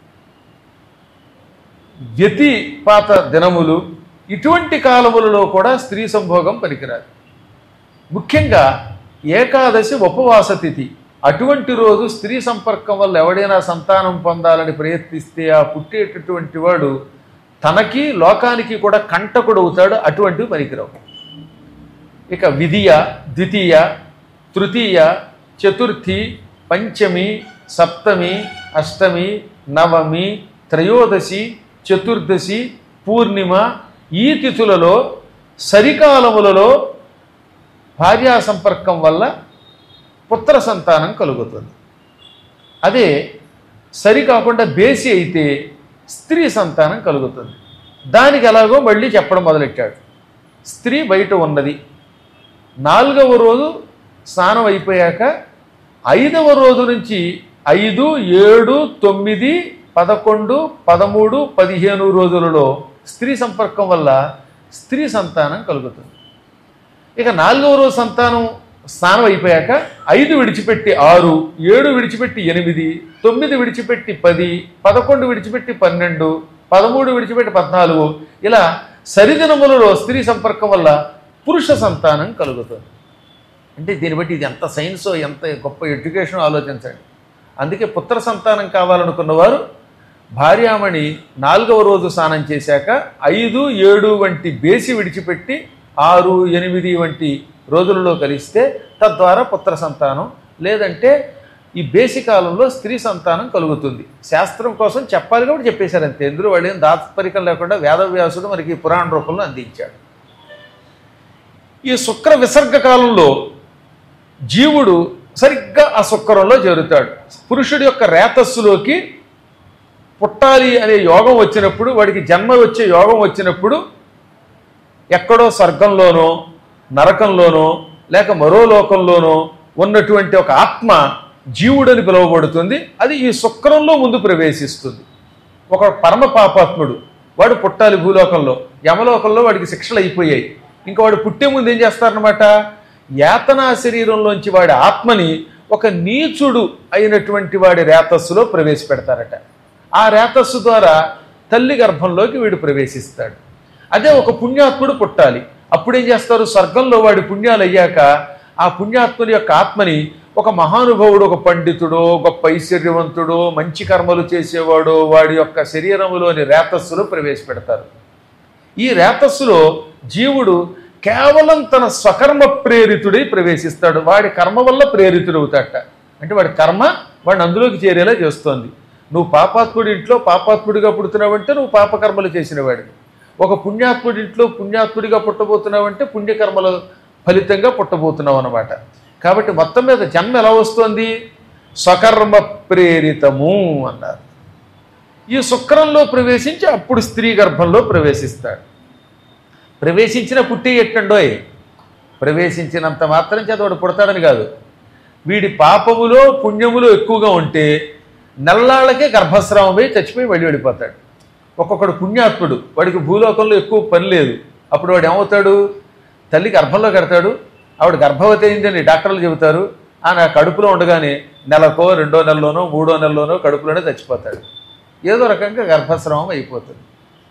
వ్యతిపాత దినములు ఇటువంటి కాలములలో కూడా స్త్రీ సంభోగం పనికిరాదు ముఖ్యంగా ఏకాదశి ఉపవాస తిథి అటువంటి రోజు స్త్రీ సంపర్కం వల్ల ఎవడైనా సంతానం పొందాలని ప్రయత్నిస్తే ఆ పుట్టేటటువంటి వాడు తనకి లోకానికి కూడా కంటకుడు అవుతాడు అటువంటివి పనికిరావు ఇక విధియ ద్వితీయ తృతీయ చతుర్థి పంచమి సప్తమి అష్టమి నవమి త్రయోదశి చతుర్దశి పూర్ణిమ ఈ తిథులలో సరికాలములలో భార్యా సంపర్కం వల్ల పుత్ర సంతానం కలుగుతుంది అదే సరి కాకుండా బేసి అయితే స్త్రీ సంతానం కలుగుతుంది దానికి ఎలాగో మళ్ళీ చెప్పడం మొదలెట్టాడు స్త్రీ బయట ఉన్నది నాలుగవ రోజు స్నానం అయిపోయాక ఐదవ రోజు నుంచి ఐదు ఏడు తొమ్మిది పదకొండు పదమూడు పదిహేను రోజులలో స్త్రీ సంపర్కం వల్ల స్త్రీ సంతానం కలుగుతుంది ఇక నాలుగవ రోజు సంతానం స్నానం అయిపోయాక ఐదు విడిచిపెట్టి ఆరు ఏడు విడిచిపెట్టి ఎనిమిది తొమ్మిది విడిచిపెట్టి పది పదకొండు విడిచిపెట్టి పన్నెండు పదమూడు విడిచిపెట్టి పద్నాలుగు ఇలా సరిదినములలో స్త్రీ సంపర్కం వల్ల పురుష సంతానం కలుగుతుంది అంటే దీన్ని బట్టి ఇది ఎంత సైన్సో ఎంత గొప్ప ఎడ్యుకేషన్ ఆలోచించండి అందుకే పుత్ర సంతానం కావాలనుకున్న వారు భార్యామణి నాలుగవ రోజు స్నానం చేశాక ఐదు ఏడు వంటి బేసి విడిచిపెట్టి ఆరు ఎనిమిది వంటి రోజులలో కలిస్తే తద్వారా పుత్ర సంతానం లేదంటే ఈ బేసి కాలంలో స్త్రీ సంతానం కలుగుతుంది శాస్త్రం కోసం చెప్పాలి కాబట్టి చెప్పేశారు అంతే ఎందులో వాళ్ళు ఏం దాత్పరికం లేకుండా వేదవ్యాసుడు మనకి పురాణ రూపంలో అందించాడు ఈ శుక్ర విసర్గ కాలంలో జీవుడు సరిగ్గా ఆ శుక్రంలో చేరుతాడు పురుషుడి యొక్క రేతస్సులోకి పుట్టాలి అనే యోగం వచ్చినప్పుడు వాడికి జన్మ వచ్చే యోగం వచ్చినప్పుడు ఎక్కడో స్వర్గంలోనో నరకంలోనో లేక మరో లోకంలోనో ఉన్నటువంటి ఒక ఆత్మ జీవుడని పిలువబడుతుంది అది ఈ శుక్రంలో ముందు ప్రవేశిస్తుంది ఒక పరమ పాపాత్ముడు వాడు పుట్టాలి భూలోకంలో యమలోకంలో వాడికి శిక్షలు అయిపోయాయి ఇంకా వాడు పుట్టే ముందు ఏం చేస్తారనమాట యాతనా శరీరంలోంచి వాడి ఆత్మని ఒక నీచుడు అయినటువంటి వాడి రేతస్సులో ప్రవేశపెడతారట ఆ రేతస్సు ద్వారా తల్లి గర్భంలోకి వీడు ప్రవేశిస్తాడు అదే ఒక పుణ్యాత్ముడు పుట్టాలి అప్పుడేం చేస్తారు స్వర్గంలో వాడి పుణ్యాలు అయ్యాక ఆ పుణ్యాత్ముని యొక్క ఆత్మని ఒక మహానుభావుడు ఒక పండితుడో గొప్ప ఐశ్వర్యవంతుడో మంచి కర్మలు చేసేవాడో వాడి యొక్క శరీరములోని రేతస్సులో ప్రవేశపెడతారు ఈ రేతస్సులో జీవుడు కేవలం తన స్వకర్మ ప్రేరితుడై ప్రవేశిస్తాడు వాడి కర్మ వల్ల ప్రేరితుడవుతాడట అంటే వాడి కర్మ వాడిని అందులోకి చేరేలా చేస్తోంది నువ్వు పాపాత్ముడి ఇంట్లో పాపాత్ముడిగా పుడుతున్నావంటే నువ్వు పాపకర్మలు చేసిన వాడివి ఒక పుణ్యాత్ముడి ఇంట్లో పుణ్యాత్ముడిగా పుట్టబోతున్నావంటే పుణ్యకర్మల ఫలితంగా పుట్టబోతున్నావు అనమాట కాబట్టి మొత్తం మీద జన్మ ఎలా వస్తోంది స్వకర్మ ప్రేరితము అన్నారు ఈ శుక్రంలో ప్రవేశించి అప్పుడు స్త్రీ గర్భంలో ప్రవేశిస్తాడు ప్రవేశించిన పుట్టి ఎట్టండోయ్ ప్రవేశించినంత మాత్రం చేత వాడు పుడతాడని కాదు వీడి పాపములో పుణ్యములో ఎక్కువగా ఉంటే నెల్లాళ్ళకే గర్భస్రావమై చచ్చిపోయి వెళ్ళి వెళ్ళిపోతాడు ఒక్కొక్కడు పుణ్యాత్ముడు వాడికి భూలోకంలో ఎక్కువ పని లేదు అప్పుడు వాడు ఏమవుతాడు తల్లి గర్భంలో కడతాడు ఆవిడ గర్భవతి అయిందని డాక్టర్లు చెబుతారు ఆ నా కడుపులో ఉండగానే నెలకో రెండో నెలలోనో మూడో నెలలోనో కడుపులోనే చచ్చిపోతాడు ఏదో రకంగా గర్భస్రావం అయిపోతుంది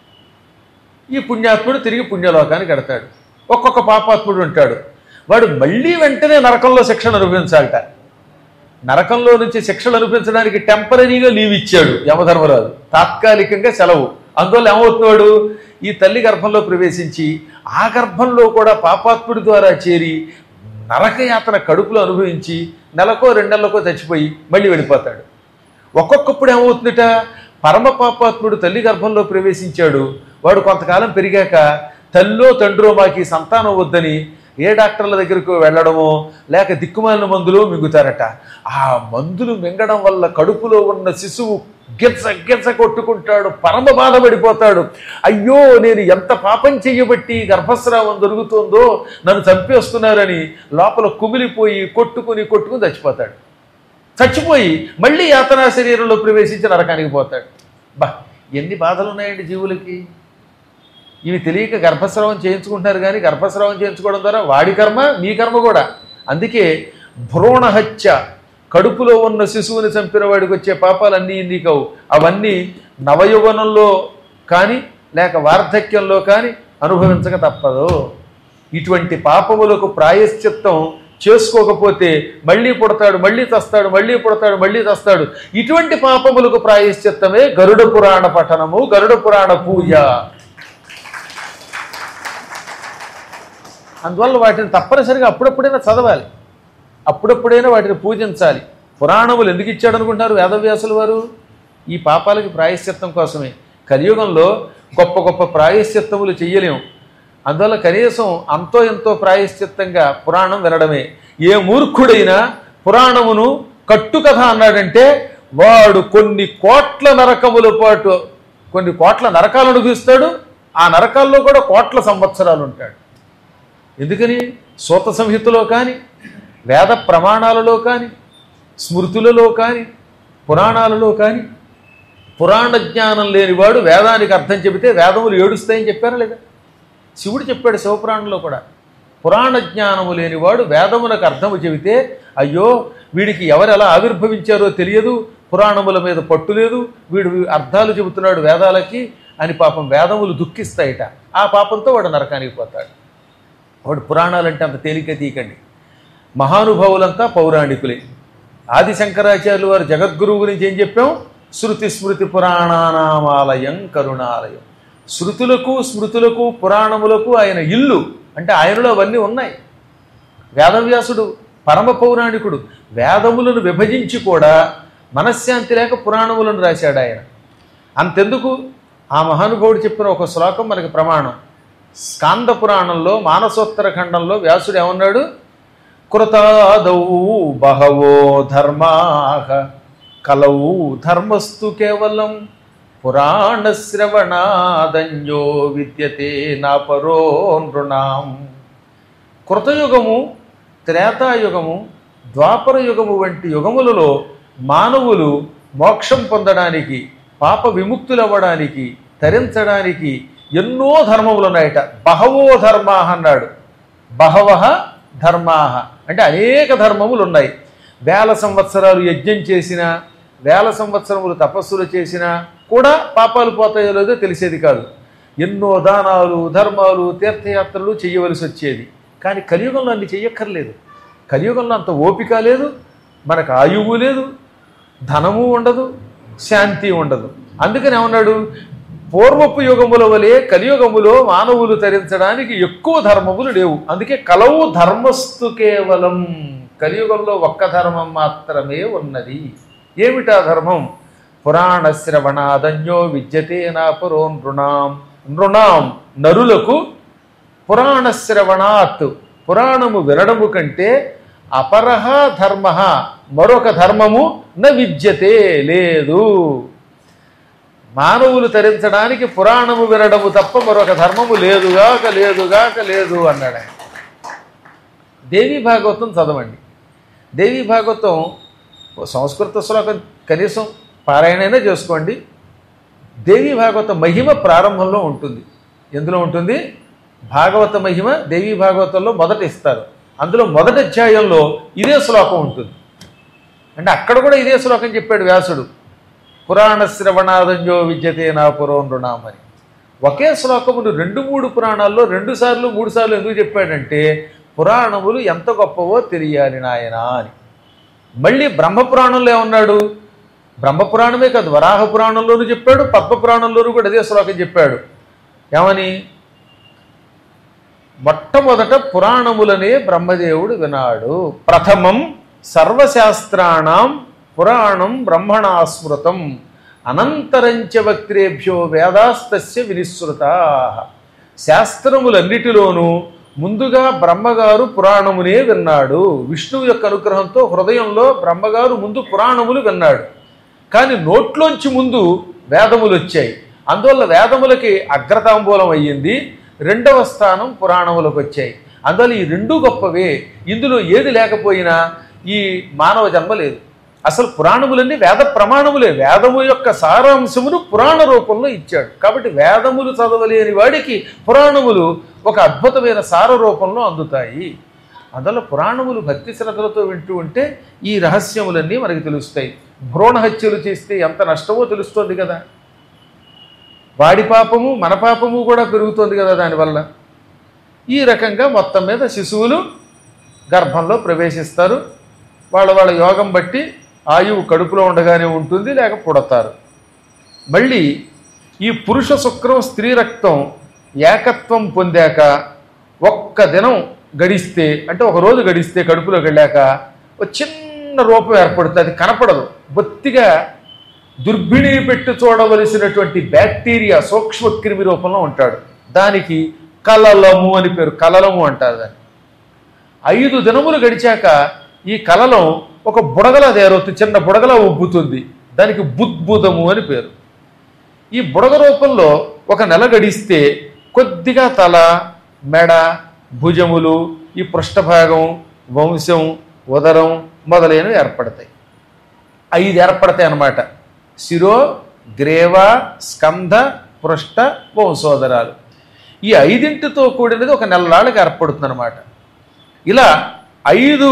ఈ పుణ్యాత్ముడు తిరిగి పుణ్యలోకానికి కడతాడు ఒక్కొక్క పాపాత్ముడు ఉంటాడు వాడు మళ్ళీ వెంటనే నరకంలో శిక్షణ అనుభవించాలట నరకంలో నుంచి శిక్షలు అనుభవించడానికి టెంపరీగా లీవ్ ఇచ్చాడు యమధర్మరాజు తాత్కాలికంగా సెలవు అందువల్ల ఏమవుతున్నాడు ఈ తల్లి గర్భంలో ప్రవేశించి ఆ గర్భంలో కూడా పాపాత్ముడి ద్వారా చేరి నరకయాతన కడుపులో అనుభవించి నెలకో రెండు నెలలకో చచ్చిపోయి మళ్ళీ వెళ్ళిపోతాడు ఒక్కొక్కప్పుడు ఏమవుతుందట పరమ పాపాత్ముడు తల్లి గర్భంలో ప్రవేశించాడు వాడు కొంతకాలం పెరిగాక తల్లో తండ్రో మాకి సంతానం వద్దని ఏ డాక్టర్ల దగ్గరకు వెళ్ళడమో లేక దిక్కుమాలిన మందులు మింగుతారట ఆ మందులు మింగడం వల్ల కడుపులో ఉన్న శిశువు గిచ్చ గిచ్చ కొట్టుకుంటాడు పరమ బాధపడిపోతాడు అయ్యో నేను ఎంత పాపం చెయ్యబట్టి గర్భస్రావం దొరుకుతుందో నన్ను చంపేస్తున్నారని లోపల కుమిలిపోయి కొట్టుకుని కొట్టుకుని చచ్చిపోతాడు చచ్చిపోయి మళ్ళీ యాతనా శరీరంలో ప్రవేశించి నరకానికి పోతాడు బా ఎన్ని బాధలు ఉన్నాయండి జీవులకి ఇవి తెలియక గర్భస్రావం చేయించుకుంటున్నారు కానీ గర్భస్రావం చేయించుకోవడం ద్వారా వాడి కర్మ మీ కర్మ కూడా అందుకే భ్రూణహత్య కడుపులో ఉన్న శిశువుని చంపిన వాడికి వచ్చే పాపాలన్నీ ఇన్ని కావు అవన్నీ నవయువనంలో కానీ లేక వార్ధక్యంలో కానీ అనుభవించక తప్పదు ఇటువంటి పాపములకు ప్రాయశ్చిత్తం చేసుకోకపోతే మళ్ళీ పుడతాడు మళ్ళీ చస్తాడు మళ్ళీ పుడతాడు మళ్ళీ చస్తాడు ఇటువంటి పాపములకు ప్రాయశ్చిత్తమే గరుడ పురాణ పఠనము గరుడ పురాణ పూజ అందువల్ల వాటిని తప్పనిసరిగా అప్పుడప్పుడైనా చదవాలి అప్పుడప్పుడైనా వాటిని పూజించాలి పురాణములు ఎందుకు ఇచ్చాడు అనుకుంటున్నారు వేదవ్యాసుల వారు ఈ పాపాలకి ప్రాయశ్చిత్తం కోసమే కలియుగంలో గొప్ప గొప్ప ప్రాయశ్చిత్తములు చెయ్యలేము అందువల్ల కనీసం అంతో ఎంతో ప్రాయశ్చిత్తంగా పురాణం వినడమే ఏ మూర్ఖుడైనా పురాణమును కట్టుకథ అన్నాడంటే వాడు కొన్ని కోట్ల నరకముల పాటు కొన్ని కోట్ల నరకాలు అనుభవిస్తాడు ఆ నరకాల్లో కూడా కోట్ల సంవత్సరాలు ఉంటాడు ఎందుకని సూత సంహితలో కానీ వేద ప్రమాణాలలో కానీ స్మృతులలో కానీ పురాణాలలో కానీ పురాణ జ్ఞానం లేనివాడు వేదానికి అర్థం చెబితే వేదములు ఏడుస్తాయని చెప్పారా లేదా శివుడు చెప్పాడు శివపురాణంలో కూడా పురాణ జ్ఞానము లేనివాడు వేదములకు అర్థము చెబితే అయ్యో వీడికి ఎవరు ఎలా ఆవిర్భవించారో తెలియదు పురాణముల మీద పట్టు లేదు వీడు అర్థాలు చెబుతున్నాడు వేదాలకి అని పాపం వేదములు దుఃఖిస్తాయిట ఆ పాపంతో వాడు నరకానికి పోతాడు వాడు పురాణాలంటే అంత తేలిక తీయకండి మహానుభావులంతా పౌరాణికులే ఆది శంకరాచార్యులు వారు జగద్గురువు గురించి ఏం చెప్పాం శృతి స్మృతి పురాణానామాలయం కరుణాలయం శృతులకు స్మృతులకు పురాణములకు ఆయన ఇల్లు అంటే ఆయనలో అవన్నీ ఉన్నాయి వేదవ్యాసుడు పరమ పౌరాణికుడు వేదములను విభజించి కూడా మనశ్శాంతి లేక పురాణములను రాశాడు ఆయన అంతెందుకు ఆ మహానుభావుడు చెప్పిన ఒక శ్లోకం మనకి ప్రమాణం స్కాంద పురాణంలో మానసోత్తర ఖండంలో వ్యాసుడు ఏమన్నాడు కృతాదౌ బహవో ధర్మాహ కలౌ ధర్మస్తు కేవలం పురాణ శ్రవణాదంజో విద్యతే నా పరో నృణాం కృతయుగము త్రేతాయుగము ద్వాపర యుగము వంటి యుగములలో మానవులు మోక్షం పొందడానికి పాప విముక్తులవ్వడానికి తరించడానికి ఎన్నో ధర్మములు ఉన్నాయట బహవో ధర్మాహ అన్నాడు బహవ ధర్మాహ అంటే అనేక ధర్మములు ఉన్నాయి వేల సంవత్సరాలు యజ్ఞం చేసినా వేల సంవత్సరములు తపస్సులు చేసినా కూడా పాపాలు పోతాయో లేదో తెలిసేది కాదు ఎన్నో దానాలు ధర్మాలు తీర్థయాత్రలు చేయవలసి వచ్చేది కానీ కలియుగంలో అన్ని చెయ్యక్కర్లేదు కలియుగంలో అంత ఓపిక లేదు మనకు ఆయువు లేదు ధనము ఉండదు శాంతి ఉండదు అందుకని ఏమన్నాడు పూర్వపు యుగముల వలె కలియుగములో మానవులు తరించడానికి ఎక్కువ ధర్మములు లేవు అందుకే కలవు ధర్మస్తు కేవలం కలియుగంలో ఒక్క ధర్మం మాత్రమే ఉన్నది ఏమిటా ధర్మం పురాణ శ్రవణాదన్యో విద్యతే నా పురో నృణాం నృణాం నరులకు పురాణ శ్రవణాత్ పురాణము వినడము కంటే అపరహ ధర్మ మరొక ధర్మము న విద్యతే లేదు మానవులు తరించడానికి పురాణము వినడము తప్ప మరొక ధర్మము లేదుగాక లేదుగాక లేదు అన్నాడు ఆయన దేవీ భాగవతం చదవండి దేవీ భాగవతం ఓ సంస్కృత శ్లోకం కనీసం పారాయణైనా చేసుకోండి దేవీ భాగవత మహిమ ప్రారంభంలో ఉంటుంది ఎందులో ఉంటుంది భాగవత మహిమ దేవీ భాగవతంలో మొదట ఇస్తారు అందులో మొదటి అధ్యాయంలో ఇదే శ్లోకం ఉంటుంది అంటే అక్కడ కూడా ఇదే శ్లోకం చెప్పాడు వ్యాసుడు పురాణ శ్రవణాదంజో విద్యతే నా పురం రుణామని ఒకే శ్లోకమును రెండు మూడు పురాణాల్లో రెండు సార్లు మూడు సార్లు ఎందుకు చెప్పాడంటే పురాణములు ఎంత గొప్పవో తెలియాలి నాయనా అని మళ్ళీ బ్రహ్మపురాణంలో ఏమన్నాడు బ్రహ్మపురాణమే కాదు వరాహ పురాణంలోనూ చెప్పాడు పద్మ పురాణంలోనూ కూడా అదే శ్లోకం చెప్పాడు ఏమని మొట్టమొదట పురాణములనే బ్రహ్మదేవుడు వినాడు ప్రథమం సర్వశాస్త్రాణం పురాణం బ్రహ్మణా స్మృతం అనంతరంచ వక్త్రేభ్యో వేదాస్తస్య వినిశ్రుతా శాస్త్రములన్నిటిలోనూ ముందుగా బ్రహ్మగారు పురాణమునే విన్నాడు విష్ణువు యొక్క అనుగ్రహంతో హృదయంలో బ్రహ్మగారు ముందు పురాణములు విన్నాడు కానీ నోట్లోంచి ముందు వేదములు వచ్చాయి అందువల్ల వేదములకి అగ్రతాంబూలం అయ్యింది రెండవ స్థానం పురాణములకు వచ్చాయి అందువల్ల ఈ రెండు గొప్పవే ఇందులో ఏది లేకపోయినా ఈ మానవ జన్మ లేదు అసలు పురాణములన్నీ వేద ప్రమాణములే వేదము యొక్క సారాంశమును పురాణ రూపంలో ఇచ్చాడు కాబట్టి వేదములు చదవలేని వాడికి పురాణములు ఒక అద్భుతమైన సార రూపంలో అందుతాయి అందువల్ల పురాణములు భక్తి శ్రద్ధలతో వింటూ ఉంటే ఈ రహస్యములన్నీ మనకి తెలుస్తాయి భ్రూణ హత్యలు చేస్తే ఎంత నష్టమో తెలుస్తోంది కదా వాడి పాపము మన పాపము కూడా పెరుగుతోంది కదా దానివల్ల ఈ రకంగా మొత్తం మీద శిశువులు గర్భంలో ప్రవేశిస్తారు వాళ్ళ వాళ్ళ యోగం బట్టి ఆయువు కడుపులో ఉండగానే ఉంటుంది లేక పుడతారు మళ్ళీ ఈ పురుష శుక్రం స్త్రీ రక్తం ఏకత్వం పొందాక ఒక్క దినం గడిస్తే అంటే ఒక రోజు గడిస్తే కడుపులోకి వెళ్ళాక ఒక చిన్న రూపం ఏర్పడుతుంది అది కనపడదు బొత్తిగా దుర్భిణి పెట్టి చూడవలసినటువంటి బ్యాక్టీరియా సూక్ష్మక్రిమి రూపంలో ఉంటాడు దానికి కలలము అని పేరు కలలము అంటారు దాన్ని ఐదు దినములు గడిచాక ఈ కలలో ఒక బుడగలా తయారవుతుంది చిన్న బుడగలా ఉబ్బుతుంది దానికి బుద్భుతము అని పేరు ఈ బుడగ రూపంలో ఒక నెల గడిస్తే కొద్దిగా తల మెడ భుజములు ఈ పృష్ఠభాగం వంశం ఉదరం మొదలైనవి ఏర్పడతాయి ఐదు ఏర్పడతాయి అన్నమాట శిరో గ్రేవ స్కంధ పృష్ఠ వంశోదరాలు ఈ ఐదింటితో కూడినది ఒక నెలలాళ్ళకి ఏర్పడుతుంది అనమాట ఇలా ఐదు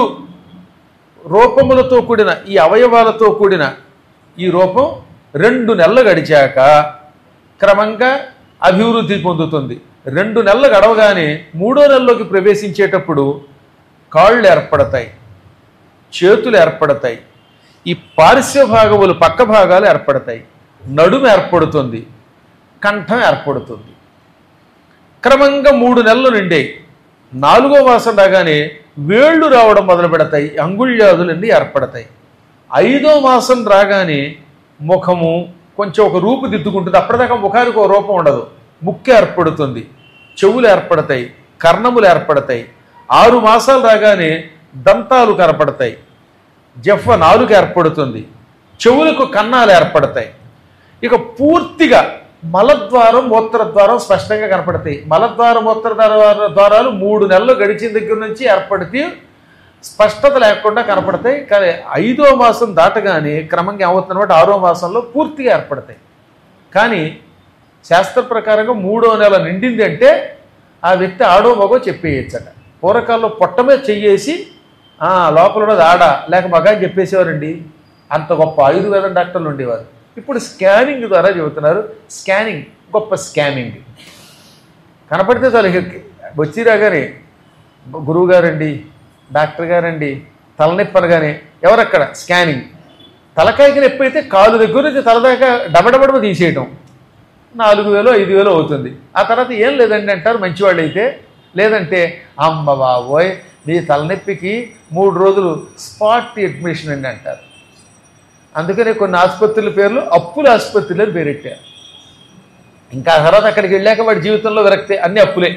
రూపములతో కూడిన ఈ అవయవాలతో కూడిన ఈ రూపం రెండు నెలలు గడిచాక క్రమంగా అభివృద్ధి పొందుతుంది రెండు నెలలు గడవగానే మూడో నెలలోకి ప్రవేశించేటప్పుడు కాళ్ళు ఏర్పడతాయి చేతులు ఏర్పడతాయి ఈ పార్శ్వ భాగములు పక్క భాగాలు ఏర్పడతాయి నడుము ఏర్పడుతుంది కంఠం ఏర్పడుతుంది క్రమంగా మూడు నెలలు నిండాయి నాలుగో మాసం రాగానే వేళ్ళు రావడం మొదలు పెడతాయి అంగుళ్యాదులన్నీ ఏర్పడతాయి ఐదో మాసం రాగానే ముఖము కొంచెం ఒక రూపు దిద్దుకుంటుంది అప్పటిదాకా ముఖానికి ఒక రూపం ఉండదు ముక్కు ఏర్పడుతుంది చెవులు ఏర్పడతాయి కర్ణములు ఏర్పడతాయి ఆరు మాసాలు రాగానే దంతాలు కనపడతాయి జఫ్వ నాలుగు ఏర్పడుతుంది చెవులకు కన్నాలు ఏర్పడతాయి ఇక పూర్తిగా మలద్వారం మూత్రద్వారం స్పష్టంగా కనపడతాయి మలద్వారం మూత్రద్వార ద్వారాలు మూడు నెలలు గడిచిన దగ్గర నుంచి ఏర్పడితే స్పష్టత లేకుండా కనపడతాయి కానీ ఐదో మాసం దాటగానే క్రమంగా ఏమవుతుందన్నమాట ఆరో మాసంలో పూర్తిగా ఏర్పడతాయి కానీ శాస్త్ర ప్రకారంగా మూడో నెల నిండింది అంటే ఆ వ్యక్తి ఆడో మగో చెప్పేయచ్చట పూర్వకాలంలో పొట్ట మీద చెయ్యేసి "ఆ, లోపల ఉన్నది ఆడ లేక మగ అని చెప్పేసేవారండి అంత గొప్ప ఆయుర్వేదం డాక్టర్లు ఉండేవారు ఇప్పుడు స్కానింగ్ ద్వారా చెబుతున్నారు స్కానింగ్ గొప్ప స్కామింగ్ కనపడితే చాలు ఇక వచ్చి రాగానే గురువు గారండి డాక్టర్ గారండి తలనొప్పి అనగానే ఎవరక్కడ స్కానింగ్ తలకాయకి నొప్పి అయితే కాలు దగ్గర నుంచి తలదాకా డబడబడమ తీసేయటం నాలుగు వేలు ఐదు వేలు అవుతుంది ఆ తర్వాత ఏం లేదండి అంటారు మంచివాళ్ళు అయితే లేదంటే అమ్మ బాబోయ్ మీ తలనొప్పికి మూడు రోజులు స్పాట్ అడ్మిషన్ అండి అంటారు అందుకనే కొన్ని ఆసుపత్రుల పేర్లు అప్పుల ఆసుపత్రులు అని పేరెట్టారు ఇంకా ఆ తర్వాత అక్కడికి వెళ్ళాక వాడి జీవితంలో విరక్తి అన్ని అప్పులే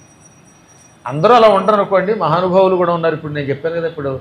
అందరూ అలా ఉండరు అనుకోండి మహానుభావులు కూడా ఉన్నారు ఇప్పుడు నేను చెప్పాను కదా ఇప్పుడు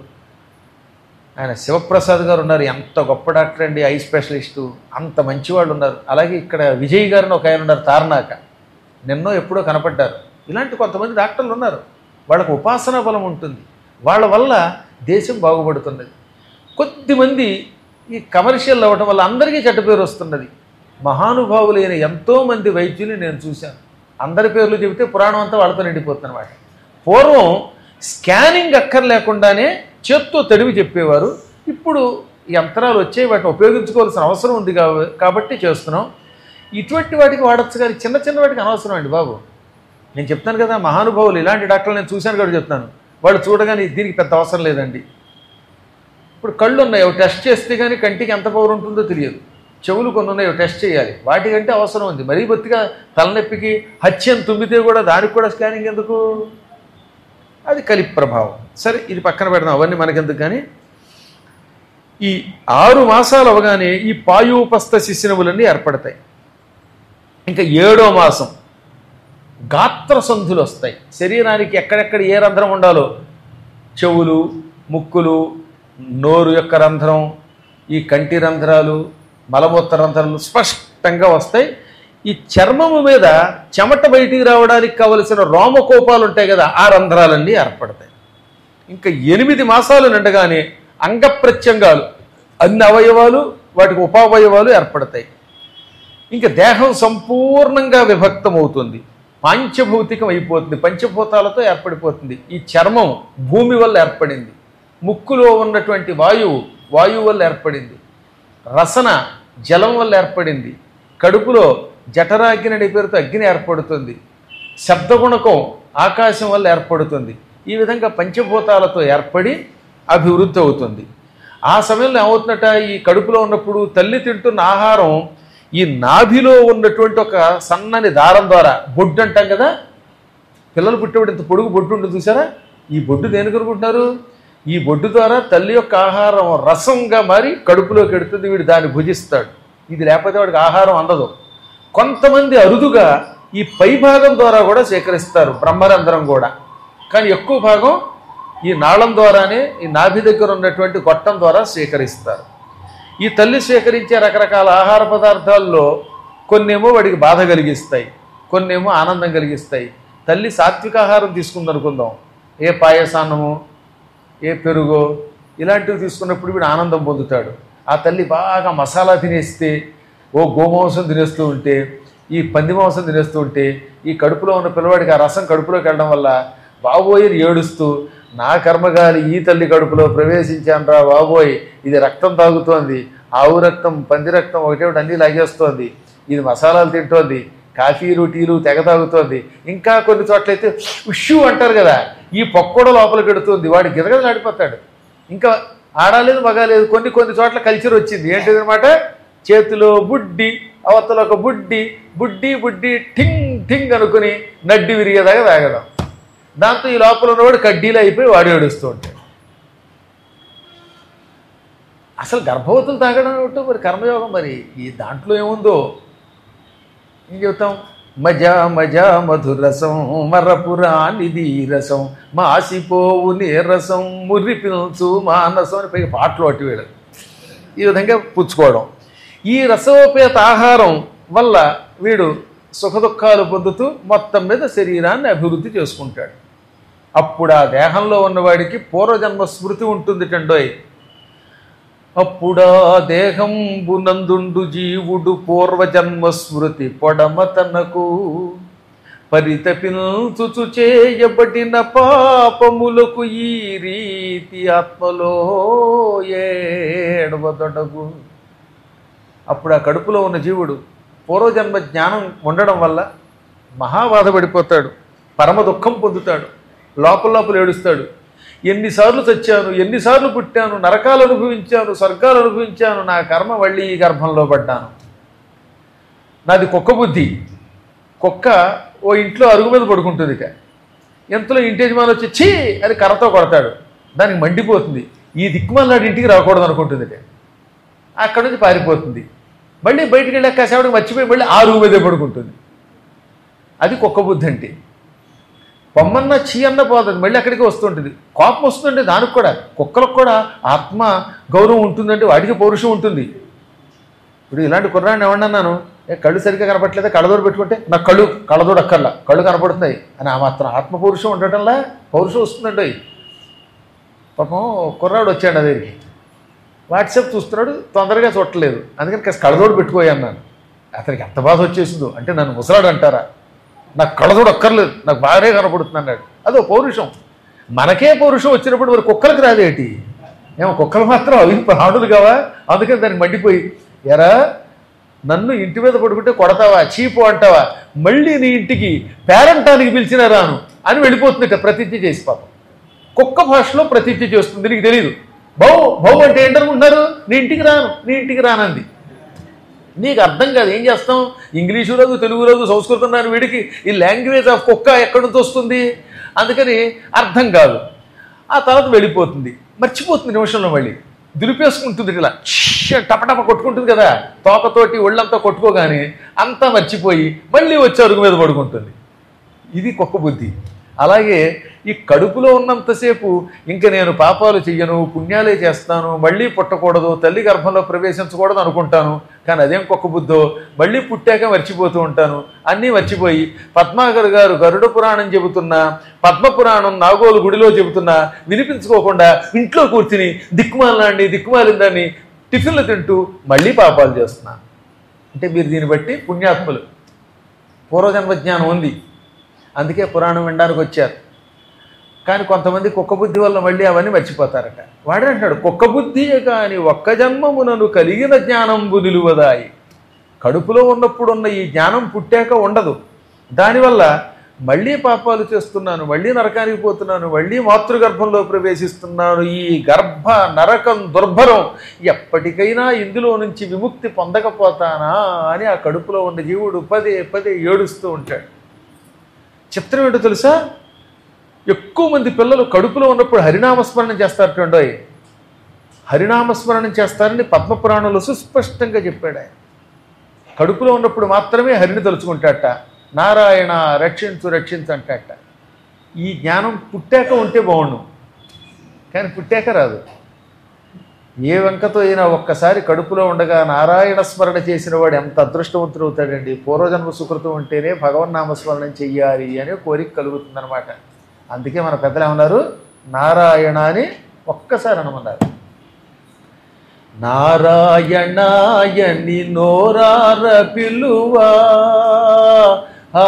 ఆయన శివప్రసాద్ గారు ఉన్నారు ఎంత గొప్ప డాక్టర్ అండి ఐ స్పెషలిస్టు అంత మంచి వాళ్ళు ఉన్నారు అలాగే ఇక్కడ విజయ్ గారిని ఒక ఆయన ఉన్నారు తార్నాక నిన్నో ఎప్పుడో కనపడ్డారు ఇలాంటి కొంతమంది డాక్టర్లు ఉన్నారు వాళ్ళకు ఉపాసనా బలం ఉంటుంది వాళ్ళ వల్ల దేశం బాగుపడుతున్నది కొద్దిమంది ఈ కమర్షియల్ అవ్వటం వల్ల అందరికీ చెడ్డ పేరు వస్తున్నది మహానుభావులైన ఎంతోమంది వైద్యులు నేను చూశాను అందరి పేర్లు చెబితే పురాణం అంతా వాళ్ళతో నిండిపోతుంది అనమాట పూర్వం స్కానింగ్ అక్కర్ లేకుండానే చేత్తో తడివి చెప్పేవారు ఇప్పుడు యంత్రాలు వచ్చాయి వాటిని ఉపయోగించుకోవాల్సిన అవసరం ఉంది కాబ- కాబట్టి చేస్తున్నాం ఇటువంటి వాటికి వాడచ్చు కానీ చిన్న చిన్న వాటికి అనవసరం అండి బాబు నేను చెప్తాను కదా మహానుభావులు ఇలాంటి డాక్టర్లు నేను చూశాను కాబట్టి చెప్తాను వాళ్ళు చూడగానే దీనికి పెద్ద అవసరం లేదండి ఇప్పుడు కళ్ళు ఉన్నాయి అవి టెస్ట్ చేస్తే కానీ కంటికి ఎంత పవర్ ఉంటుందో తెలియదు చెవులు కొన్ని ఉన్నాయి అవి టెస్ట్ చేయాలి వాటికంటే అవసరం ఉంది మరీ బొత్తిగా తలనొప్పికి హత్యం తుమ్మితే కూడా దానికి కూడా స్కానింగ్ ఎందుకు అది కలి ప్రభావం సరే ఇది పక్కన పెడదాం అవన్నీ మనకెందుకు కానీ ఈ ఆరు మాసాలు అవగానే ఈ పాయూపస్థ శిశినములన్నీ ఏర్పడతాయి ఇంకా ఏడో మాసం గాత్ర సంధులు వస్తాయి శరీరానికి ఎక్కడెక్కడ ఏ రంధ్రం ఉండాలో చెవులు ముక్కులు నోరు యొక్క రంధ్రం ఈ కంటి రంధ్రాలు మలమూత్ర రంధ్రాలు స్పష్టంగా వస్తాయి ఈ చర్మము మీద చెమట బయటికి రావడానికి కావలసిన రోమకోపాలు ఉంటాయి కదా ఆ రంధ్రాలన్నీ ఏర్పడతాయి ఇంకా ఎనిమిది మాసాలు నిండగానే అంగప్రత్యంగాలు అన్ని అవయవాలు వాటికి ఉపావయవాలు ఏర్పడతాయి ఇంకా దేహం సంపూర్ణంగా విభక్తం అవుతుంది పాంచభౌతికం అయిపోతుంది పంచభూతాలతో ఏర్పడిపోతుంది ఈ చర్మం భూమి వల్ల ఏర్పడింది ముక్కులో ఉన్నటువంటి వాయువు వాయువు వల్ల ఏర్పడింది రసన జలం వల్ల ఏర్పడింది కడుపులో జఠరాగ్ని అనే పేరుతో అగ్ని ఏర్పడుతుంది శబ్దగుణకం ఆకాశం వల్ల ఏర్పడుతుంది ఈ విధంగా పంచభూతాలతో ఏర్పడి అభివృద్ధి అవుతుంది ఆ సమయంలో ఏమవుతుందట ఈ కడుపులో ఉన్నప్పుడు తల్లి తింటున్న ఆహారం ఈ నాభిలో ఉన్నటువంటి ఒక సన్నని దారం ద్వారా బొడ్డు అంటాం కదా పిల్లలు పుట్టేప్పుడు ఇంత పొడుగు బొడ్డు ఉంటుంది చూసారా ఈ బొడ్డు దేనికి అనుకుంటున్నారు ఈ బొడ్డు ద్వారా తల్లి యొక్క ఆహారం రసంగా మారి కడుపులోకి ఎడుతుంది వీడు దాన్ని భుజిస్తాడు ఇది లేకపోతే వాడికి ఆహారం అందదు కొంతమంది అరుదుగా ఈ పై భాగం ద్వారా కూడా సేకరిస్తారు బ్రహ్మరంధ్రం కూడా కానీ ఎక్కువ భాగం ఈ నాళం ద్వారానే ఈ నాభి దగ్గర ఉన్నటువంటి గొట్టం ద్వారా సేకరిస్తారు ఈ తల్లి స్వీకరించే రకరకాల ఆహార పదార్థాల్లో కొన్నేమో వాడికి బాధ కలిగిస్తాయి కొన్నేమో ఆనందం కలిగిస్తాయి తల్లి సాత్విక ఆహారం తీసుకుందనుకుందాం ఏ పాయసాన్నము ఏ పెరుగో ఇలాంటివి తీసుకున్నప్పుడు వీడు ఆనందం పొందుతాడు ఆ తల్లి బాగా మసాలా తినేస్తే ఓ గోమాంసం తినేస్తూ ఉంటే ఈ పంది మాంసం తినేస్తూ ఉంటే ఈ కడుపులో ఉన్న పిల్లవాడికి ఆ రసం కడుపులోకి వెళ్ళడం వల్ల బాబోయ్ అని ఏడుస్తూ నా కర్మగాలి ఈ తల్లి కడుపులో ప్రవేశించానురా బాబోయ్ ఇది రక్తం తాగుతోంది ఆవు రక్తం పంది రక్తం ఒకటే ఒకటి అన్నీ లాగేస్తోంది ఇది మసాలాలు తింటోంది కాఫీలు టీలు తెగ తాగుతోంది ఇంకా కొన్ని చోట్లయితే ఉష్యూ అంటారు కదా ఈ పొక్కడ లోపలికి పెడుతుంది వాడు గిరగదలాడిపోతాడు ఇంకా ఆడలేదు మగాలేదు కొన్ని కొన్ని చోట్ల కల్చర్ వచ్చింది ఏంటిదనమాట చేతిలో బుడ్డి అవతల ఒక బుడ్డి బుడ్డి బుడ్డి ఠింగ్ ఠింగ్ అనుకుని నడ్డి విరిగేదాకా తాగదాం దాంతో ఈ లోపల ఉన్నవాడు కడ్డీలు అయిపోయి వాడు ఏడుస్తూ ఉంటాడు అసలు గర్భవతులు తాగడం ఏమిటో మరి కర్మయోగం మరి ఈ దాంట్లో ఏముందో ఏం చెబుతాం మజా మజా మధురసం మరపురా నిధి రసం మాసిపోవు నీరసం ముర్రి పిలుచు మానసం అని పైగా పాటలు అట్టి వీళ్ళు ఈ విధంగా పుచ్చుకోవడం ఈ రసోపేత ఆహారం వల్ల వీడు సుఖదుఖాలు పొందుతూ మొత్తం మీద శరీరాన్ని అభివృద్ధి చేసుకుంటాడు అప్పుడు ఆ దేహంలో ఉన్నవాడికి పూర్వజన్మ స్మృతి ఉంటుంది టండోయ్ అప్పుడా దేహంబునందుండు జీవుడు పూర్వజన్మ స్మృతి పొడమ తనకు పరితపించుచు చేయబడిన పాపములకు ఈ రీతి ఆత్మలో ఏడవదొడగు అప్పుడు ఆ కడుపులో ఉన్న జీవుడు పూర్వజన్మ జ్ఞానం ఉండడం వల్ల మహాబాధపడిపోతాడు పరమ దుఃఖం పొందుతాడు లోపల లోపల ఏడుస్తాడు ఎన్నిసార్లు చచ్చాను ఎన్నిసార్లు పుట్టాను నరకాలు అనుభవించాను స్వర్గాలు అనుభవించాను నా కర్మ మళ్ళీ ఈ గర్భంలో పడ్డాను నాది కుక్క బుద్ధి కుక్క ఓ ఇంట్లో అరుగు మీద పడుకుంటుంది ఇక ఎంతలో ఇంటి యజమాని వచ్చి ఛీ అని కర్రతో కొడతాడు దానికి మండిపోతుంది ఈ దిక్కుమల్లాడి ఇంటికి రాకూడదు అనుకుంటుంది ఇక అక్కడ నుంచి పారిపోతుంది మళ్ళీ బయటికి వెళ్ళాక కాసేపటికి మర్చిపోయి మళ్ళీ ఆ రూమ్ మీదే పడుకుంటుంది అది కుక్క బుద్ధి అంటే పొమ్మన్న చీ అన్న పోతుంది మళ్ళీ అక్కడికి వస్తుంటుంది కోపం వస్తుందంటే దానికి కూడా కుక్కలకు కూడా ఆత్మ గౌరవం ఉంటుందంటే వాటికి పౌరుషం ఉంటుంది ఇప్పుడు ఇలాంటి కుర్రాన్ని ఏమన్నాను ఏ కళ్ళు సరిగ్గా కనపట్లేదా కళ్ళదోడు పెట్టుకుంటే నాకు కళ్ళు కళ్ళదోడు అక్కర్లా కళ్ళు కనపడుతున్నాయి అని ఆ మాత్రం ఆత్మ పౌరుషం ఉండటంలా పౌరుషం వస్తుందండి పాపం కుర్రాడు వచ్చాడు నా దగ్గరికి వాట్సాప్ చూస్తున్నాడు తొందరగా చూడట్లేదు అందుకని కాస్త కళ్ళదోడు పెట్టుకోయి అన్నాను అతనికి ఎంత బాధ వచ్చేసిందో అంటే నన్ను ముసలాడు అంటారా నాకు కళ్ళదోడు అక్కర్లేదు నాకు బాగానే కనపడుతుంది అన్నాడు అదో పౌరుషం మనకే పౌరుషం వచ్చినప్పుడు మరి కుక్కలకు రాదేటి ఏమో కుక్కలు మాత్రం అవి ప్రాణులు కావా అందుకని దానికి మండిపోయి ఎరా నన్ను ఇంటి మీద పడుకుంటే కొడతావా చీపు అంటావా మళ్ళీ నీ ఇంటికి పేరంటానికి పిలిచిన రాను అని వెళ్ళిపోతుంది ప్రతిజ్ఞ చేసి పాపం కుక్క భాషలో ప్రతిజ్ఞ చేస్తుంది నీకు తెలియదు బౌ బౌ అంటే ఏంటనుకుంటున్నారు నీ ఇంటికి రాను నీ ఇంటికి రానంది నీకు అర్థం కాదు ఏం చేస్తాం ఇంగ్లీషు రాదు తెలుగు రాదు సంస్కృతం రాని వీడికి ఈ లాంగ్వేజ్ ఆఫ్ కుక్క ఎక్కడి నుంచి వస్తుంది అందుకని అర్థం కాదు ఆ తర్వాత వెళ్ళిపోతుంది మర్చిపోతుంది నిమిషంలో మళ్ళీ దులిపేసుకుంటుంది ఇలా ష్ష్ అని టపటప కొట్టుకుంటుంది కదా తోకతోటి ఒళ్ళంతా కొట్టుకోగానే అంతా మర్చిపోయి మళ్ళీ వచ్చి అరుగు మీద పడుకుంటుంది ఇది కుక్క బుద్ధి అలాగే ఈ కడుపులో ఉన్నంతసేపు ఇంక నేను పాపాలు చెయ్యను పుణ్యాలే చేస్తాను మళ్ళీ పుట్టకూడదు తల్లి గర్భంలో ప్రవేశించకూడదు అనుకుంటాను కానీ అదేం కుక్క బుద్ధో మళ్ళీ పుట్టాక మర్చిపోతూ ఉంటాను అన్నీ మర్చిపోయి పద్మాకర్ గారు గరుడ పురాణం చెబుతున్నా పద్మ పురాణం నాగోలు గుడిలో చెబుతున్నా వినిపించుకోకుండా ఇంట్లో కూర్చుని దిక్కుమాలని దిక్కుమాలిందని టిఫిన్లు తింటూ మళ్ళీ పాపాలు చేస్తున్నా అంటే మీరు దీన్ని బట్టి పుణ్యాత్ములు పూర్వజన్మ జ్ఞానం ఉంది అందుకే పురాణం వినడానికి వచ్చారు కానీ కొంతమంది కుక్క బుద్ధి వల్ల మళ్ళీ అవన్నీ మర్చిపోతారట వాడే అంటాడు కుక్క బుద్ధియే కానీ ఒక్క జన్మమునను కలిగిన జ్ఞానంబు నిలువదాయి కడుపులో ఉన్నప్పుడు ఉన్న ఈ జ్ఞానం పుట్టాక ఉండదు దానివల్ల మళ్ళీ పాపాలు చేస్తున్నాను మళ్ళీ నరకానికి పోతున్నాను మళ్ళీ మాతృగర్భంలో ప్రవేశిస్తున్నాను ఈ గర్భ నరకం దుర్భరం ఎప్పటికైనా ఇందులో నుంచి విముక్తి పొందకపోతానా అని ఆ కడుపులో ఉన్న జీవుడు పదే పదే ఏడుస్తూ ఉంటాడు చిత్రం ఏంటో తెలుసా ఎక్కువ మంది పిల్లలు కడుపులో ఉన్నప్పుడు హరినామస్మరణం చేస్తారటండోయ్ హరినామస్మరణం చేస్తారని పద్మపురాణంలో సుస్పష్టంగా చెప్పాడు ఆయన కడుపులో ఉన్నప్పుడు మాత్రమే హరిని తలుచుకుంటాట నారాయణ రక్షించు రక్షించు అంటాట ఈ జ్ఞానం పుట్టాక ఉంటే బాగుండు కానీ పుట్టాక రాదు ఏ వెంకతో అయినా ఒక్కసారి కడుపులో ఉండగా నారాయణ స్మరణ చేసిన వాడు ఎంత అదృష్టవంతుడు అవుతాడండి పూర్వజన్మ సుకృతం ఉంటేనే భగవన్నామస్మరణం చెయ్యాలి అనే కోరిక కలుగుతుందన్నమాట అందుకే మన పెద్దలు ఏమన్నారు నారాయణ అని ఒక్కసారి అనమన్నారు నారాయణాయని నోరార పిలువా ఆ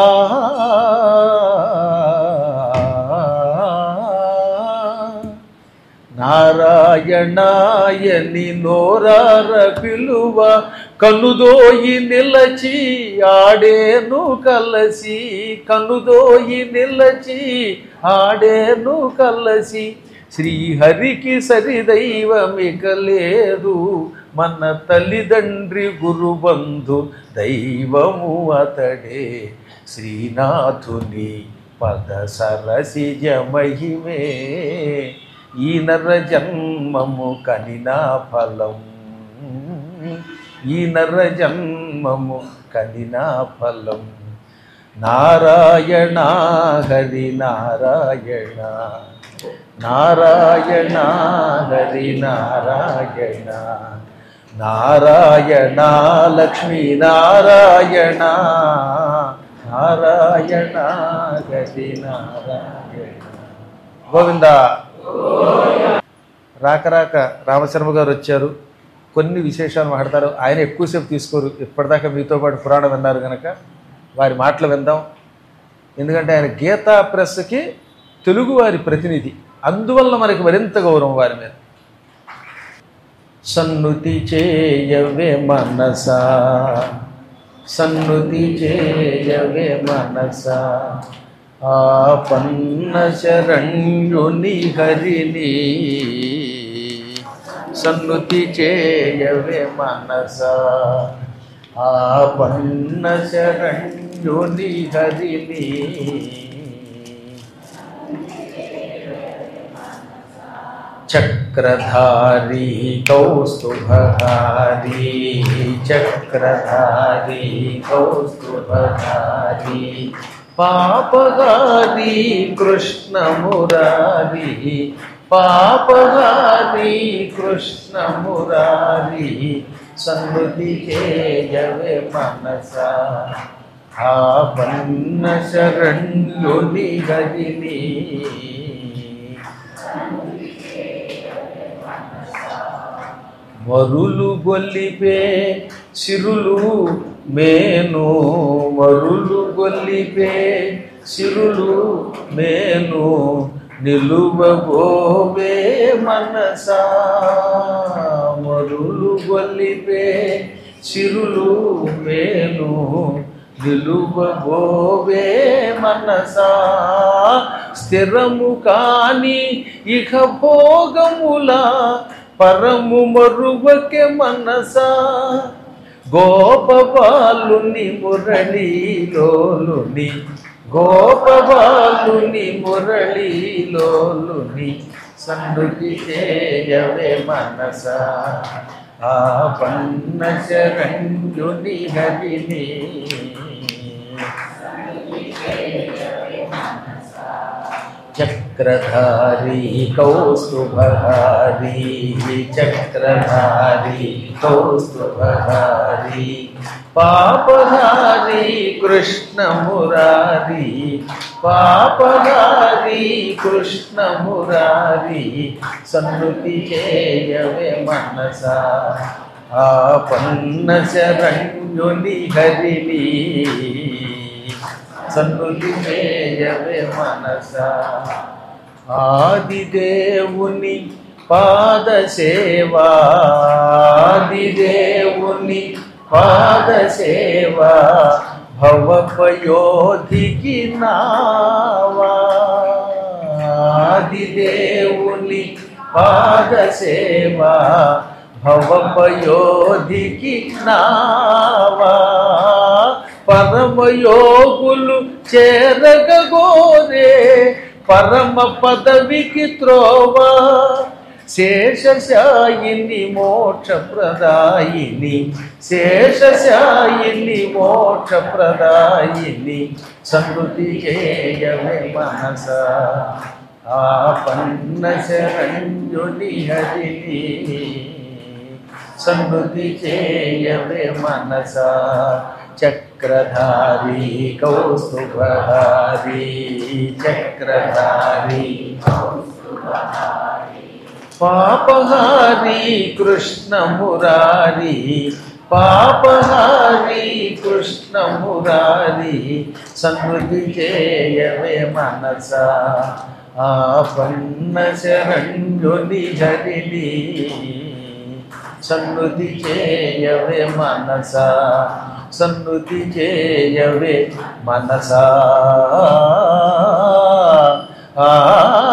నారాయణాయని నోరార పిలువ కనుదోయి నిలచి ఆడేను కలసి కనుదోయి నిలచి ఆడేను కలసి శ్రీహరికి సరిదైవమిక లేదు మన తల్లిదండ్రి గురుబంధు దైవము అతడే శ్రీనాథుని పద సరసిజ మహిమే ఈ నర జన్మము కనినా ఫలం ఈ నర జన్మము కనినా ఫలం నారాయణ హరి నారాయణ నారాయణ హరి నారాయణ నారాయణ లక్ష్మీ నారాయణ నారాయణ హరి నారాయణ గోవింద రాక రాక రామశర్మ గారు వచ్చారు కొన్ని విశేషాలు మాట్లాడతారు ఆయన ఎక్కువసేపు తీసుకోరు ఇప్పటిదాకా మీతో పాటు పురాణం విన్నారు కనుక వారి మాటలు విందాం ఎందుకంటే ఆయన గీతా ప్రెస్కి తెలుగువారి ప్రతినిధి అందువల్ల మనకి మరింత గౌరవం వారి మీద సన్నుతి చేయవే మనసా సన్నుతి చేయవే మనసా ఆపన్న శరణ్యుని హరిని సన్నుతి చేయవే మనసా ఆపన్న శరణ్యుని హరిని చక్రధారి కౌస్తుభధారి చక్రధారి కౌస్తుభధారి పాపహారి కృష్ణమురారి పాపహారి కృష్ణమురారి సన్నుతి చేయవే మనసా ఆపన్న శరణ్యుని హరిని మరులు గొల్లిపే సిరులు మేను మరులు గొల్లిపే సిరులు మేను నిలువబోవే మనసా మరులు గొల్లిపే సిరులు మేను నిలువబోవే మనసా స్థిరము కాని ఇక భోగములా పరము మరువకే మనసా గోపబాలుని మురళీలోలుని గోపబాలుని మురళీలోలుని సన్నుతి చేయవే మనసా ఆ పన్న శరణ్యుని హరిని చక్రధారి కౌస్తుభధారి చక్రధారి కౌస్తుభధారి పాపధారి కృష్ణమురారి పాపధారి కృష్ణమురారి సన్నుతి చేయవే మనసా ఆపన్న శరణ్యుని హరిని సన్నుతి చేయవే మనస ఆదిదేవుని పాద సేవా ఆదిదేవుని పాద సేవా భవపయోధికి నావా ఆదిదేవుని పాద సేవా భవపయోధికి నావా పరమయోగులు చేరగోరే పరమ పదవికి త్రోవా శేషశాయిని మోక్షప్రదాయిని శేషశాయిని మోక్షప్రదాయిని సమృద్ధి చేయవే మనస ఆపన్న శరణ్యుని హరిని సమృద్ధి చేయవే మనస చక్రధారి కౌస్తుభధారి చక్రధారి పాపహారి కృష్ణమురారి పాపహారి కృష్ణమురారి సమృద్ధి చేయవే మనస ఆపన్న శరణ్యుని హరిని సన్నుతి చేయవే మనస సన్నుతి చేయవే మనసా ఆ